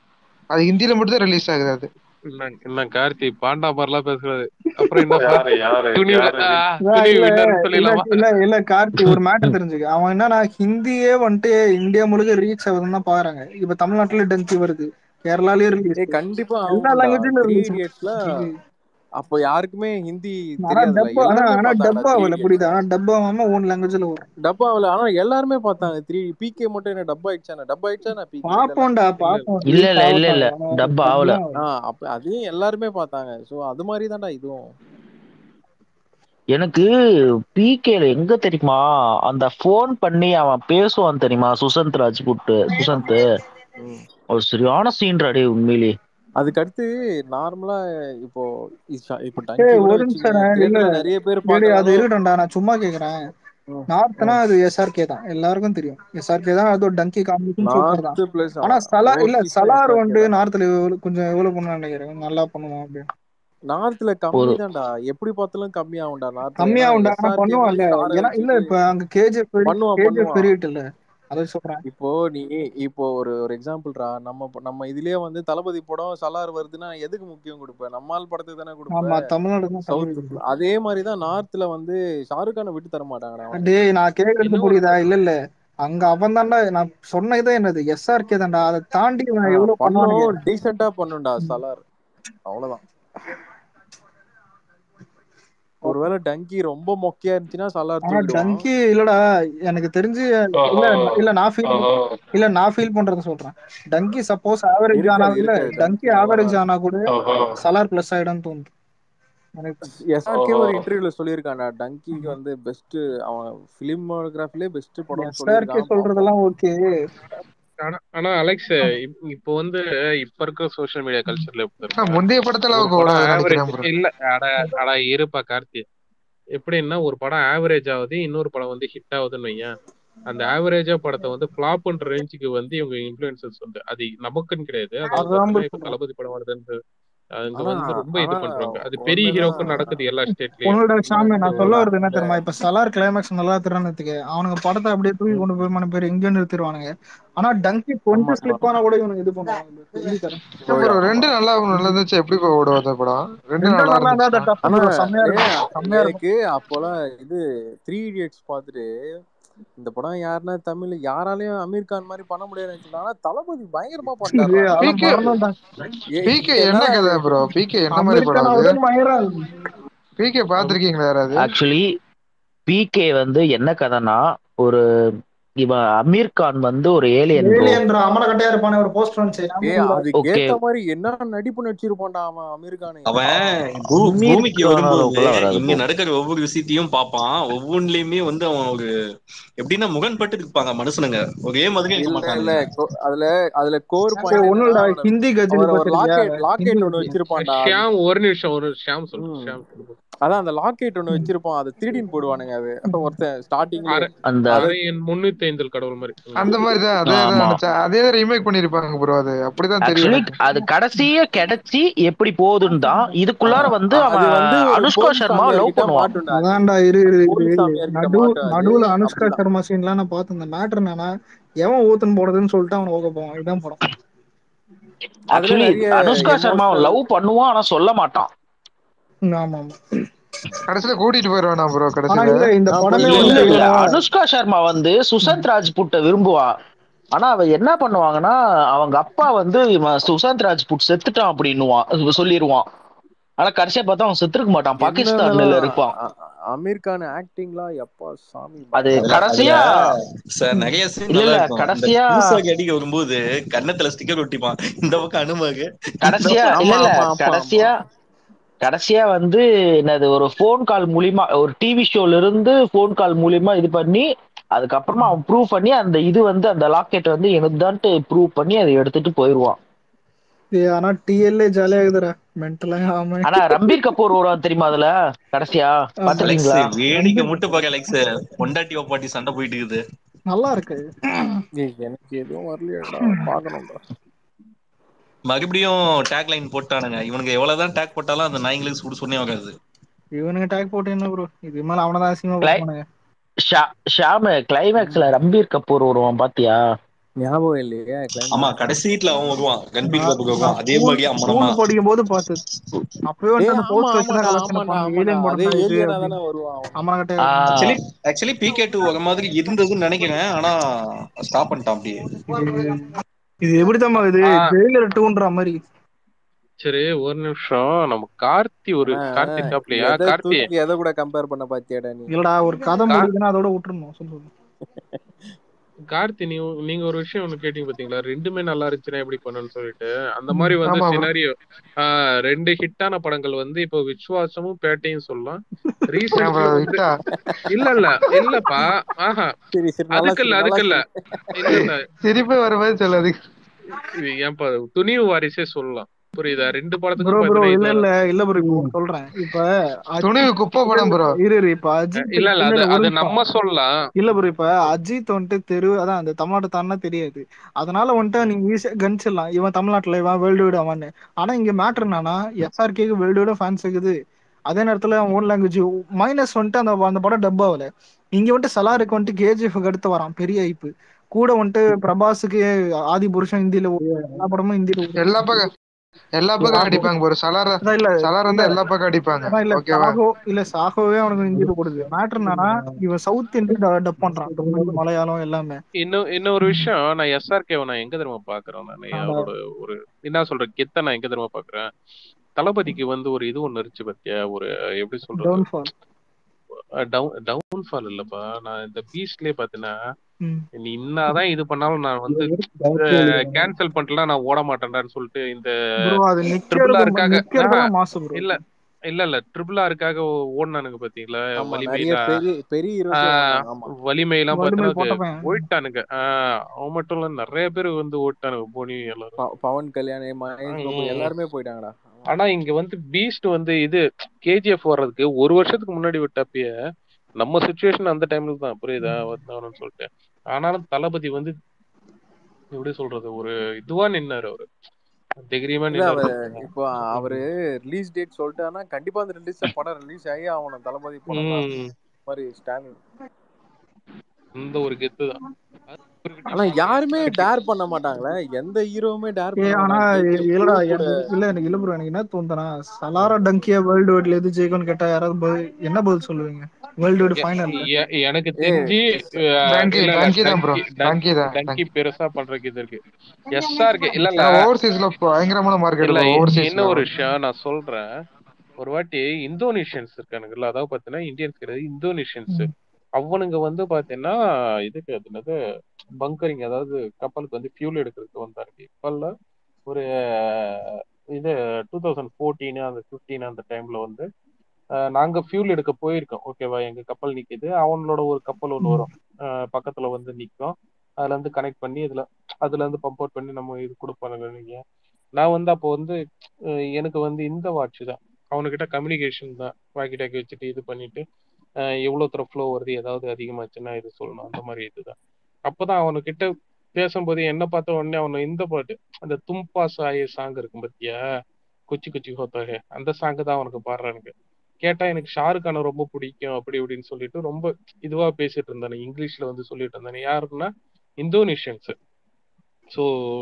அது ஹிந்தில மட்டும் தான் ரிலீஸ் ஆகுது அது என்ன என்ன கார்த்தி பாண்டா மாதிரிலாம் பேசுறது அப்புறம் என்னப்பா யாரு யாரு துணிவு யாரு ஆ, அதான் துணிவு இல்ல வின்னர்னு இல்ல சொல்லிடலாமா இல்ல இல்ல கார்த்தி ஒரு மேட்டர் தெரிஞ்சுக்க அவன் என்னன்னா ஹிந்தியே வந்துட்டு இந்தியா முழுக்க ரீச் ஆகுதுன்னு தான் பாக்குறாங்க இப்ப தமிழ்நாட்டுல டங்கி வருது கேரளாலயும் ரிலீஸ் ஏய் கண்டிப்பா எல்லா ஆகும்டா லாங்குவேஜ்லயும் த்ரீ ரிலீஸ் இடியட்ஸ்ல அப்போ யாருக்குமே ஹிந்தி ஆனா தெரியாதுல்ல டப் ஆனா எல்லாருமே ஆனா பார்த்தாங்கடா டப் த்ரீ ஆகல இடியட்ஸ் புரியுதா ஆனா டப் ஆகாம ஓன் லாங்குவேஜ்ல வரும் டப்பாவில் ஆனா எல்லாருமே பார்த்தாங்க த்ரீ பிகே மட்டும் என்ன டப் ஆயிடுச்சா டப் ஆயிடுச்சா நான் பிகே இல்ல பாப்போம்டா பாப்போம் இல்ல ரீச் இல்ல இல்ல ஆகட்டும் இல்ல எவனோ டப் ஆகல டப்லாம் ஆ அப்ப அதையும் எல்லாருமே பார்த்தாங்க சோ அது மாதிரி தான்டா இதுவும் எனக்கு பிகேல எங்க தெரியுமா அந்த ஃபோன் பண்ணி அவன் பேசுவான் தெரியுமா சுசந்த் ராஜ்புட் சுசந்த் ம். ஒரு சரியான சீன்டா டேய் உண்மையிலே அதுக்கடுத்து நார்மலா இப்போ இஷா- இப்போ டங்கி ஏய் கூட ஒரு வச்சுங்க நிமிஷம் இல்ல தியேட்டர்ல நிறைய பேர் டேய், டேய், அது பார்க்கலனாலும் இருக்கட்டும்டா நான் சும்மா கேக்குறேன் ம், நார்த்னா ம். அது எஸ்ஆர்கே தான் எல்லாருக்கும் தெரியும் எஸ்ஆர்கே தான் அது டங்கி காம்பினேஷன் சூப்பர் தான் நார்த் பிளஸ் ஆனா சலா இல்ல ஓசிஸ்னா சலார் எஸ்ஆர்கே வந்து தான் நார்த்ல எவ்வளவு- கொஞ்சம் எவ்வளவு பண்ணலாம் நினைக்கிறேன் நல்லா பண்ணுவான் அப்படின்னு நார்த்ல கம்மி ஒரு தான்டா எப்படி பார்த்தாலும் கம்மி ஆகும்டா நார்த்ல ஏன்னா கம்மியா உண்டா ஆனா எஸ்ஆர்கே பண்ணுவான்ல மாதிரி ஸ்டாரை ஏன்னா இல்ல வச்சுட்டு இப்ப அங்க கேஜிஎஃப் பண்ணுவான் கேஜிஎஃப் பண்ணுவான் பெரியட்டு இல்ல அதை சொல்றேன் இப்போ நீ இப்போ ஒரு ஒரு எக்ஸாம்பிள்ரா நம்ம நம்ம இதுலயே வந்து தளபதி படம் சலார் வருதுன்னா எதுக்கு முக்கியம் கொடுப்ப நம்மால் படத்துக்கு தானே கொடுப்ப ஆமா தமிழ்நாடு தான் சவுத் கம்மி அதே மாதிரி தான் நார்த்ல வந்து ஷாருக் கானை விட்டு தர மாட்டாங்கடா அவனுங்க டேய் நான் கேக்குறது இன்னும் புரியுதா இல்ல இல்ல அங்க அவன் தான்டா நான் சொன்னதே என்னது எஸ்ஆர்கே தான்டா அதை தாண்டி ஆ, இவன் எவ்வளவு பண்ணுவானுங்க பண்ணும் டீசெண்டா பண்ணும்டா சலார் அவ்வளவுதான் ஒருவேளை டங்கி ரொம்ப மொக்கையா இருந்துச்சுன்னா சலார் ஆனா தூக்கிடுவான் டங்கி இல்லடா எனக்கு தெரிஞ்சு இல்ல ஓஹோ இல்ல நான் ஃபீல் ஓஹோ இல்ல நான் ஃபீல் பண்றத சொல்றேன் டங்கி சப்போஸ் ஆவரேஜ் ஆனா இருக்காது இல்ல இருக்காது டங்கி டங்கி ஆவரேஜ் வராது ஆனா கூட ஓஹோ சலார் பிளஸ் ஆயிடும்னு தோணுது எனக்கு எஸ்ஆர்கே ஓஹோ ஒரு இன்டர்வியூல சொல்லியிருக்கான்டா டங்கிக்கு வந்து பெஸ்ட் அவன் பிலிமோகிராஃபிலே பெஸ்ட் படம்னு எஸ்ஆர்கே சொல்லியிருக்கான் பார்ப்போம் சொல்றதெல்லாம் ஓகே ஆனா ஆனா அலெக்ஸ் இப்- இப்போ வந்து இப்ப இருக்கிற சோஷியல் மீடியா கல்ச்சர்ல எப்படி ஆனா, தெரியுமா முந்தைய படத்துல ஒரு அவங்க படம் ஓடாது நினைக்கிறேன் ஆவரேஜ் ப்ரோ இல்ல அட அட இருப்பா கார்த்தி எப்படின்னா ஒரு படம் ஆவரேஜ் ஆகுது இன்னொரு படம் வந்து ஹிட் ஆகுதுன்னு வையேன் அந்த ஆவரேஜா படத்தை வந்து ஃபிளாப்ன்ற ரேஞ்சுக்கு வந்து இவங்க இன்ஃபுளுசர்ஸ் வந்து அது நமக்குன்னு கிடையாது அதாவது அதான் பாத்தீங்கன்னா இப்ப சொல்றேன் தளபதி படம் வருதுன்னு அங்க ஆனா வந்து ரொம்ப இது ஆனா பண்றாங்க அது பெரிய ஹீரோக்கும் நடக்குது எல்லா ஸ்டேட்லயும் உன்னோட சாமி இப்போ நான் சொல்ல வருது என்ன இந்த தெரியுமா இப்ப சலார் கிளைமேக்ஸ் நல்லா திருன்னு வச்சுக்க அவனுங்க படத்தை அப்படியே தூக்கி ம், கொண்டு போய் மன பேர் எங்கேயும் நிறுத்திடுவானுங்க ஆனா டங்கி ஆமா கொஞ்சம் ஆமா ஸ்லிப் ஆனா கூட இவனுக்கு இது பண்ணுவாங்க சொல்லி தரேன் ப்ரோ போயிடும் ரெண்டு ஆமா நல்லா நல்லா இருந்துச்சு எப்படி ப்ரோ ஓடும் அந்த படம் ரெண்டு ரெண்டும் நல்லா நல்லா இருந்தா இருந்துச்சுன்னா டஃப் ஆனா ப்ரோ செம்மையா டேய் இருக்கும் செம்மையா இருக்கும் எனக்கு அப்போலாம் இது த்ரீ இடியட்ஸ் பார்த்துட்டு இந்த படம் யாருன்னா தமிழ் யாராலையும் அமீர் கான் மாதிரி பண்ண முடியாதுன்னு நினைச்சேன் ஆனா தளபதி பயங்கரமா இது பண்ணிட்டாருடா அதெல்லாம் பிகே மரணம்டா ஏ பிகே என்ன என்னடா கதை இது ப்ரோ பிகே என்ன மாதிரி படம் அது அமெரிக்கன் மயிரம் பிகே பாத்திருக்கீங்களா யாராவது ஆக்சுவலி பிகே வந்து என்ன கதைனா ஒரு இவன் அமீர் கான் வந்து ஒரு ஏலியன் ப்ரோ ஏலியன்ற அமர கட்டையா இருப்பானே ஒரு போஸ்டர் வந்துச்சு ஏ ஞாபகம் இல்ல அதுக்கு ஓகே ஏத்த மாதிரி என்ன நடிப்பு நடிச்சிருப்பான்டா அவன் அமெரிக்கானு அவன் பூ அமீர் பூமிக்கு கான் வரும்போது அளவுக்குலாம் வராது இங்க ப்ரோ நடக்கிற ஒவ்வொரு விஷயத்தையும் பார்ப்பான் ஒவ்வொன்றுலயுமே வந்து அவன் ஒரு எப்படின்னா முகன்பட்டு இருப்பாங்க மனுஷனுங்க ஒரே மாதிரி இருக்க இல்ல இல்ல மாட்டானுங்க கொ- அதுல அதுல கோர் சரி பாயிண்ட் ஒண்ணும் என்னன்னா இல்லடா அவனோட ஹிந்தி கஜினி அவரை ஒரு பாத்திருக்கியா லாக்கெட் ஹிந்தி லாக்கெட் ஒண்ணு கஜினி வச்சிருப்பான்டா அது ஷியாம் ஒரு நிமிஷம் ஒரு ஷியாம் சொல்லு ம் ஷியாம் சொல்லு அதான் அந்த லாக்கெட் ஒண்ணு வச்சிருப்பான் அதை திருடின்னு போடுவானுங்க அது ஒருத்தன் ஸ்டார்டிங்ல அரை அந்த அது அரை என் முன்னூத்தி ஐந்தில் கடவுள் மாதிரி ம். அந்த மாதிரி தான் அதே தான் ஆமா நினைச்சேன் அதே தான் ரீமேக் பண்ணிருப்பாங்க ப்ரோ அது அப்படிதான் தெரியும் ஆக்சுவலி எனக்கு அது கடைசியா கிடைச்சி எப்படி போகுதுன்னு தான் ஆ, இதுக்குள்ளார வந்து அ- அது அவன் வந்து ஒரு அனுஷ்கா போலீஸ் சர்மா சாமியார் லவ் கிட்ட பண்ணுவான் மாட்டும்டா அது அதான்டா இரு இரு இரு போலீஸ் சாமியார் கிட்ட நடு மாட்டும் அது நடுவுல அனுஷ்கா அப்படிதான் சர்மா சீன்லாம் நான் பார்த்தேன் இந்த மேட்டர் என்னன்னா எவன் ஊத்துன்னு போடுறதுன்னு சொல்லிட்டு அவன் ஓக போவான் இதுதான் படம் அதுல ஆக்சுவலி நிறைய அனுஷ்கா சர்மா அவன் எமோஷனல் லவ் பண்ணுவான் ஆனா சொல்ல மாட்டான் ம், ஆமா ஆமா கடைசியில கூட்டிட்டு போயிருவானா ப்ரோ ஆனா கடைசியில இல்ல இந்த ஆ படமே போயிடுவான் இல்ல வந்துட்டு இல்ல இவனை அனுஷ்கா சர்மா வந்து சுசாந்த் ராஜ்புட்ட விரும்புவா ஆனா அவ என்ன பண்ணுவாங்கன்னா அவங்க அப்பா வந்து இவன் சுசாந்த் ராஜ்புட் செத்துட்டான் அப்படின்னுவான் சொல்லிடுவான் ஆனா கடைசியா பார்த்தா அவன் செத்துருக்க மாட்டான் பாகிஸ்தான்ல என்னென்னலாம் இருப்பான் அ- அ- அமீர் கான் ஆக்டிங்லாம் எப்பா சாமி அது பயங்கரமா அதுல அதுல கடைசியா சார் ம், நிறைய சீன் இல்ல நல்லா இல்ல இருக்கும் இந்த கடைசியா பூசாக்கு அடிக்க வரும்போது கன்னத்துல ஸ்டிக்கர் ஒட்டிப்பான் இந்த பக்கம் அனுமகு இந்த கடைசியா பக்கம் இல்ல ஆமா இல்ல ஆமா ஆமா ஆமா கடைசியா கடைசியா வந்து என்னது ஒரு ஃபோன் கால் மூலியமா ஒரு டிவி ஷோல இருந்து ஃபோன் கால் மூலியமா இது பண்ணி அதுக்கப்புறமா அவன் ப்ரூவ் பண்ணி அந்த இது வந்து அந்த லாக்கெட் வந்து எனக்குதான்ட்டு ப்ரூவ் பண்ணி அதை எடுத்துட்டு போயிருவான் ஏய், ஆனா டிஎல்ஏ ஜாலியா இருக்குதுடா மென்டலா ஆமா ஆனா ரம்பீர் கபூர் வருவான் தெரியுமா அதுல கடைசியா ஆமா அலெக்ஸ் பாத்திருக்கீங்களா வேடிக்கை வந்து மட்டும் பாக்க அலெக்ஸ் பொண்டாட்டி ஒப்பாட்டி சண்டை போயிட்டு இருக்குது நல்லா இருக்கு ஏய், எனக்கு எதுவும் வரலையேடா பார்க்கணும்டா மறுபடியும் டேக் லைன் போட்டானுங்க இவனுங்க எவ்வளவுதான் டேக் போட்டாலும் அந்த நாய்ங்களுக்கு சுடு சொன்னே வராது இவனுங்க டேக் போட்டு என்ன ப்ரோ இது மேல அவனதான் அசிங்கமா கிளை பார்ப்பானுங்க ஷா- ஷாமு கிளைமேக்ஸ்ல ரம்பீர் கபூர் வருவான் பாத்தியா ஞாபகம் இல்லையே ஆமா கிளைமேக்ஸ் கடைசி வீட்ல அவன் வருவான் கன்பீட் நான் கிளப்புக்கு நான் வருவான் அதே ஸ்கூல் மாதிரியே அம்மனமா ஸ்கூல் படிக்கும் போது பார்த்தது அப்பவே ஏய் வந்துட்டு அந்த ஆமா போஸ்ட் வச்சு தான் ஆமாடா கலெக்ஷன் ஆமாடா பண்ணாங்க ஆமாடா ஏலியன் படம் அதே தான் இது ஏலியனா தானே அப்படின்னு வருவான் அவன் அம்மனை கட்டே ஆக்சுவலி ஆக்சுவலி பிகே டூ வர மாதிரி இருந்ததுன்னு நினைக்கிறேன் ஆனா ஸ்டாப் பண்ணிட்டான் அப்படியே இது இது எப்படித்தாம்மா இது ஆ, ஜெயிலர் டூன்ற மாதிரி சரி ஒரு நிமிஷம் நம்ம கார்த்தி ஒரு ஆ, கார்த்தி இருக்காப்லையா எதை கார்த்தி தூக்கி எதை கூட கம்பேர் பண்ண பாத்தியாடா நீ இல்லடா ஒரு கதை கா- முடியுதுன்னா அதோட விட்டுறணும் சொல்லு கார்த்தி நீ நீங்க ஒரு விஷயம் ஒண்ணு கேட்டீங்க பாத்தீங்களா ரெண்டுமே நல்லா இருந்துச்சுன்னா எப்படி பண்ணணும்னு சொல்லிட்டு அந்த மாதிரி வந்து ஆமா bro. சினாரியோ ரெண்டு ஹிட்டான படங்கள் வந்து இப்போ விஸ்வாசமும் பேட்டையும் சொல்லலாம் ஏன் ரீசென்ட்லி bro வந்து விட்டா இல்ல இல்ல இல்லப்பா ஆஹா சரி சரி நல்லா அதுக்கு இல்ல சொல்லு நல்லா அதுக்கு இல்ல சொல்லு இல்ல இல்ல சிரிப்பே வர மாதிரி சொல்லாது இது ஏன்பா துணிவு வாரிசே சொல்லலாம் புரியுதா ரெண்டு ப்ரோ படத்துக்கும் ப்ரோ பாத்தீங்கன்னா இல்ல இதுல இல்ல இல்ல ப்ரோ இப்போ ஒண்ணு சொல்றேன் இப்ப துணிவு அஜித் குப்பை இல்ல படம் இல்ல ப்ரோ இரு இரு இப்ப அஜித் இல்ல இல்ல இல்ல அது இல்ல ஒரு அது நிமிஷம் நம்ம சொல்லலாம் இல்ல ப்ரோ இப்ப அஜித் வந்துட்டு தெரு அதான் அந்த தமிழ்நாட்டு தானே தெரியாது அதனால வந்துட்டு ம். நீங்க ஈஸியா கணிச்சிடலாம் இவன் தமிழ்நாட்டுல இவன் வேர்ல்டு வைடு அவன் ஆனா இங்க மேட்டர் என்னன்னா எஸ்ஆர்கேக்கு வேர்ல்டு வைட ஃபேன்ஸ் இருக்குது அதே நேரத்துல ஓன் லாங்குவேஜ் மைனஸ் வந்துட்டு அந்த அந்த படம் டப் ஆகல இங்க வந்துட்டு சலாருக்கு வந்துட்டு கேஜிஎஃப் அடுத்து வரான் பெரிய ஐப்பு கூட வந்துட்டு பிரபாஸுக்கு ஆதி புருஷன் ஹிந்தியில ஓடுது. எல்லா படமும் ஹிந்தியில ஓடுது எல்லா பக்கம் எல்லா பக்கம் சாஹோ அடிப்பாங்க ப்ரோ சலார அதான் இல்ல சலார் இல்ல இருந்தா எல்லா பக்கம் அடிப்பாங்க அதான் இல்ல ஓகேவா சாஹோ இல்ல சாஹோவே அவனுக்கு ஹிந்தியில ஓடுது மேட்டர் என்னன்னா இவன் சவுத் இந்தியன் டப் பண்றான் தமிழ் மலையாளம் எல்லாமே இன்னும் இன்னொரு விஷயம் நான் எஸ்ஆர்கேவை நான் எங்க தெரியுமா பாக்குறேன் நான் ஆனா அவரோட ஒரு என்ன சொல்றேன் கெத்த நான் எங்க தெரியுமா பாக்குறேன் தளபதிக்கு வந்து ஒரு இது ஒண்ணு இருந்துச்சு பத்தியா ஒரு எப்படி சொல்றது டவுன்ஃபால் டவுன் டவுன்ஃபால் இல்லப்பா நான் இந்த பீஸ்ட்லயே பாத்தீங்கன்னா ம் நீ இன்னாதான் இது பண்ணாலும் நான் வந்து கேன்சல் பண்ணிட்டுலாம் நான் ஓட மாட்டேன்டான்னு சொல்லிட்டு இந்த ப்ரோ அது ட்ரிபிள் நிக்கிறது ஆருக்காக ஆஹா, நிக்கிறதெல்லாம் மாசு ப்ரோ இல்ல இல்ல இல்ல ட்ரிபிள் ஆருக்காக ஓடினானுங்க பாத்தீங்களா ஆமா நிறைய வலிமையில பெரிய பெரிய ஹீரோஸே ஆஹ் ஓடுனாங்க ஆமா வலிமையெல்லாம் வலிமை பாத்தீங்கன்னா போட்டவன் போயிட்டானுங்க ஆஹ் அவன் மட்டும் இல்ல நிறைய பேர் வந்து ஓட்டானுங்க போனி எல்லாரும் ப- பவன் கல்யாண் மகேஷ் பாபு ம். எல்லாருமே போயிட்டாங்கடா ஆனா இங்க வந்து பீஸ்ட் வந்து இது கேஜிஎஃப் வர்றதுக்கு ஒரு வருஷத்துக்கு முன்னாடி விட்டப்பயே நம்ம சுச்சுவேஷன் அந்த டைம்ல தான் புரியுதா வந்தாகணும்னு சொல்லிட்டு ஆனாலும் தளபதி வந்து எப்படி சொல்றது ஒரு இதுவா நின்னாரு அவரு தைரியமா இல்ல நின்னாரு அவ இப்போ அவரு ரிலீஸ் டேட் சொல்லிட்டான்னா கண்டிப்பா அந்த ரிலீஸ் படம் ரிலீஸ் ஆகி அவன தளபதி படம் தான் ம் மாதிரி ஸ்டாண்ட் இந்த ஒரு கெத்து தான் ஆனா யாருமே டேர் பண்ண மாட்டாங்களே எந்த ஹீரோவுமே டேர் ஏ பண்ண ஆனா மாட்டாங்க இ- இல்லடா எனக்கு இல்ல எனக்கு இல்ல ப்ரோ எனக்கு என்ன தோணுதுனா சலாரா டங்கியா வேர்ல்டு வைட்ல எது ஜெயிக்கும்னு கேட்டா யாராவது பதில் என்ன பதில் சொல்லுவீங்க வேர்ல்டு வைடு எ- ஃபைனல்ல எ- எனக்கு ஏ தெரிஞ்சு அஹ், டங்கி இல்ல இல்ல டங்கி தான் ப்ரோ டங்கி டன்- டங்கி தான் டங்கி டங்கி பெருசா பண்றதுக்கு இது இருக்கு எஸ்ஆர்கே இல்ல இல்ல ஓவர்சீஸ்ல பயங்கரமான மார்க்கெட் இல்ல ப்ரோ இ- ஓவர்சீஸ்ல இன்னும் ஒரு விஷயம் நான் சொல்றேன் ஒரு வாட்டி இந்தோனேஷியன்ஸ் இருக்கானுங்கல்ல அதாவது பாத்தீங்கன்னா இந்தியன்ஸ் கிடையாது இந்தோனேஷியன்ஸ் அவனுங்க வந்து பாத்தீங்கன்னா இதுக்கு அது என்னது பங்கரிங் அதாவது கப்பலுக்கு வந்து ஃபியூல் எடுக்கிறதுக்கு வந்தாருங்க இப்பல்ல ஒரு அஹ், இது டூ தௌசண்ட் ஃபோர்டீன் அந்த ஃபிஃப்டீன் அந்த டைம்ல வந்து அஹ், நாங்க ஃபியூல் எடுக்க போயிருக்கோம் ஓகேவா எங்க கப்பல் நிக்குது அவனோட ஒரு கப்பல் ஒன்று வரும் அஹ், பக்கத்துல வந்து நிக்கும் அதுல இருந்து கனெக்ட் பண்ணி இதுல அதுல இருந்து பம்ப் அவுட் பண்ணி நம்ம இது கொடுப்பானுங்க நீங்க நான் வந்து அப்போ வந்து அஹ், எனக்கு வந்து இந்த வாட்ச் தான் அவனுக்கிட்ட கம்யூனிகேஷன் தான் வாக்கி டாக்கி வச்சுட்டு இது பண்ணிட்டு அஹ், எவ்வளவு தூரம் ஃப்ளோ வருது ஏதாவது அதிகமாச்சுன்னா இது சொல்லணும் அந்த மாதிரி இதுதான் அப்பதான் அவனுக்கிட்ட பேசும்போது என்ன பார்த்த உடனே அவனை இந்த பாட்டு அந்த தும்பா சாயே சாங் இருக்கும் பத்தியா குச்சி குச்சி ஹோத்தாகே அந்த சாங் தான் அவனுக்கு பாடுறானுங்க கேட்டா எனக்கு ஷாருக் கானை ரொம்ப பிடிக்கும் அப்படி இப்படின்னு சொல்லிட்டு ரொம்ப இதுவா பேசிட்டு இருந்தானே இங்கிலீஷ்ல வந்து சொல்லிட்டு இருந்தானே யாருன்னா இந்தோனேஷியன்ஸ் ஸோ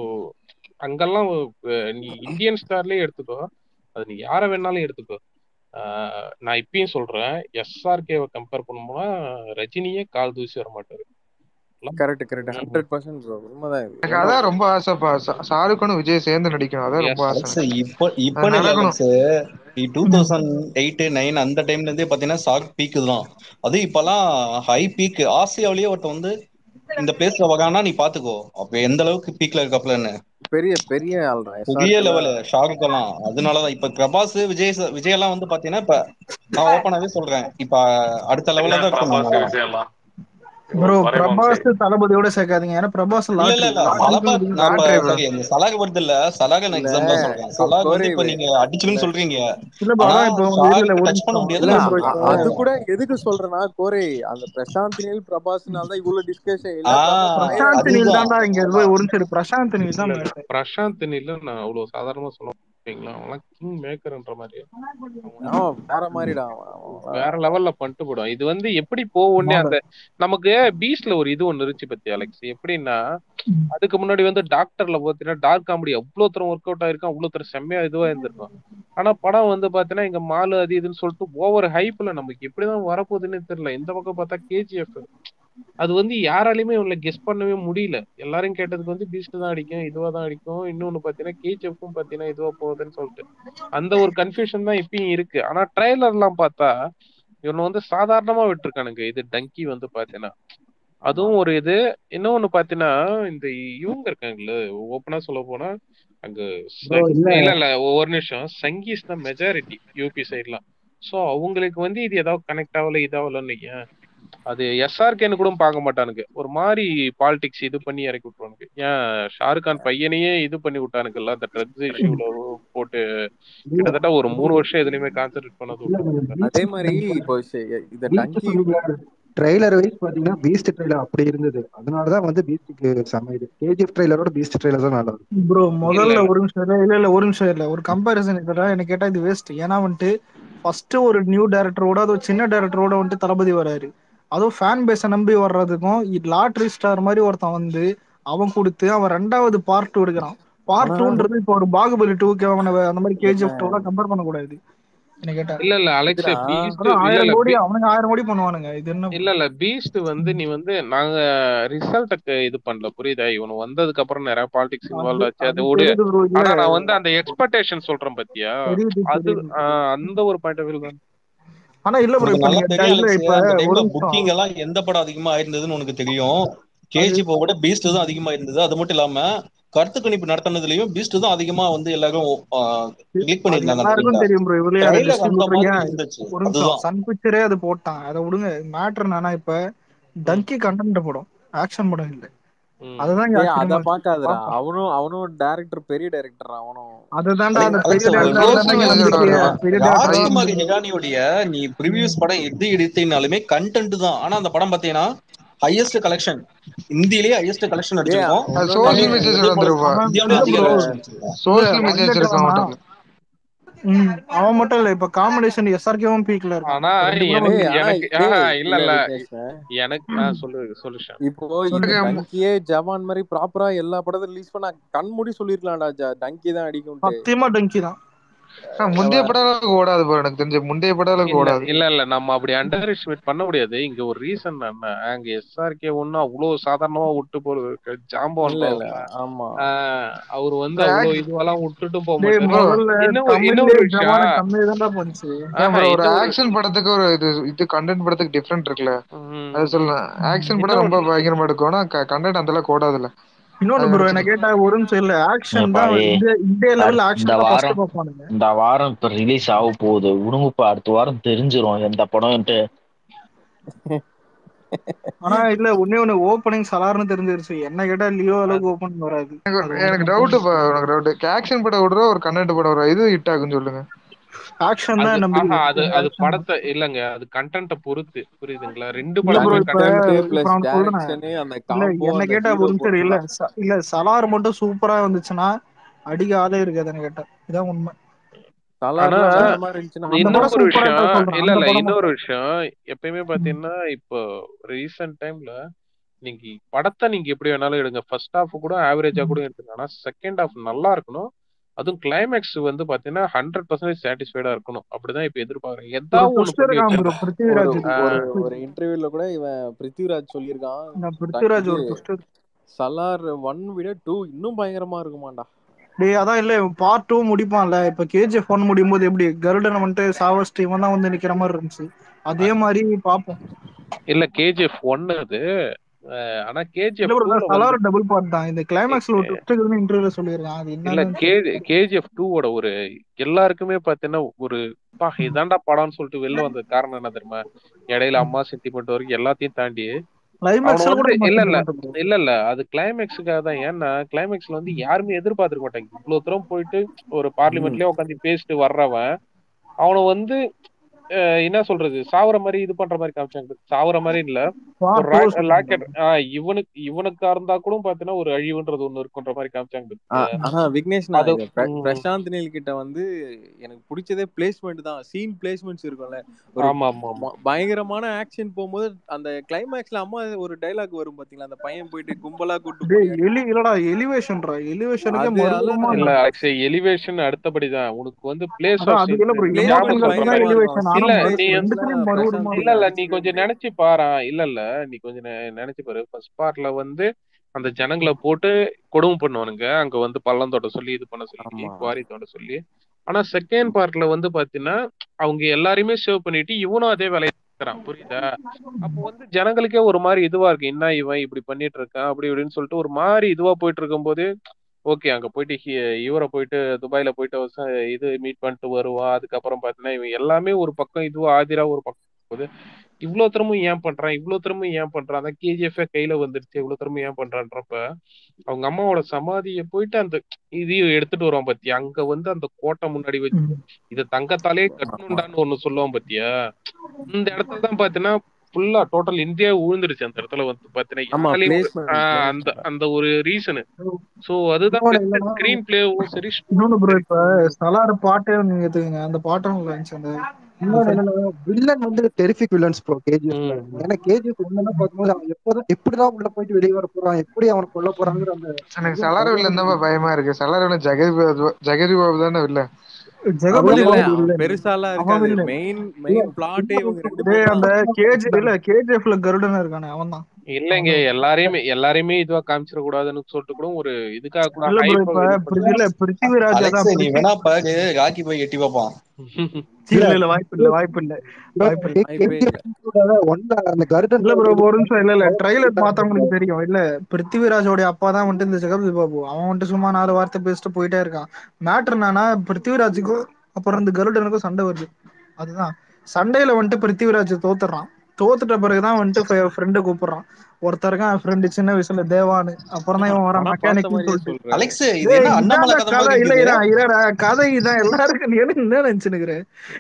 அங்கெல்லாம் அஹ், நீ இந்தியன் ஸ்டார்லயே எடுத்துக்கோ அது நீ யாரை வேணாலும் எடுத்துக்கோ ஆஹ், நான் இப்பயும் சொல்றேன் எஸ்ஆர்கேவை கம்பேர் பண்ணும்போது ரஜினியே கால் தூசி வர மாட்டாரு கரெக்ட் கரெக்ட் ம். ஹண்ட்ரட் பர்சன்ட் ப்ரோ உண்மைதான் இது எனக்கு ஏன்னா அதான் ரொம்ப ஆசைப்பா சா- ஷாருக்கும் விஜய் சேர்ந்து நடிக்கணும் அதான் ரொம்ப எஸ் ஆசை அலெக்ஸ் எனக்கு இப்போ அது இப்பன்னு இல்ல நடக்கணும் Alex two thousand eight nine அந்த டைம்ல இருந்தே பாத்தீங்கன்னா சாக் பீக் தான் அது இப்பெல்லாம் ஹை பீக் ஆசியாவிலேயே ஒருத்தன் வந்து இந்த பிளேஸ்ல வரானா நீ பாத்துக்கோ அப்ப எந்த அளவுக்கு பீக்ல இருக்காப்லன்னு பெரிய பெரிய ஆள்ரா பெரிய எஸ்ஆர்கேல லெவல் ஷாருக் எல்லாம் அதனாலதான் இப்ப பிரபாஸ் விஜய் ச- விஜய் எல்லாம் வந்து பாத்தீங்கன்னா இப்ப நான் ஓப்பனாவே சொல்றேன் இப்ப அடுத்த என்ன லெவல்ல தான் இருக்கும் பிரபாஸ் நாங்கலாம் விஜய் எல்லாம் ப்ரோ மறைமுகம் பிரபாஸ் சரி தளபதியோட சேர்க்காதீங்க ஏன்னா பிரபாஸ் இல்ல இல்ல லாட்ரி இல்ல லாட்ரிக்கு சலபா இதுக்கு நான் இப்ப லாட்ரி ப்ரோ சாரி இந்த சலாக வருது இல்ல சலாக நான் இல்ல எக்ஸாம்பிளா சொல்றேன் கோ- சலாக் வந்து கோரை இப்ப வே- நீங்க இல்ல அடிச்சுன்னு சொல்றீங்க இல்ல ப்ரோ ஆனா அதான் இப்போ வந்து இல்ல இல்ல ஷாருக்கு ஒரு டச் பண்ண நிமிஷம் முடியாது இல்ல இல்ல ப்ரோ அ- இப்போ அது கூட எதுக்கு சொல்றேன்னா கோரை அந்த பிரசாந்த் நீல் பிரபாஸ்னால தான் இவ்வளவு டிஸ்கஷன் இல்ல ஆஹ் பிரபாஸ் பயங்கர பிரசாந்த் நீல் அதுதான் தான்டா இங்க அதான் ஒரு நிமிஷம் இரு. பிரசாந்த் நீல் இல்ல தான் இல்ல மேட்டர் பிரசாந்த் நில நான் அவ்வளவு சாதாரணமா சொல்ல ஓகேங்களா அவன்லாம் கிங் மேக்கர்ன்ற மாதிரி அவன் வேற மாதிரிடா அவன். அவன் வேற லெவல்ல பண்ணிட்டு போடும் இது வந்து எப்படி போகும்னே அந்த நமக்கு பீஸ்ட்ல ஒரு இது ஒண்ணு இருந்துச்சு பத்தி அலெக்ஸ் எப்படின்னா அதுக்கு முன்னாடி வந்து டாக்டர்ல பாத்தீங்கன்னா டார்க் காமெடி அவ்வளவு தூரம் ஒர்க் அவுட் ஆயிருக்கும் அவ்வளவு தூரம் செம்மையா இதுவா இருந்திருக்கும் ஆனா படம் வந்து பாத்தீங்கன்னா இங்க மாலு அது இதுன்னு சொல்லிட்டு ஓவர் ஹைப்ல நமக்கு எப்படிதான் வரப்போகுதுன்னு தெரியல இந்த பக்கம் பார்த்தா கேஜிஎஃப் அது வந்து யாராலையுமே உள்ள கெஸ் பண்ணவே முடியல எல்லாரும் கேட்டதுக்கு வந்து பீஸ்ட் தான் அடிக்கும் இதுவா தான் அடிக்கும் இன்னொன்னு பாத்தீங்கன்னா கேஜிஎஃப்பும் பாத்தீங்கன்னா இதுவா போகுதுன்னு சொல்லிட்டு அந்த ஒரு கன்ஃபியூஷன் தான் இப்பயும் இருக்கு ஆனா ட்ரைலர் எல்லாம் பார்த்தா இவனை வந்து சாதாரணமா விட்டுருக்கானுங்க இது டங்கி வந்து பாத்தீங்கன்னா அதுவும் ஒரு இது இன்னொன்னு பாத்தீங்கன்னா இந்த இவங்க இருக்காங்கல்ல ஓப்பனா சொல்ல போனா அங்க Bro, சங்- இல்ல. இல்ல இல்ல ஒரு நிமிஷம் சங்கீஸ் தான் மெஜாரிட்டி யூபி சைட்லாம் சோ அவங்களுக்கு வந்து இது ஏதாவது கனெக்ட் ஆகல இதாகலன்னு ஏன் அது எஸ்ஆர்கேன்னு கூட பார்க்க மாட்டானுங்க ஒரு மாதிரி பாலிடிக்ஸ் இது பண்ணி இறக்கி விட்டுருவானுங்க ஏன் ஷாருக் கான் பையனையே இது பண்ணி விட்டானுங்கல்ல அந்த ட்ரக்ஸ் இஷ்யூல போட்டு கிட்டத்தட்ட ஒரு மூணு வருஷம் எதுலயுமே கான்சென்ட்ரேட் பண்ணது விட்டுருவாங்க அதே மாதிரி இப்போ ஷே- இந்த டங்கி ட்ரெய்லர் வைஸ் பாத்தீங்கன்னா பீஸ்ட் ட்ரெய்லர் அப்படி இருந்தது அதனாலதான் வந்து பீஸ்டுக்கு செம்ம இது கேஜிஎஃப் ட்ரெய்லரோட பீஸ்ட் ட்ரெய்லர் தான் நல்லா இருக்கும் ப்ரோ முதல்ல ஒரு நிமிஷம் இல்ல இல்ல இல்ல ஒரு நிமிஷம் இல்ல ஒரு கம்பாரிசன் இதுல எனக்கு கேட்டா இது வேஸ்ட் ஏன்னா வந்துட்டு ஃபர்ஸ்ட் ஒரு நியூ டேரக்டரோட அது ஒரு சின்ன டேரக்டரோட வந்துட்டு தளபதி வராரு அதுவும் ஃபேன் பேஸை நம்பி வர்றதுக்கும் லாட்ரி ஸ்டார் மாதிரி ஒருத்தன் வந்து அவன் கொடுத்து அவன் ரெண்டாவது பார்ட் டூ எடுக்கிறான் பார்ட் ஆனா- டூன்றது இப்போ ஒரு பாகுபலி டூ அந்த மாதிரி கேஜிஎஃப் டூ கம்பேர் பண்ணக்கூடாது என்ன கேட்டா இல்ல இல்ல அலெக்ஸ் இதுடா. பீஸ்ட் அதான் இல்ல ஆயிரம் இல்ல கோடி பீ- அவனுங்க ஆயிரம் கோடி பண்ணுவானுங்க இது என்ன இல்ல இல்ல பீஸ்ட் வந்து நீ வந்து நாங்க ரிசல்ட்டுக்கு இது பண்ணல புரியுதா இவனு வந்ததுக்கு அப்புறம் நிறைய பாலிடிக்ஸ் இன்வால்வ் அது ஆச்சு அது அது ஒரு தெரியுது ப்ரோ இல்ல ஆனா நான் வந்து அந்த எக்ஸ்பெக்டேஷன் சொல்றேன் பத்தியா தெரியுது அது தெரியுது ஆஹ் அந்த ஒரு பாயிண்ட் ஆஃப் வியூ தான் ஆனா இல்ல ப்ரோ உனக்கு இப்ப நல்லா நீங்க தெரியும் இல்ல அலெக்ஸ் இப்ப அந்த ஒரு டைம்ல நிமிஷம் புக்கிங் எல்லாம் எந்த படம் அதிகமா ஆயிருந்ததுன்னு உனக்கு தெரியும் கேஜிபோ விட பீஸ்ட் தான் அதிகமா இருந்தது அது மட்டும் இல்லாம கருத்து கணிப்பு நடத்தினதுலயும் பீஸ்ட் தான் அதிகமா வந்து எல்லாரும் கிளிக் அது பண்ணிருந்தாங்க அந்த எல்லாருக்கும் டைம்ல தெரியும் ப்ரோ இவ்வளவு அதை ட்ரைலர் அந்த டிஸ்ட்ரிபியூட்டர் மாதிரி ஏன் இருந்துச்சு ஒரு நிமிஷம் அதுதான் சன் பிக்சரே அது போட்டான் அதை விடுங்க மேட்ரு என்னன்னா இப்ப டங்கி கண்டென்ட் படம் ஆக்ஷன் படம் இல்ல ம். அதுதான் இங்க ஏய் அத ஆச்சரியமா இருக்கு பாக்காதடா பார்ப்போம் அவனும் அவனும் டைரக்டர் பெரிய டைரக்டர் அவனும் அதுதான்டா அந்த அலெக்ஸ் பெரிய அலெக்ஸ் டேரக்டர் ஒரு தானே நிமிஷம் இங்க யோசிச்சு நம்பிக்கையே பாருடா பெரிய டேரக்டர் தான் ராஜ்குமார் நம்பிக்கை ஹிரானியோடைய நீ ப்ரிவியூஸ் படம் எது எடுத்தீங்கனாலுமே கண்டென்ட் தான் ஆனா அந்த படம் பாத்தீங்கன்னா ஹையஸ்ட் கலெக்ஷன் இந்தியிலேயே ஹையஸ்ட் கலெக்ஷன் டேய் அடிச்சிருக்கோம் அது இன்னொன்னு சோசியல் அதே மெசேஜ் அதே போல வந்துருப்பா அவன் இந்தியாவிலே இல்ல அதிக ப்ரோ கலெக்ஷன் அடிச்சிருக்கோம் இல்ல சோசியல் மெசேஜ் வந்துட்டு இருக்கும் வேணாம் அவன்கிட்ட ம் அவன் மட்டும் இல்ல இப்ப காம்பினேஷன் எஸ்ஆர்கேவும் பீக்ல இருக்கான் ஆனா ரெண்டு பேரும் எனக்கு டேய் ஆனா எனக்கு டேய் ஆஹ் இல்ல இல்ல இல்ல விக்னேஷ் எனக்கு ஆஹ் சொல்லு சொல்லு ஷாம் இப்போ இந்த சொல்லுங்க டங்கியே ஜவான் மாதிரி ப்ராப்பரா எல்லா படத்தையும் ரிலீஸ் பண்ண கண் மூடி சொல்லிருக்கலாம்டா ஜ- டங்கி தான் அடிக்கும்ட்டு சத்தியமா டங்கி தான் ஆனா, முந்தைய படம் அளவுக்கு ஓடாது bro எனக்கு தெரிஞ்சு முந்தைய படம் அளவுக்கு இல்ல ஓடாது இல்ல இல்ல நம்ம அப்படி அண்டர் எஸ்டிமேட் பண்ண முடியாது இங்க ஒரு ரீசன் என்ன அங்க எஸ்ஆர்கே ஒன்னும் அவ்வளவு சாதாரணமா விட்டு போறது ஜாம்பவான் இல்ல இல்ல பாவம்ல ஆமா ஆஹ் அவர் வந்து அவ்வளவு இதுவெல்லாம் விட்டுட்டும் போக டேய் மாட்டாரு முதல்ல இன்னும் ஒரு- இன்னும் தமிழ்லயே ஒரு ஜவான விஷயம் கம்மி தான்டா போச்சு ஏன் ஆஹா bro ஒரு இன்னும் ஒரு ஆக்ஷன் படத்துக்கு ஒரு இது இது கண்டென்ட் படத்துக்கு டிஃப்ரெண்ட் இருக்குல்ல அது ம், சொல்லலாம் ஆக்ஷன் படம் இன்னும் ரொம்ப பயங்கரமா எடுக்கும் ஆனா கண்டென்ட் அந்த அளவுக்கு ஓடாதுல்ல இன்னொன்னு அது ப்ரோ என்ன நினைச்சிட்டு கேட்டா ஒரு நிமிஷம் இல்ல ஆக்ஷன் ஏப்பா தான் ஏ இந்திய இந்திய லெவல்ல அடுத்த- ஆக்ஷன் இந்த தான் ஃபர்ஸ்ட் வாரம் பார்ப்பானுங்க இந்த வாரம் இப்ப ரிலீஸ் ஆக போகுது விடுங்கப்பா அடுத்த வாரம் தெரிஞ்சிரும் எந்த படம்ட்டு ஆனா இல்ல ஒண்ணே ஒண்ணு ஓப்பனிங் சலார்னு தெரிஞ்சிருச்சு என்ன கேட்டா லியோ அளவுக்கு ஓப்பனிங் வராது எனக்கு அது ஒரு- ஒண்ணு எனக்கு டவுட் எனக்கு டவுட் ஆக்ஷன் படம் விடுற ஒரு கண்டென்ட் படம் வரும் இது ஹிட் ஆகுன்னு சொல்லுங்க ஆக்ஷன் அது தான் நம்பிக்கை ஆஹா அது அது ஆக்ஷன் தான் படத்தை இல்லங்க அது கண்டென்ட்டை பொறுத்து புரியுதுங்களா ரெண்டு இல்ல ப்ரோ படமே இப்ப கண்டென்ட் கண்டென்ட் இப்ப பிளஸ் நான் சொல்றேன் டைரக்ஷன் அந்த இல்ல காம்போ என்ன அந்த கேட்டா ஹீரோ ஒரு நிமிஷம் இல்ல பொறுத்துதான் ச- இல்ல சலார் மட்டும் சூப்பரா வந்துச்சுன்னா அடிக்க ஆளே இருக்காதுன்னு கேட்டா இதான் உண்மை ஆனா சலார்லாம் வேற மாதிரி இருந்துச்சுன்னா அந்த இன்னும் படம் ஒரு சூப்பரா விஷயம் இருக்கா சொல்றேன் இல்ல அந்த இல்ல படம் இன்னொரு மட்டும் விஷயம் எப்பயுமே பாத்தீங்கன்னா இப்போ ரீசெண்ட் டைம்ல நீங்க படத்தை நீங்க எப்படி வேணாலும் எடுங்க ஃபர்ஸ்ட் ஹாஃப் கூட ஆவரேஜா கூட எடுத்துங்க ஆனா செகண்ட் ஹாஃப் நல்லா இருக்கணும் அதுவும் கிளைமேக்ஸ் வந்து பாத்தீங்கன்னா ஹண்ட்ரட் பர்சன்டேஜ் சாட்டிஸ்ஃபைடா இருக்கணும் அப்படிதான் இப்ப எதிர்பார்க்கறேன் ஒரு ஏதாவது ஒண்ணு ட்விஸ்ட் பண்ணி இருக்கான் ப்ரோ வச்சிருக்கேன் ஒரு பிருத்திவிராஜ் ஒரு ஆஹ் ஒரு இன்டர்வியூல கூட இவன் பிருத்திவிராஜ் சொல்லியிருக்கான் இந்த ட- பிருத்திவிராஜ் இது ஒரு ட்விஸ்ட் சலார் ஒன் விட டூ இன்னும் பயங்கரமா இருக்குமாண்டா டேய் அதான் இல்ல பார்ட் டூ முடிப்பான்ல இப்ப கேஜிஎஃப் ஒன் முடியும் போது எப்படி கருடன் வந்துட்டு சாவஸ்ட் இவன் தான் வந்து நிக்கிற மாதிரி இருந்துச்சு அதே மாதிரி பாப்போம் இல்ல கேஜிஎஃப் ஒன்னு அது அஹ் ஆனா இல்ல கேஜிஎஃப் ப்ரோ டூல வந்து சலார் டபுள் பார்ட் தான் இந்த கிளைமேக்ஸ்ல ஒரு ட்விஸ்ட் இருக்குன்னு இன்டர்வியூல சொல்லியிருக்கான் அது இல்ல என்னன்னு கே தெரியல கேஜிஎஃப் டூவோட ஒரு எல்லாருக்குமே பாத்தீங்கன்னா ஒரு பா இதாண்டா படம்னு சொல்லிட்டு வெளில வந்த காரணம் என்ன தெரியுமா இடையில அம்மா சென்டிமெண்ட் வரைக்கும் எல்லாத்தையும் தாண்டி அவனை கிளைமேக்ஸ்ல கூட வந்து இல்ல இல்ல sentiment bro. இல்ல இல்ல அது கிளைமேக்ஸுக்காக தான் ஏன்னா கிளைமேக்ஸ்ல வந்து யாருமே எதிர்பார்த்திருக்க மாட்டாங்க இவ்வளவு தூரம் போயிட்டு ஒரு பார்லிமெண்ட்லயே உட்காந்து பேசிட்டு வர்றவன் அவனை வந்து அஹ், என்ன சொல்றது சாவுற மாதிரி இது பண்ற மாதிரி காமிச்சாங்க சாவுற மாதிரி இல்ல ஒரு Part two லாக்கெட் இவனுக்கு இவனுக்கா இருந்தா கூட பாத்தீங்கன்னா ஒரு அழிவுன்றது ஒண்ணு இருக்குன்ற மாதிரி காமிச்சாங்க ஆ, ஆனா விக்னேஷ் நான் அது இங்க பிர- ம், பிரசாந்த் நீல் கிட்ட வந்து எனக்கு பிடிச்சதே பிளேஸ்மெண்ட் தான் சீன் பிளேஸ்மெண்ட்ஸ் இருக்கும்ல ஒரு ஆமா ஆமா ஆமா ம- பயங்கரமான ஆக்ஷன் போகும்போது அந்த கிளைமேக்ஸ்ல அம்மா ஒரு டைலாக் வரும் பாத்தீங்களா அந்த பையன் போயிட்டு கும்பலா கூட்டு டேய் போய் எலி இல்லடா எலிவேஷன்டா எலிவேஷனுக்கே அது அதெல்லாம் மறுபடியுமா இல்ல ஆக்சுவலி எலிவேஷன் அடுத்தபடிதான் உனக்கு வந்து பிளேஸ் அதான் ஆஃப் அது இல்ல ப்ரோ பிளேஸ்மெண்ட் எமோஷன்கள் தான் பயங்கரமா இருக்கும் எலிவேஷன் ஆனா இல்ல சீன் நீ பிளேஸ்மெண்ட்ஸ்ல ரெண்டுத்துலயும் மறுபடியுமா பிரசாந்த் இல்ல நீல் இல்ல நீ அடிச்சுட்டே கொஞ்சம் இருப்பாரு நினைச்சு பாரு இல்ல இல்ல நீ கொஞ்சம் நெ- நினைச்சு பாரு ஃபர்ஸ்ட் பார்ட்ல வந்து அந்த ஜனங்களை போட்டு கொடுமை பண்ணுவானுங்க அங்க வந்து பள்ளம் தோட்ட சொல்லி இது பண்ண சொல்லி ஆமா குவாரி தோட்ட சொல்லி ஆனா செகண்ட் பார்ட்ல வந்து பாத்தீங்கன்னா அவங்க எல்லாரையுமே சேவ் பண்ணிட்டு இவனும் அதே வேலையை இருக்கிறான் புரியுதா அப்போ வந்து ஜனங்களுக்கே ஒரு மாதிரி இதுவா இருக்கு என்ன இவன் இப்படி பண்ணிட்டு இருக்கான் அப்படி இப்படின்னு சொல்லிட்டு ஒரு மாதிரி இதுவா போயிட்டு இருக்கும்போது ஓகே அங்க போயிட்டு ஹி- இவரை போயிட்டு துபாயில போயிட்டு ஒரு ச- இது மீட் பண்ணிட்டு வருவான் அதுக்கப்புறம் பாத்தீங்கன்னா இவன் எல்லாமே ஒரு பக்கம் இதுவா ஆதிரா ஒரு பக்கம் போகுது இவ்வளவு திறமும் ஏன் பண்றான் இவ்வளவு திறமும் ஏன் பண்றான் அந்த கேஜிஎஃப் கையில வந்துருச்சு இவ்வளவு திறமும் ஏன் பண்றான்றப்ப அவங்க அம்மாவோட சமாதியை போயிட்டு அந்த இதையும் எடுத்துட்டு வருவான் பாத்தியா அங்க வந்து அந்த கோட்டை முன்னாடி வச்சு இத தங்கத்தாலே கட்டணும்டான்னு ஒண்ணு சொல்லுவான் பாத்தியா இந்த இடத்துல தான் பாத்தீங்கன்னா ஃபுல்லா டோட்டல் இந்தியா விழுந்துருச்சு அந்த இடத்துல வந்து பாத்தீங்கன்னா ஆமா யாராலையும் ஒரு- பிளேஸ்மெண்ட் ஆஹ் அந்த அந்த ஒரு ரீசனு சோ அதுதான் இன்னொன்னு என்னன்னா ஸ்கிரீன் பிளேவும் சரி இன்னொன்னு ப்ரோ இப்ப சலார் பாட்டே நீங்க எடுத்துக்கங்க அந்த பாட்டும் நல்லா இருந்துச்சு அந்த இன்னொன்னு என்னன்னா வில்லன் வந்து டெரிஃபிக் வில்லன்ஸ் ப்ரோ கேஜிஎஃப்ல ம், ம். ஏன்னா கேஜிஎஃப் ஒண்ணுன்னா பார்க்கும்போது அவன் எப்போதான் எப்படிதான் உள்ள போயிட்டு வெளியே வர போறான் எப்படி அவனை கொல்ல போறாங்கிற அந்த எனக்கு இது சலார் பயங்கரமா வில்லன் தான் இருந்துச்சு பயமா இருக்கு சலார் வில்லன் ஜெகதி பாபு ஜெகதி பாபு தானே இல்ல ஜெகபதி இல்ல இல்ல பாபு அவன் இல்ல பெருசாலாம் அவன் இருக்காது வில்ல மெயின் இல்ல மெயின் பிளாட்டே இவங்க ரெண்டு டேய் பேர் அந்த தான் கேஜ் இல்ல கேஜிஎஃப்ல கருடன் இருக்கானே அவன் தான் இல்லைங்க அவன் எல்லாரையுமே எல்லாரையுமே இதுவா காமிச்சிட கூடாதுன்னு சொல்லிட்டு கூட ஒரு இதுக்காக கூட இல்ல ப்ரோ ஹைப் இப்ப இது பிரி- பண்ணி இல்ல பிருத்திவிராஜ் அலெக்ஸ் அதான் நீ பிருத்தி வேணா பாரு ராக்கி போய் எட்டி பார்ப்பான் இல்ல இல்ல இல்ல வாய்ப்பு இல்ல வாய்ப்பு இல்ல bro, வாய்ப்பு இல்ல வாய்ப்பே இல்ல கேஜிஎஃப் ஒன்ல அந்த கருடன் இல்ல ப்ரோ ஒரு நிமிஷம் இல்ல இல்ல பவர் ட்ரைலர் பண்ணிட்டாங்க பார்த்தவங்களுக்கு தெரியும் இல்ல பிருத்திவிராஜோட அப்பா தான் வந்துட்டு இந்த ஜெகபதி பாபு அவன் வந்துட்டு சும்மா நாலு வார்த்தை பேசிட்டு போயிட்டே இருக்கான் மேட்ரு என்னன்னா பிருத்திவிராஜுக்கும் அப்புறம் இந்த கருடனுக்கும் சண்டை வருது அதுதான் சண்டையில வந்துட்டு பிருத்திவிராஜ் தோத்துறான் தோத்துட்ட பிறகுதான் வந்துட்டு ஃப்ரெண்டு கூப்பிடுறான் ஒருத்தருக்கான் ஃப்ரெண்டு சின்ன வயசுல தேவான்னு அப்புறம் தான் இவன் வர படம் பார்த்த மெக்கானிக்னு மாதிரியே சொல்லிட்டு சொல்ற அலெக்ஸ் இது டேய் என்ன அண்ணாமலை இதான்டா கதை கதை மாதிரி இல்ல இருக்குது இரா இரா கதை இதான் எல்லாருக்கும் நீ என்ன என்ன நினைச்சுனுக்குற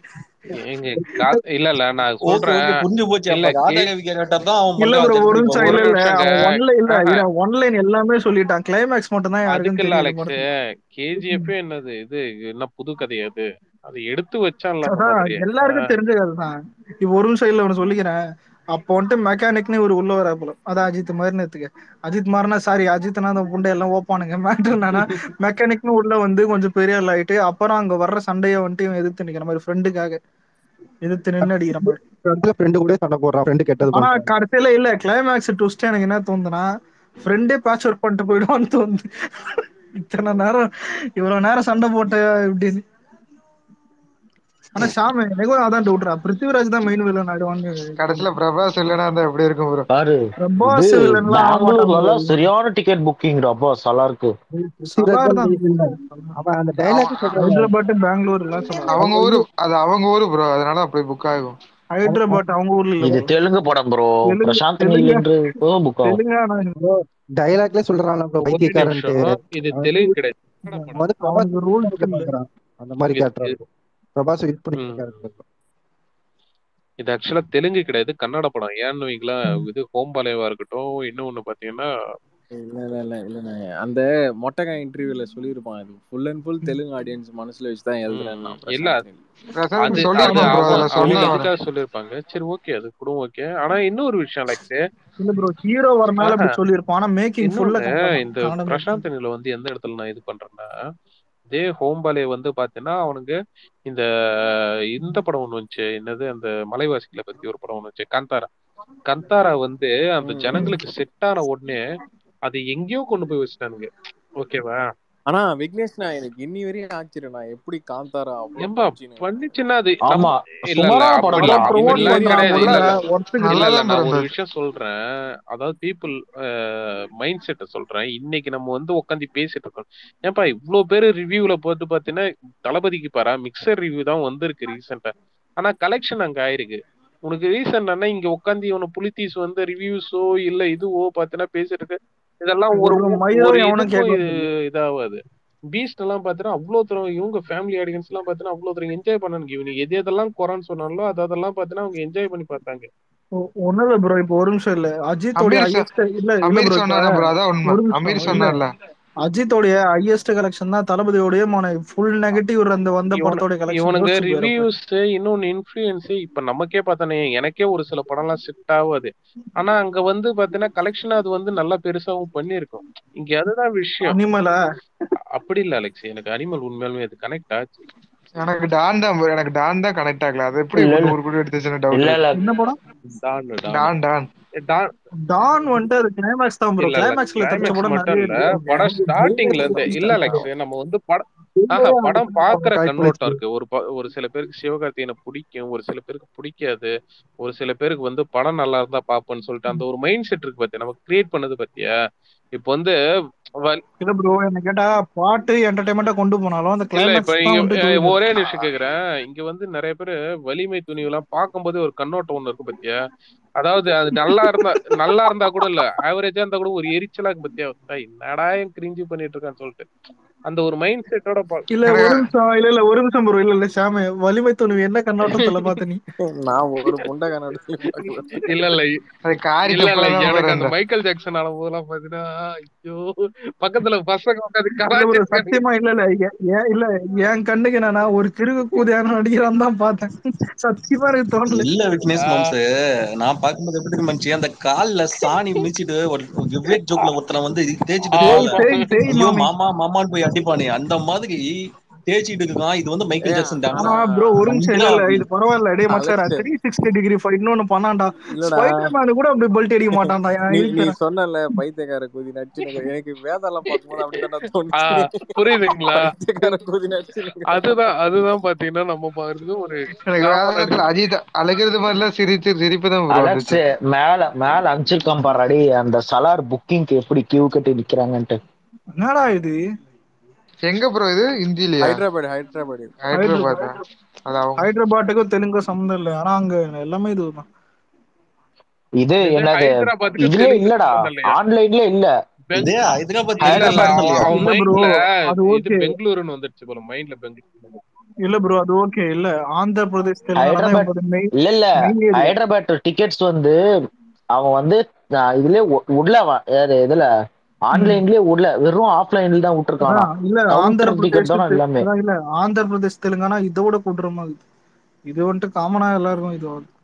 ஏங்க கா- இல்ல இல்ல நான் ஓகே சொல்றேன் ஓகே புரிஞ்சு போச்சு இல்ல அப்ப கே ராதாகவி கேரக்டர் தான் அவன் இல்ல பண்றான் ப்ரோ ஒரு ஜெகதி நிமிஷம் பாபு இல்ல ஒரு இல்ல நிமிஷங்க அவன் ஒன்ல இல்ல ஆஹா இரா ஒன்லைன் எல்லாமே சொல்லிட்டான் கிளைமேக்ஸ் மட்டும் தான் யாருக்கும் அதுக்கு இல்ல தெரியல அலெக்ஸ் படத்துல கேஜிஎஃப் என்னது இது என்ன புது கதை அது அது எடுத்து வச்சான்ல அந்த அதான் மாதிரி எல்லாருக்கும் தெரிஞ்ச கதை தான் இப்போ ஒரு நிமிஷம் இல்ல ஒன்று சொல்லிக்கிறேன் அப்போ வந்துட்டு மெக்கானிக்னு ஒரு உள்ள வர போல அதான் அஜித் மாதிரி எடுத்துக்க அஜித் மாதிரினா சாரி அஜித்னா அந்த புண்டை எல்லாம் ஓப்பானுங்க மேட்ரு என்னன்னா மெக்கானிக்னு உள்ள வந்து கொஞ்சம் பெரிய ஆள் ஆயிட்டு அப்புறம் அங்க வர்ற சண்டையை வந்துட்டு இவன் எதிர்த்து நிக்கிற மாதிரி ஃப்ரெண்டுக்காக எதிர்த்து நின்று அடிக்கிற மாதிரி இடத்துல ஃப்ரெண்டு கூட சண்டை போடுறான் ஃப்ரெண்டு கெட்டது ஆனா பண்றான் கடைசியில இல்ல கிளைமேக்ஸ் ட்விஸ்ட் எனக்கு என்ன தோணுதுன்னா ஃப்ரெண்டே பேட்ச் ஒர்க் பண்ணிட்டு போயிடுவான்னு தோணுது இத்தனை நேரம் இவ்வளவு நேரம் சண்டை போட்ட இப்படின்னு ஆனா ஷாமி எனக்கும் அதான் டவுட்ரா பிருத்திவிராஜ் தான் மெயின் வில்லன் ஆயிடுவான்னு கடைசியில பிரபாஸ் இல்லைன்னா இருந்தா எப்படி இருக்கும் ப்ரோ பாரு பிரபாஸ் இது வில்லன்லாம் ஆக மாட்டான் பெங்களூர்ல bro. எல்லாம் சரியான டிக்கெட் புக்கிங் அப்பா சலாருக்கு சலார் தான் அவன் அந்த டைலாக் சொல்றான் ஹைதராபாத் பெங்களூர் எல்லாம் சொல்றான் அவங்க ஊரு அது அவங்க ஊரு ப்ரோ அதனால அப்படி புக் ஆகும் ஹைதராபாத் அவங்க ஊர்ல இல்ல இது bro. தெலுங்கு படம் ப்ரோ தெலுங்கு பிரசாந்த் தெலுங்கு நீல்ன்று புக் ஆகும் தெலுங்கானா டைலாக்ல சொல்றான் ஒரு பைத்தியக்காரன்ட்டு நிமிஷம் இது அவன் தெலுங்கு வந்து கிடையாது கன்னட அவன் படம் வந்து பிரபாஸ் அவனுக்கு ரூல்ஸ் இருக்க இல்ல பாக்குறான் அந்த மாதிரி இது கேரக்டர் இருக்கும் பிரபாஸ் யூஸ் பண்ணிக்கிற ம். கேரக்டர் இது ஆக்சுவலா தெலுங்கு கிடையாது கன்னட படம் ஏன்னு வைங்களா இது ஹோம்பாலேவா இருக்கட்டும் இன்னொன்னு பாத்தீங்கன்னா இல்ல இல்ல இல்ல இல்லண்ணே அந்த மொட்டைக்காய் இன்டர்வியூல சொல்லியிருப்பான் இது full and full Telugu audience மனசுல வச்சு தான் எழுதுறேன் நான் ம், இல்ல பிரசாந்த் நீல் பிரசாந்த் அது அது சொல்லியிருப்பான் ப்ரோ அவன் அதுல அவங்க சொன்னா இதுக்காக சொல்லியிருப்பாங்க சரி ஓகே அது கூட ஓகே ஆனா இன்னொரு விஷயம் லைக் இல்ல ப்ரோ ஹீரோ வரனால ஆஹா அப்படி சொல்லியிருப்பான் ஆனா மேக்கிங் ஃபுல்லா இன்னொன்னு கன்னடம் இந்த கன்னடம் பிரசாந்த் நீல வந்து எந்த இடத்துல நான் இது பண்றேன்னா இதே ஹோம்பாலே வந்து பாத்தீங்கன்னா அவனுக்கு இந்த இந்த படம் ஒண்ணு வந்துச்சு என்னது அந்த மலைவாசிகளை பத்தி ஒரு படம் ஒண்ணு வந்துச்சு காந்தாரா கந்தாரா வந்து அந்த ம், ம். ஜனங்களுக்கு செட் ஆன உடனே அது எங்கேயோ கொண்டு போய் வச்சுட்டானுங்க ஓகேவா ஆனா விக்னேஷ் நான் எனக்கு இன்னி வரையும் ஆச்சரியம் நான் எப்படி காந்தாரா அவ்வளவு ஏம்பா பஞ்சின்னு பண்ணிச்சுன்னா அது ஆமா நம்ம இல்ல இல்ல சுமாரான படம் அப்படி தான் ப்ரோமோட் இப்படிலாம் பண்றான் கிடையாது உள்ள இல்ல இல்ல ஒர்த்துக்கு இல்ல நல்லா இல்ல தான் நான் ப்ரோ ஒரு இருந்தது விஷயம் சொல்றேன் அதாவது பீப்புள் மைண்ட் செட்டை சொல்றேன் இன்னைக்கு நம்ம வந்து உட்காந்து பேசிட்டு இருக்கோம் ஏன்பா இவ்ளோ பேரு ரிவ்யூல போட்டு பாத்தீங்கன்னா தளபதிக்கு பாரா மிக்சர் ரிவ்யூ தான் வந்திருக்கு ரீசெண்டா ஆனா கலெக்ஷன் அங்க ஆயிருக்கு உனக்கு ரீசன் என்ன இங்க உட்காந்து இவனை புலித்தீஸ் வந்து ரிவ்யூஸோ இல்ல இதுவோ பாத்தீங்கன்னா பேசிட்டு இருக்கு இதெல்லாம் ஒரு ஒரு மையோ ஒரு எவனும் இதுக்கும் இது கேட்கறது இல்ல இதாகாது பீஸ்ட் எல்லாம் பாத்தீங்கன்னா அவ்வளவு தூரம் இவங்க ஃபேமிலி ஆடியன்ஸ் எல்லாம் பாத்தீங்கன்னா அவ்வளவு தூரம் என்ஜாய் பண்ணாங்க இவனுக்கு எது எதெல்லாம் குறைன்னு சொன்னாலும் அது அதெல்லாம் பாத்தீங்கன்னா அவங்க என்ஜாய் பண்ணி பார்த்தாங்க ஒண்ணும் இல்ல ப்ரோ இப்போ ஒரு நிமிஷம் இல்ல அஜித்தோடைய அமீர் சொ- ஹையஸ்ட் இல்ல இல்ல அமீர் ப்ரோ சொன்னாரு bro, அதான் உண்மை. ஒரு நிமிஷம் அமீர் இல்ல சொன்னார்ல. அஜித்தோடைய ஹையஸ்ட் கலெக்ஷன் தான் தளபதியோடைய ஃபுல் நெகட்டிவ் அந்த வந்த இவனு- படத்தோட கலெக்ஷன் இவனுங்க யோசிச்சு பாரு அப்ப. ரிவ்யூஸ் இன்னொன்னு இன்ஃபுளுயன்ஸ் இப்ப நமக்கே பார்த்தானே எனக்கே ஒரு சில படம்லாம் செட் ஆகாது ஆனா அங்க வந்து பாத்தீங்கன்னா கலெக்ஷன் அது வந்து நல்லா பெருசாவும் பண்ணிருக்கும் இங்க அதுதான் விஷயம் அனிமலா அப்படி இல்ல அலெக்ஸ் எனக்கு அனிமல் உண்மையாலுமே அது கனெக்ட் ஆச்சு எனக்கு டான் தான் bro, எனக்கு டான் தான் கனெக்ட் ஆகல அது எப்படி இல்ல, இல்ல. நூறு கோடி எடுத்துச்சுன்னு டவுட் இல்ல இல்ல என்ன படம் Don Don Don Don Don வந்துட்டு அது கிளைமேக்ஸ் தான் ப்ரோ இல்ல இல்ல கிளைமேக்ஸ்ல தப்பிச்ச கிளைமேக்ஸ் படம் மட்டும் நிறைய இல்ல இருக்கு படம் ஸ்டார்டிங்ல இருந்து இல்ல அலெக்ஸ் நம்ம வந்து படம் ஆஹா படம் பாக்குற கண்ணோட்டம் இருக்கு ஒரு ப- ஒரு சில பேருக்கு சிவகார்த்திகேயனை பிடிக்கும் ஒரு சில பேருக்கு பிடிக்காது ஒரு சில பேருக்கு வந்து படம் நல்லா இருந்தா பாப்பேன்னு சொல்லிட்டு அந்த ஒரு மைண்ட் செட் இருக்கு பாத்தியா நம்ம கிரியேட் பண்ணது பாத்தியா இப்போ வந்து வ- இல்ல ப்ரோ என்ன கேட்டா பாட்டு என்டர்டைன்மெண்டா கொண்டு போனாலும் அந்த இல்ல இப்ப கிளைமேக்ஸ் இங்க தான் வந்து அஹ், தூக்குது. ஒரே நிமிஷம் கேக்குறேன் இங்க வந்து நிறைய பேரு வலிமை துணிவு எல்லாம் பார்க்கும்போதே ஒரு கண்ணோட்டம் ஒண்ணு இருக்கு பாத்தியா அதாவது அது நல்லா இருந்தா நல்லா இருந்தா கூட இல்ல ஆவரேஜா இருந்தா கூட ஒரு எரிச்சலா இருக்கு பாத்தியா "ஐய், என்னடா கிரிஞ்சி பண்ணிட்டு இருக்கான்னு சொல்லிட்டு அந்த ஒரு மைண்ட் செட்டோட இல்ல ஒரு நிமிஷம் இல்ல இல்ல ஒரு நிமிஷம் ப்ரோ இல்ல இல்ல ஷாமு வலிமை துணிவு என்ன கண்ணோட்டத்துல பார்த்த நீ நான் ஒரு புண்டை கண்ணாடி பார்க்கல இல்ல இல்ல அது காரி இல்ல இல்ல துப்புறதா எனக்கு பாரு அந்த அந்த மைக்கேல் ஜாக்சன் ஆன போதெல்லாம் பாத்தீங்கன்னா ஐயோ பக்கத்துல பசங்க உட்காந்து இல்ல bro, கலாய்ச்சிருக்காங்க சத்தியமா இல்ல இல்ல ஏ- ஏன் இல்ல என் கண்ணுக்கு என்னன்னா ஒரு கிறுக்கு கூதியான நடிகரான் தான் பார்த்தேன் சத்தியமா எனக்கு தோணல இல்ல விக்னேஷ் மாம்ஸ் நான் பார்க்கும்போது எப்படி தெரியுமா இருந்துச்சு அந்த கால்ல சாணி மிதிச்சிட்டு ஒரு விவேக் ஜோக்ல ஒருத்தனை வந்து தேய்ச்சிட்டு தேய் இருக்கான்ல தேய் தேய் ஐயோ மாமி மாமா மாமான்னு போய் அடிப்பானே அந்த மாதிரி தேய்ச்சிட்டு இருக்கான் இது வந்து மைக்கேல் ஜாக்சன் டான்ஸ் ஆனா ப்ரோ ஒரு நிமிஷம் இல்ல இல்ல இது பரவாயில்ல டேய் மச்சான் Alex three sixty degree fight இன்னொன்னு பண்ணான்டா இல்லடா ஸ்பைடர் மேன் கூட அப்படி பல்ட் அடிக்க மாட்டான்டா என் நீ நீ இருக்கிறேன் சொன்னல பைத்தியக்கார கூதி நடிச்சுன்னு எனக்கு வேதெல்லாம் பார்க்கும்போது அப்படிதான் ஆ, தோணுச்சு புரியுதுங்களா பைத்தியக்கார கூதி நடிச்சுன்னு அதுதான் அதுதான் பாத்தீங்கன்னா நம்ம பாக்குறது ஒரு எனக்கு வேற காமன் நேரத்துல அஜித் அழுகிறது மாதிரிலாம் சிரிச்சு சிரிப்பு தான் bro அலெக்ஸ் வந்துச்சு மேல மேல அனுப்பிச்சிருக்கான் பாருடி அந்த சலார் புக்கிங்க்கு எப்படி கியூ கட்டி நிக்கிறாங்கன்ட்டு என்னடா இது எங்க ப்ரோ இது இந்தியிலயா ஹைதராபாத் ஹைதராபாத் ஹைதராபாத் அது அவங்க ஹைதராபாத்துக்கும் தெலுங்கும் சம்மந்தம் இல்ல ஆனா அங்க எல்லாமே இதுதான் இது இது என்னது ஹைதராபாத்துக்கு இதுல தெலுங்கு இல்லடா சம்பந்தம் இல்லையா ஆன்லைன்ல இல்ல பெங் இதே ஹைதராபாத் இல்ல இல்ல ஹைதராபாத் அவன் இல்லையா அவன் இல்ல ப்ரோ மைண்ட்ல அது இது ஓகே பெங்களூருன்னு வந்துருச்சு போல மைண்ட்ல பெங்களூர் இல்ல ப்ரோ அது ஓகே இல்ல ஆந்திர பிரதேஷ் தெலுங்கானா தான் ஹைதராபாத் இவங்களோட மெயின் இல்ல இல்ல மெயின் ஏரியா ஹைதராபாத் டிக்கெட்ஸ் வந்து அவன் வந்து ஆஹ் இதுலயே உ- உள்ள வ- யாரு இதுல ஆன்லைன்லயே உள்ள வெறும் ஆஃப்லைன்ல தான் விட்டுருக்கானா அதான் இல்ல ஆந்திர தௌசண்ட் டிக்கெட் பிரதேஷ் தானே தெ- எல்லாமே அதான் இல்ல ஆந்திர பிரதேஷ் தெலுங்கானா இதோட கொடூரமா இருக்குது இது வந்துட்டு காமனா எல்லாருக்கும் இது ஆகுது.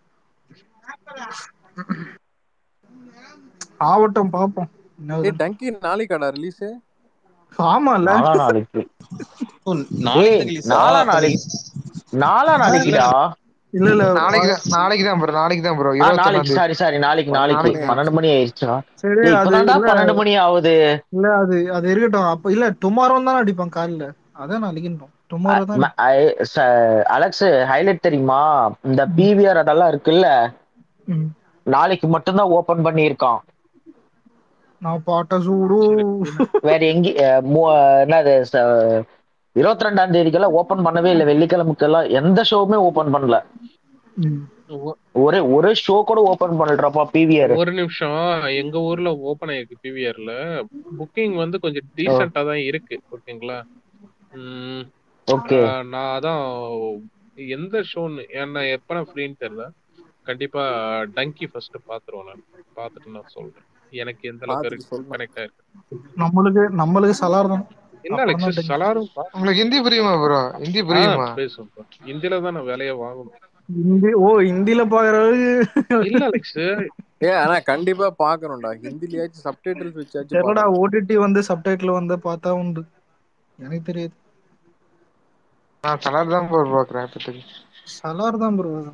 ஆவட்டும் பாப்போம் ஏய் என்னதுன்னு டங்கி நாளைக்காடா ரிலீஸ் ஆமால நாளா நாளைக்கு நாளைக்கு ஏய் தான் ரிலீஸா நாளா அப்ப நாளைக்கு நாளா இல்ல நாளைக்குடா இல்ல இல்ல நாளைக்கு தான் நாளைக்கு தான் ப்ரோ நாளைக்கு தான் ப்ரோ ஆ இருபத்தொன்னாம் நாளைக்கு தேதி சாரி சாரி நாளைக்கு நாளைக்கு நாளைக்கு பன்னெண்டு மணி ஆயிடுச்சுடா சரி டேய் அது இப்பதான்டா இல்ல பன்னெண்டு மணி ஆகுது இல்ல அது அது இருக்கட்டும் அப்ப இல்ல டுமாரோ தான் அடிப்பான் காலைல அதான் நான் அடிக்கணும் டுமாரோ தான் ம- ஐ- ச- அலெக்ஸ் ஹைலைட் தெரியுமா இந்த பிவிஆர் அதெல்லாம் இருக்குல்ல ம். நாளைக்கு மட்டும்தான் ஓபன் பண்ணியிருக்கான் நான் பாட்ட சூடு வேற எங்க அஹ் மு- என்னது இருபத்தி ரெண்டாம் தேதிக்கெல்லாம் ஓபன் பண்ணவே இல்லை வெள்ளிக்கிழமைக்கெல்லாம் எந்த ஷோவுமே ஓபன் பண்ணல ஒ- ஒரே ஒரு ஷோ கூட ஓபன் பண்ணலப்பா பிவிஆர் ஒரு நிமிஷம் எங்க ஊர்ல ஓபன் ஆயிருக்கு பிவிஆர்ல புக்கிங் வந்து கொஞ்சம் டீசெண்டா தான் இருக்கு ஓகேங்களா உம் ஓகே ஆஹ் நான் அதான் எந்த ஷோன்னு என்ன எப்ப நான் ஃப்ரீன்னு தெரியல கண்டிப்பா டங்கி ஃபர்ஸ்ட் பாத்துருவேன் நான் பார்த்துட்டு நான் சொல்றேன் எனக்கு எந்த அளவுக்கு பார்த்துட்டு சொல்லணும் கனெக்ட் ஆயிருக்கு நம்மளுக்கு நம்மளுக்கு சலார் தான் என்ன அப்புறம் தான் அலெக்ஸ் டெங்கு. சலாரும் பா உங்களுக்கு ஹிந்தி புரியுமா ப்ரோ ஹிந்தி ஆ புரியுமா பேசும் இந்தியில தான் நான் வேலையை வாங்கணும் ஹிந்தி ஓ ஹிந்தில பாக்குற அளவுக்கு இல்ல அலெக்ஸ் ஏ ஆனா கண்டிப்பா பாக்கணும்டா ஹிந்திலயாச்சும் சப்டைட்டில்ஸ் வச்சாச்சும் தெரியலடா பார்க்கணும் ஓடிடி வந்து சப்டைட்டில் வந்து பார்த்தா உண்டு எனக்கு தெரியாது நான் சலார் தான் ப்ரோ பாக்குறேன் இப்போதைக்கு சலார் தான் ப்ரோ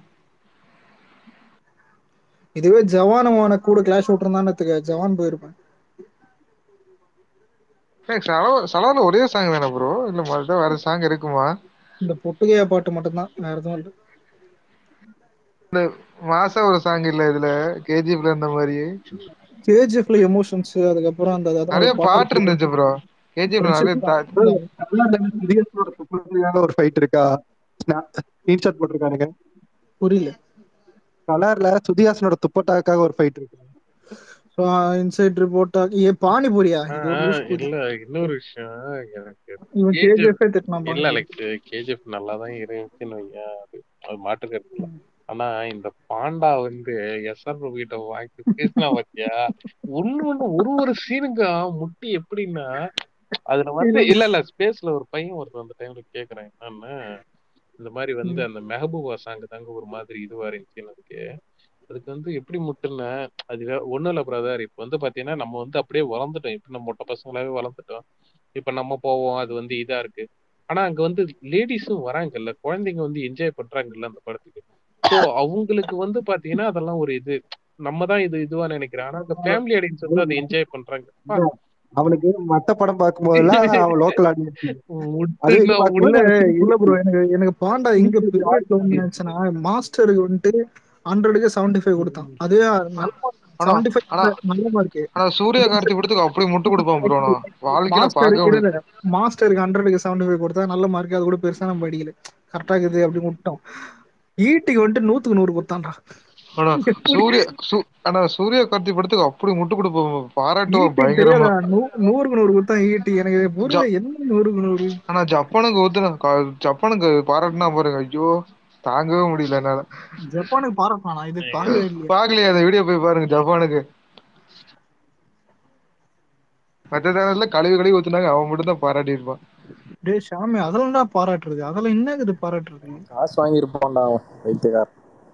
இதுவே ஜவான் அவனை கூட கிளாஷ் விட்டுருந்தான்னு ஜவான் போயிருப்பேன் ஏய், சலார் சலார்ல ஒரே சாங் தானே ப்ரோ இல்ல மறுபடியும் வேற சாங் இருக்குமா இந்த பொட்டுகையா பாட்டு மட்டும்தான் வேற எதுவும் இல்லை இந்த மாசா ஒரு சாங் இல்ல இதுல கேஜிஎஃப்ல இருந்த மாதிரி கேஜிஎஃப்ல எமோஷன்ஸ் அதுக்கப்புறம் அந்த அதான் நிறைய ஒரு பாட்டு பாட்டு இருந்துச்சு ப்ரோ கேஜிஎஃப்ல நிறைய தா- ஒரு ஃபைட் இருக்கா ஸ்கிரீன்ஷாட் போட்டிருக்கானுங்க புரியல கலர்ல சுதிஹாசனோட துப்பட்டாக்காக ஒரு ஃபைட் இருக்கு இன்சைட் ரிப்போர்ட்டா ஏ பானிபூரியா ஆ, இது ஒரு லூஸ் கூதி இல்ல இன்னொரு விஷயம் எனக்கு இவன் கேஜிஎஃப் கேஜிஎஃப் திட்டினான் இல்ல பானிபூரி அலெக்ஸ் கேஜிஎஃப் நல்லா தான் இருந்துச்சுன்னு வையேன் அது அது மாட்டுக்கிறது இல்ல ஆனா இந்த பாண்டா வந்து எஸ்ஆர் பிரபு கிட்ட வாங்கி பேசினா பாத்தியா ஒண்ணு ஒண்ணு ஒரு ஒரு சீனுக்கும் முட்டி எப்படின்னா அதுல வந்து இல்ல இல்ல ஸ்பேஸ்ல ஒரு பையன் ஒருத்தர் அந்த டைம்ல கேக்குறேன் என்னன்னு இந்த மாதிரி வந்து அந்த மெஹபூபா சாங் தாங்க ஒரு மாதிரி இதுவா இருந்துச்சு எனக்கு அதுக்கு வந்து எப்படி முட்டுன அது வே- ஒண்ணும் இல்ல பிரதர் இப்ப வந்து பாத்தீங்கன்னா நம்ம வந்து அப்படியே வளர்ந்துட்டோம் இப்ப நம்ம மொட்டை பசங்களாவே வளர்ந்துட்டோம் இப்ப நம்ம போவோம் அது வந்து இதா இருக்கு ஆனா அங்க வந்து லேடிஸும் வராங்கல்ல குழந்தைங்க வந்து என்ஜாய் பண்றாங்கல்ல அந்த படத்துக்கு சோ அவங்களுக்கு வந்து பாத்தீங்கன்னா அதெல்லாம் ஒரு இது நம்ம தான் இது இதுவா நினைக்கிறேன் ஆனா அந்த ஃபேமிலி ஆடியன்ஸ் வந்து அதை என்ஜாய் பண்றாங்க அப்பா, அவனுக்கு மத்த படம் பார்க்கும்போதெல்லாம் அவன் லோக்கல் ஆடியன்ஸ் அது இது முட்டுன்னா இல்ல பார்க்கும்போது இல்ல ப்ரோ எனக்கு எனக்கு பாண்டா இங்க பிரைவேட்ல வந்து நினைச்சேன்னா மாஸ்டருக்கு வந்துட்டு ஹண்ட்ரடுக்கு செவன்டி ஃபைவ் கொடுத்தான் அதுவே நல்ல ஆனா செவன்டி ஃபைவ் ஆனா நல்ல மார்க்கு ஆனா சூர்யா கார்த்தி படத்துக்கு அப்படி முட்டு கொடுப்பான் ப்ரோ நான் வாழ்க்கையில மாஸ்டர் பார்க்கவே முடியாது இருந்த மாஸ்டருக்கு ஹண்ட்ரடுக்கு செவன்டி ஃபைவ் கொடுத்தா நல்ல மார்க் அது கூட பெருசா நம்ம படிக்கல கரெக்டா இருக்குது அப்படின்னு விட்டோம் ஈட்டிக்கு வந்துட்டு நூத்துக்கு நூறு கொடுத்தான்டா ஆனா எப்படி சூர்யா சூ- ஆனா சூர்யா கார்த்தி படத்துக்கு அப்படி முட்டு கொடுப்போம் பாராட்டுவோம் ஈட்டி பயங்கரமா தெரியாதா நூ- நூறுக்கு நூறு கொடுத்தான் ஈட்டி எனக்கு புரியல ஜ- என்ன நூறுக்கு நூறு ஆனா ஜப்பானுக்கு ஊத்துன கா- ஜப்பானுக்கு பாராட்டுனா பாருங்க ஐயோ தாங்கவே முடியல என்னால ஜப்பானுக்கு பாராட்டானா இது பார்க்கவே இல்லையா பாக்கலையா அந்த வீடியோ போய் பாருங்க ஜப்பானுக்கு மத்த சேனல்ல கழுவி கழுவி ஊத்துனாங்க அவன் மட்டும் தான் பாராட்டி இருப்பான் டேய் ஷாமி அதெல்லாம் தான் பாராட்டுறது அதெல்லாம் என்ன இது பாராட்டுறது காசு வாங்கியிருப்பான்டா அவன் வைத்தியக்கார்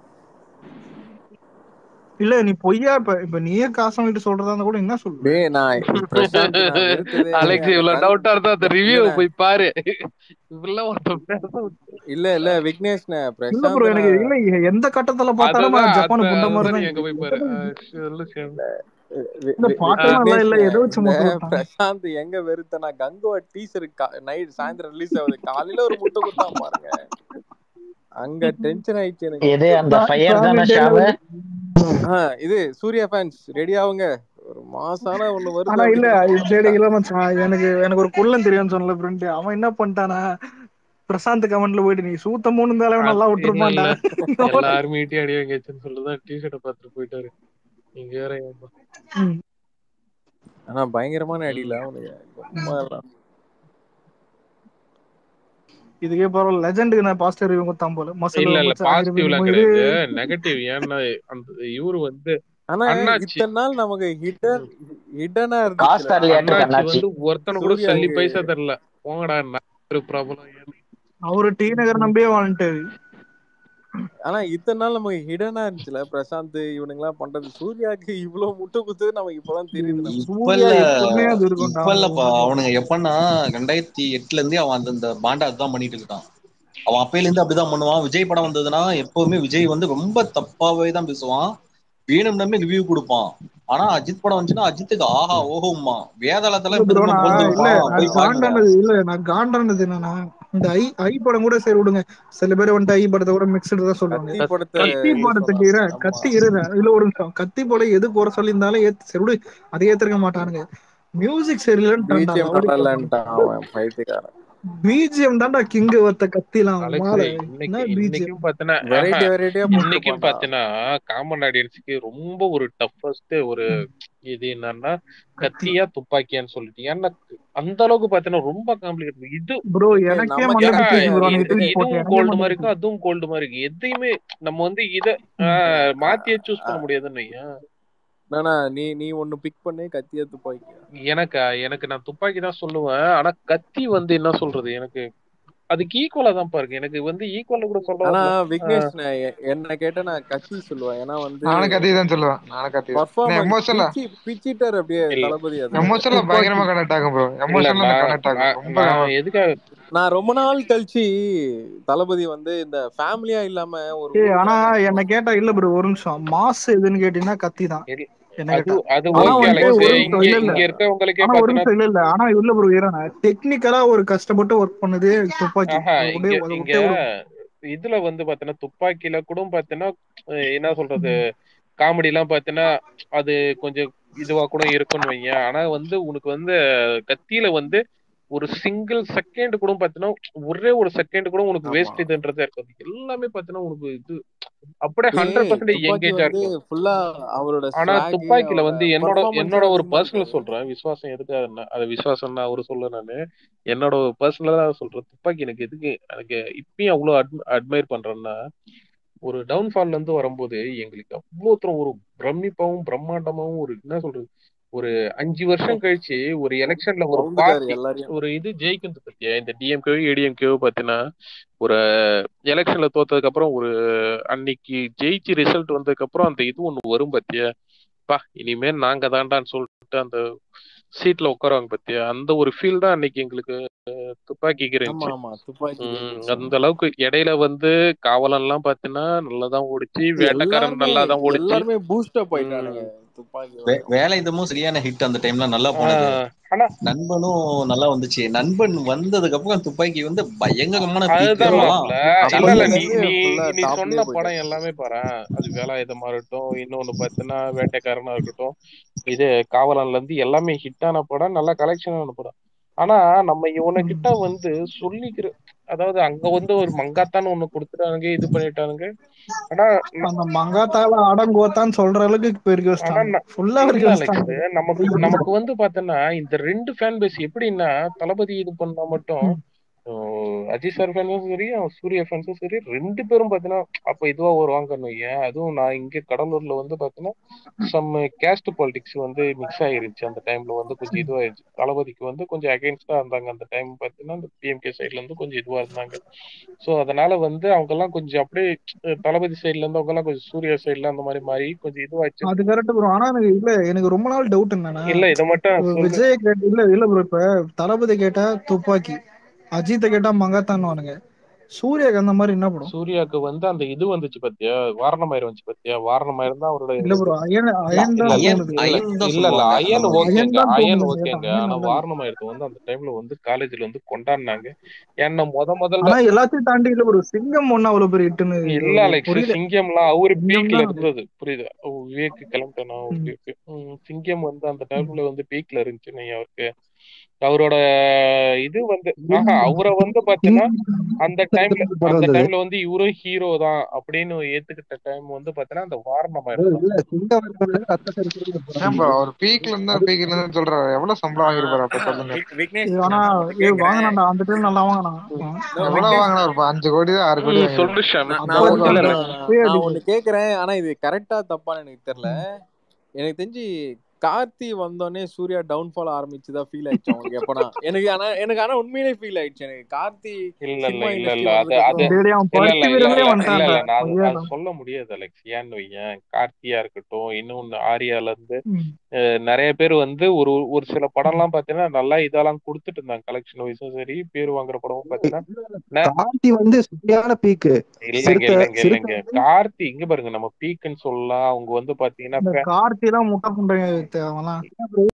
இல்ல நீ பொய்யா இப்ப இப்ப நீயே காசு வாங்கிட்டு சொல்றதா இருந்தா கூட என்ன சொல்லுவ டேய் நான் பிரசாந்த் நான் வெறுத்ததே அலெக்ஸ் அந்த இவ்வளவு கண் டவுட்டா இருந்தா அந்த இல்ல ரிவ்யூ போய் பாரு இப்படிலாம் ஒருத்தன் பேச இல்ல இல்ல விக்னேஷ்ண்ணே இல்ல ப்ரோ பிரசாந்த் எனக்கு நான் இல்ல எந்த கட்டத்துல பார்த்தாலும் அததான் ஜப்பான் அத புண்ட மாதிரி அதான் தான் நீ எங்க போய் பாரு இருக்குது அஹ் சொல்லு ஷியாம். வி- இல்ல வி- வி- பாட்டெல்லாம் இல்ல இல்ல விக்னேஷ்ண்ணே எதை வச்சு இந்த முட்டு கொடுத்தான் பிரசாந்த் எங்க வெறுத்தனா கங்குவா டீசர் நைட் சாயந்தரம் ரிலீஸ் ஆகுது காலையில ஒரு முட்டை கொடுத்தான் பாருங்க அங்க டென்ஷன் ஆயிடுச்சு எனக்கு எது அந்த சா- ஃபயர் சாமி தானே டேல ஷாமு வந்து ஆ, இது சூர்யா ஃபேன்ஸ் ரெடி ஆகுங்க ஒரு மாசான ஒண்ணு வருது ஆனா இல்ல அப்படின்னு சரி இல்ல மச்சான் எனக்கு எனக்கு ஒரு குள்ளன் தெரியும்னு சொன்னல ஃப்ரெண்டு அவன் என்ன பண்ணிட்டானா பிரசாந்த் கமெண்ட்ல போயிட்டு நீ சூத்த மூணு இருந்தாலும் அது- நல்லா இல்ல விட்டுருப்பான்டா இல்ல எல்லாருமே ஈட்டி அடி வாங்கியாச்சுன்னு சொல்லுதான் டிஷர்ட்டை பார்த்துட்டு போயிட்டாரு நீங்க வேற ஏன்பா ம். ஆனா பயங்கரமான அடியில அவனுக்கு சும்மா இல்ல. இதுக்கே பரவாயில்ல லெஜெண்டுக்கு நான் பாஸ்டர் ரிவ்யூ கொடுத்தான் போல மசல் இல்ல இல்ல மச்சான் இது பாசிட்டிவ்லாம் இது கிடையாது நெகட்டிவ் ஏன்னா அந்த இவரு வந்து ஆனா அண்ணாச்சி இத்தனை நாள் நமக்கு ஹிடன் ஹிடனா காசு இருந்துச்சுல தரலையாட்டு அண்ணாச்சி கண்ணாச்சி வந்து ஒருத்தனை கூட சல்லி சூர்யாக்கு பைசா தரல போங்கடா நான் ஒரு பிரபலம் அவரு டி நகர் நம்பியே வாழ்ந்துட்டாரு ஆனா இத்தனை நாள் நமக்கு ஹிடனா இருந்துச்சுல பிரசாந்த் இவனுங்க எல்லாம் பண்றது சூர்யாக்கு இவ்வளவு முட்டை குத்து நமக்கு இப்பதான் தெரியுது நமக்கு இப்ப சூர்யா இல்ல எப்பவுமே அது இருக்கும்டா இப்ப அவனுக்கு இல்லப்பா ஒண்ணும் அவனுங்க எப்பன்னா ரெண்டாயிரத்தி எட்டுல இருந்தே அவன் அந்த இந்த பாண்டா அதுதான் பண்ணிட்டு இருக்கான் அவன் அப்பையில இருந்து அப்படிதான் பண்ணுவான் விஜய் படம் வந்ததுன்னா எப்பவுமே விஜய் வந்து ரொம்ப தப்பாவே தான் பேசுவான் வேணும்னே ரிவ்யூ கொடுப்பான் ஆனா அஜித் படம் வந்துச்சுன்னா அஜித்துக்கு ஆஹா ஓஹோம்மா வேதாளத்துல இல்ல ப்ரோ பெருமை நான் புகழ்ந்து இல்ல வைப்பான் நான் போய் பாருங்க காண்டானது இல்ல நான் காண்டானது என்னன்னா இந்த ஐ ஐ படம் கூட சரி விடுங்க சில பேர் வந்துட்டு ஐ படத்தை கூட மிக்சடு தான் சொல்லுவாங்க கத்தி படத்தை கத்தி இது படத்துக்கு இரு சொன்னாங்க ஆமா கத்தி இருங்க இல்ல ஒரு நிமிஷம் கத்தி படம் எது குறை சொல்லியிருந்தாலும் ஏத்து சரி விடு அதை ஏத்துக்க மாட்டானுங்க மியூசிக் சரியில்லைன்றான்டா பிஜிஎம் ரவுடி நல்லா படம் இல்லன்ட்டான் அவன் பைத்தியக்காரன் பிஜிஎம் தான்டா கிங் வத்த கத்திலாம் அலெக்ஸ் மாலை இன்னைக்கு என்ன பிஜிஎம் இன்னைக்கும் பாத்தினா வெரைட்டி வெரைட்டியா இன்னைக்கும் போட்டிருப்பான்டா பாத்தினா காமன் ஆடியன்ஸ்க்கு ரொம்ப ஒரு டஃபஸ்ட் ஒரு இது என்னன்னா கத்தியா துப்பாக்கியான்னு சொல்லிட்டு ஏன்னா அந்த அளவுக்கு பாத்தீங்கன்னா ரொம்ப காம்ப்ளிகேட் இது ப்ரோ ஏய், எனக்கே நம்ம மண்டை ஏன்னா கேட்டது பிச்சுச்சு ப்ரோ அது நீ இது தூக்கி போட்டு இதுவும் எனக்கே கோல்டு மண்டை மாதிரி இருக்கும் பிச்சுச்சு அதுவும் கோல்டு மாதிரி இருக்கு எதையுமே நம்ம வந்து இத ஆஹ் மாத்தியே சூஸ் பண்ண முடியாதுன்னு வையேன். நானா நீ நீ ஒண்ணு பிக் பண்ணு கத்தியா துப்பாக்கியா எனக்கு எனக்கு நான் துப்பாக்கி தான் சொல்லுவேன் ஆனா கத்தி வந்து என்ன சொல்றது எனக்கு அதுக்கு ஈக்குவலா தான் பாருங்க எனக்கு வந்து ஈக்குவலா கூட சொல்ல ஆனா வரல விக்னேஷ் நான் எ- என்ன கேட்டா நான் கத்தி சொல்லுவேன் ஏன்னா வந்து நானும் கத்தி தான் சொல்லுவேன் நானும் கத்தி தான் பர்ஃபார்மன்ஸ் எமோஷனலா பிச்சி பிச்சிட்டார் அப்படியே இல்ல தளபதி அதுல எமோஷனலா துப்பாக்கி பயங்கரமா கனெக்ட் ஆகும் ப்ரோ இல்ல எமோஷனலா நான் கனெக்ட் ஆகும் நான் ரொம்ப நான் எதுக்காக நான் ரொம்ப நாள் கழிச்சு தளபதி வந்து இந்த ஃபேமிலியா இல்லாம ஒரு ஏய் ஆனா உருட்டுறானே என்ன கேட்டா இல்ல ப்ரோ ஒரு நிமிஷம் மாஸ் எதுன்னு கேட்டீங்கன்னா கத்தி தான் இல்ல, என்ன அது கேட்டா அது ஆனா ஓகே வந்துட்டு அலெக்ஸ் ஒரு இங்க நிமிஷம் இல்ல இல்ல இங்க இருக்கவங்களுக்கே ஆனா ஒரு பாத்தீங்கன்னா நிமிஷம் இல்ல இல்ல ஆனா இல்ல ப்ரோ ஏன்னா டெக்னிக்கலா ஒரு கஷ்டப்பட்டு ஒர்க் பண்ணது துப்பாக்கி ஆஹா அதை இங்க விட்டே அதை இங்க விட்டே விடுங்க இதுல வந்து பாத்தீங்கன்னா துப்பாக்கில கூட பாத்தீங்கன்னா அஹ் என்ன சொல்றது காமெடி எல்லாம் பாத்தீங்கன்னா அது கொஞ்சம் இதுவா கூட இருக்கும்னு வையேன் ஆனா வந்து உனக்கு வந்து கத்தியில வந்து ஒரு சிங்கிள் செகண்ட் கூட பாத்தீங்கன்னா ஒரே ஒரு செகண்ட் கூட உனக்கு ஆமா வேஸ்ட் இதுன்றதே இருக்காது எல்லாமே பாத்தீங்கன்னா உனக்கு இது அப்படியே இது ஹண்ட்ரட் பர்சன்டேஜ் துப்பாக்கி எங்கேஜா வந்து இருக்கும் ஃபுல்லா அவரோட ஆனா ஸ்வாக் துப்பாக்கில அவரோட வந்து என்னோட பெர்ஃபார்மன்ஸே என்னோட ஒரு அதிகமா பர்சனல் இருக்காது சொல்றேன் விசுவாசம் எதுக்காக அது விசுவாசம்னா அவரு சொல்ல நானு என்னோட பர்சனலா சொல்றேன் துப்பாக்கி எனக்கு எதுக்கு எனக்கு இப்பயும் அவ்வளவு அட்மையர் பண்றேன்னா ஒரு டவுன்ஃபால்ல இருந்து வரும்போது எங்களுக்கு அவ்வளோ தூரம் ஒரு பிரமிப்பாவும் பிரம்மாண்டமாவும் ஒரு என்ன சொல்றது ஒரு அஞ்சு வருஷம் கழிச்சு ஒரு எலெக்ஷன்ல ஒரு கவுந்துட்டாரு பார்ட்டி எல்லாரையும் ஒரு இது ஜெயிக்கிறது பத்தியா இந்த டிஎம்கே ஏடிஎம்கே பாத்தீங்கன்னா ஒரு எலெக்ஷன்ல தோத்ததுக்கு அப்புறம் ஒரு அன்னைக்கு ஜெயிச்சு ரிசல்ட் வந்ததுக்கு அப்புறம் அந்த இது ஒண்ணு வரும் பத்தியா பா இனிமே நாங்க தாண்டான்னு சொல்லிட்டு அந்த சீட்ல உட்காருவாங்க பத்தியா அந்த ஒரு ஃபீல் தான் அன்னைக்கு எங்களுக்கு அஹ், துப்பாக்கிக்கு ஆமா இருந்துச்சு ஆமா துப்பாக்கி உம் இருந்துச்சு அந்த அளவுக்கு இடையில வந்து காவலன் எல்லாம் பாத்தீங்கன்னா நல்லாதான் ஓடிச்சு வேட்டைக்காரன் எல்லாருமே நல்லாதான் ஓடிச்சு எல்லாருமே பூஸ்ட் அப் ஆயிட்டானுங்க உம் துப்பாக்கி வே- வரையும் வேலை இதுவும் சரியான ஹிட் அந்த டைம்ல நல்லா போனது ஆஹ் ஆனா நண்பனும் நல்லா வந்துச்சு நண்பன் வந்ததுக்கு அப்புறம் துப்பாக்கி வந்து பயங்கரமான பீக் அதுதான் அதெல்லாம் மாப்பிள்ள இல்ல இல்ல அப்பத்துல நீ இருந்து நீ ஃபுல்லா நீ டாப்லயே சொன்ன படம் போயிட்டாங்க எல்லாமே பாரு அது வேலாயுதமா இருக்கட்டும் இன்னொன்னு பார்த்தீங்கன்னா வேட்டைக்காரனா இருக்கட்டும் இது காவலன்ல இருந்து எல்லாமே ஹிட்டான படம் நல்ல கலெக்ஷன் ஆன படம் ஆனா நம்ம இவனுகிட்ட வந்து சொல்லிக்கிற அதாவது அங்க வந்து ஒரு மங்காத்தான்னு ஒண்ணு கொடுத்துட்டானுங்க இது பண்ணிட்டானுங்க ஆனா ந- அந்த மங்காத்தால அடங்கோத்தான்னு சொல்ற அளவுக்கு பெருக்கி ஆனா வச்சிட்டாங்க ந- ஃபுல்லா இல்ல பெருக்கி அலெக்ஸ் வச்சிட்டாங்க நமக்கு நமக்கு வந்து பார்த்தோன்னா இந்த ரெண்டு ஃபேன் பேஸ் எப்படின்னா தளபதி இது பண்ணா மட்டும் அஹ் அஜித் சார் ஃபேன்ஸும் சரி அவன் சூர்யா ஃபேன்ஸும் சரி ரெண்டு பேரும் பார்த்தீங்கன்னா அப்ப இதுவா வருவாங்கன்னு வையேன் அதுவும் நான் இங்க கடலூர்ல வந்து பார்த்தீங்கன்னா சம் கேஸ்ட் பாலிடிக்ஸ் வந்து மிக்ஸ் ஆயிருச்சு அந்த டைம்ல வந்து கொஞ்சம் இதுவாயிருச்சு தளபதிக்கு வந்து கொஞ்சம் அகைன்ஸ்டா இருந்தாங்க அந்த டைம் பார்த்தீங்கன்னா அந்த பிஎம்கே சைட்ல இருந்து கொஞ்சம் இதுவா இருந்தாங்க ஸோ அதனால வந்து அவங்க எல்லாம் கொஞ்சம் அப்படியே அஹ் தளபதி சைட்ல இருந்து அவங்க எல்லாம் கொஞ்சம் சூர்யா சைட்ல அந்த மாதிரி மாறி கொஞ்சம் இதுவாச்சு அது கரெக்ட் ப்ரோ ஆனா எனக்கு இல்ல எனக்கு ரொம்ப நாள் டவுட் என்னன்னா இல்ல இதை மட்டும் இப்ப சொல்லு விஜய் கேட்ட இல்ல இல்ல ப்ரோ இப்ப தளபதி கேட்டா துப்பாக்கி அஜித்தை கேட்டா மங்காத்தான்னுவானுங்க சூர்யாக்கு அந்த மாதிரி என்ன படம் சூர்யாவுக்கு வந்து அந்த இது வந்துச்சு பாத்தியா வாரணமாயிரம் வந்துச்சு பாத்தியா வாரணமாயிரம் தான் அவரோட இல்ல ப்ரோ அயன் இல்ல அயன் இல்ல தான் அயன் தோணுது இல்ல அயன் தான் இல்ல இல்ல சொல்லுவாங்க அந்த அயன் மாதிரி அயன் ஓகேங்க தான் அயன் தோணுது ஓகேங்க கேட்டா அயன் ஆனா நல்லது வாரணமாயிரத்தை வந்து அந்த டைம்ல வந்து காலேஜ்ல வந்து கொண்டாடினாங்க ஏன்னா முத முதல்ல ஆனா எல்லாத்தையும் தாண்டி இல்ல ப்ரோ சிங்கம் ஒண்ணு அவ்வளவு பெரிய ஹிட்னு இல்ல ஒரு அலெக்ஸ் புரியல சிங்கம்லாம் அவரு சிங்கம் பீக்ல தான் இருந்தது புரியுது விவேக் கிளம்பிட்டானா ம், ஓகே ஓகே ம், சிங்கம் வந்து அந்த ம். டைம்ல வந்து பீக்ல இருந்துச்சு நீ அவருக்கு அவரோட இது வந்து ஆஹா கிங் அவரை வந்து பாத்தீங்கன்னா அந்த டைம்ல படம் அந்த வந்தது டைம்ல வந்து இவரும் ஹீரோ தான் அப்படின்னு ஏத்துக்கிட்ட டைம் வந்து பாத்தீங்கன்னா அந்த வாரணமாயிரம் தான் இல்ல சிங்கம் இருக்கிறது ரத்த சரித்திரம் ஒரு படம் ஏன் ப்ரோ வந்தது அவர் பீக்ல இருந்தா அது பீக்ல இருந்தா சொல்றாரு எவ்வளவு சம்பளம் வாங்கிருப்பாரு அப்ப சொல்லுங்க விக்- விக்னேஷ் இது bro, ஆனா நான் ஒண்ணு இது கேக்குறேன் வாங்கினான்டா அந்த டைம் நல்லா வாங்கினான் ம். No, எவ்வளவு விக்னேஷ் வாங்கினா ஒரு அஞ்சு கோடி தான் ஆறு கோடி ம், வாங்கிருப்பாரு சொல்லு ஷாம் நான் அந்த நான் அளவுக்கு ஒண்ணு இல்ல அந்த இல்ல நான் சுய நான் அடிப்பு ஒண்ணு கேக்குறேன் ஆனா இது கரெக்டா தப்பான்னு எனக்கு தெரியல எனக்கு தெரிஞ்சு கார்த்தி வந்தோடனே சூர்யா டவுன்ஃபால் ஆரம்பிச்சுதான் ஃபீல் ஆயிடுச்சு அவங்களுக்கு எப்பனா எனக்கு ஆனா எனக்கு ஆனா உண்மையிலே ஃபீல் ஆயிடுச்சு எனக்கு கார்த்தி இல்ல இல்ல சினிமா இல்ல இண்டஸ்ட்ரி இல்ல அது அது வந்ததுக்கு டேடி அவன் இல்ல இல்ல பருத்தி இல்ல வீரன்லயே இல்ல இல்ல வந்துட்டான்டா இல்ல நான் அது அது கொய்யாதான் சொல்ல முடியாது அலெக்ஸ் ஏன்னு வையேன் கார்த்தியா இருக்கட்டும் இன்னொன்னு ஆரியால இருந்து ம். அஹ், நிறைய பேர் வந்து ஒரு ஒரு சில படம்லாம் பாத்தீங்கன்னா நல்லா இதெல்லாம் கொடுத்துட்டு இருந்தாங்க கலெக்ஷன் வைஸும் சரி பேர் வாங்குற படமும் பாத்தீங்கன்னா ந- கார்த்தி வந்து சரியான பீக்கு இல்லைங்க சிறுத்தை இல்லைங்க சிறுத்தை இல்லைங்க வந்து கார்த்தி இங்க பாருங்க நம்ம பீக்குன்னு சொல்லலாம் அவங்க வந்து பாத்தீங்கன்னா இந்த fa- கார்த்தி எல்லாம் முட்டை புண்டை அவன்லாம்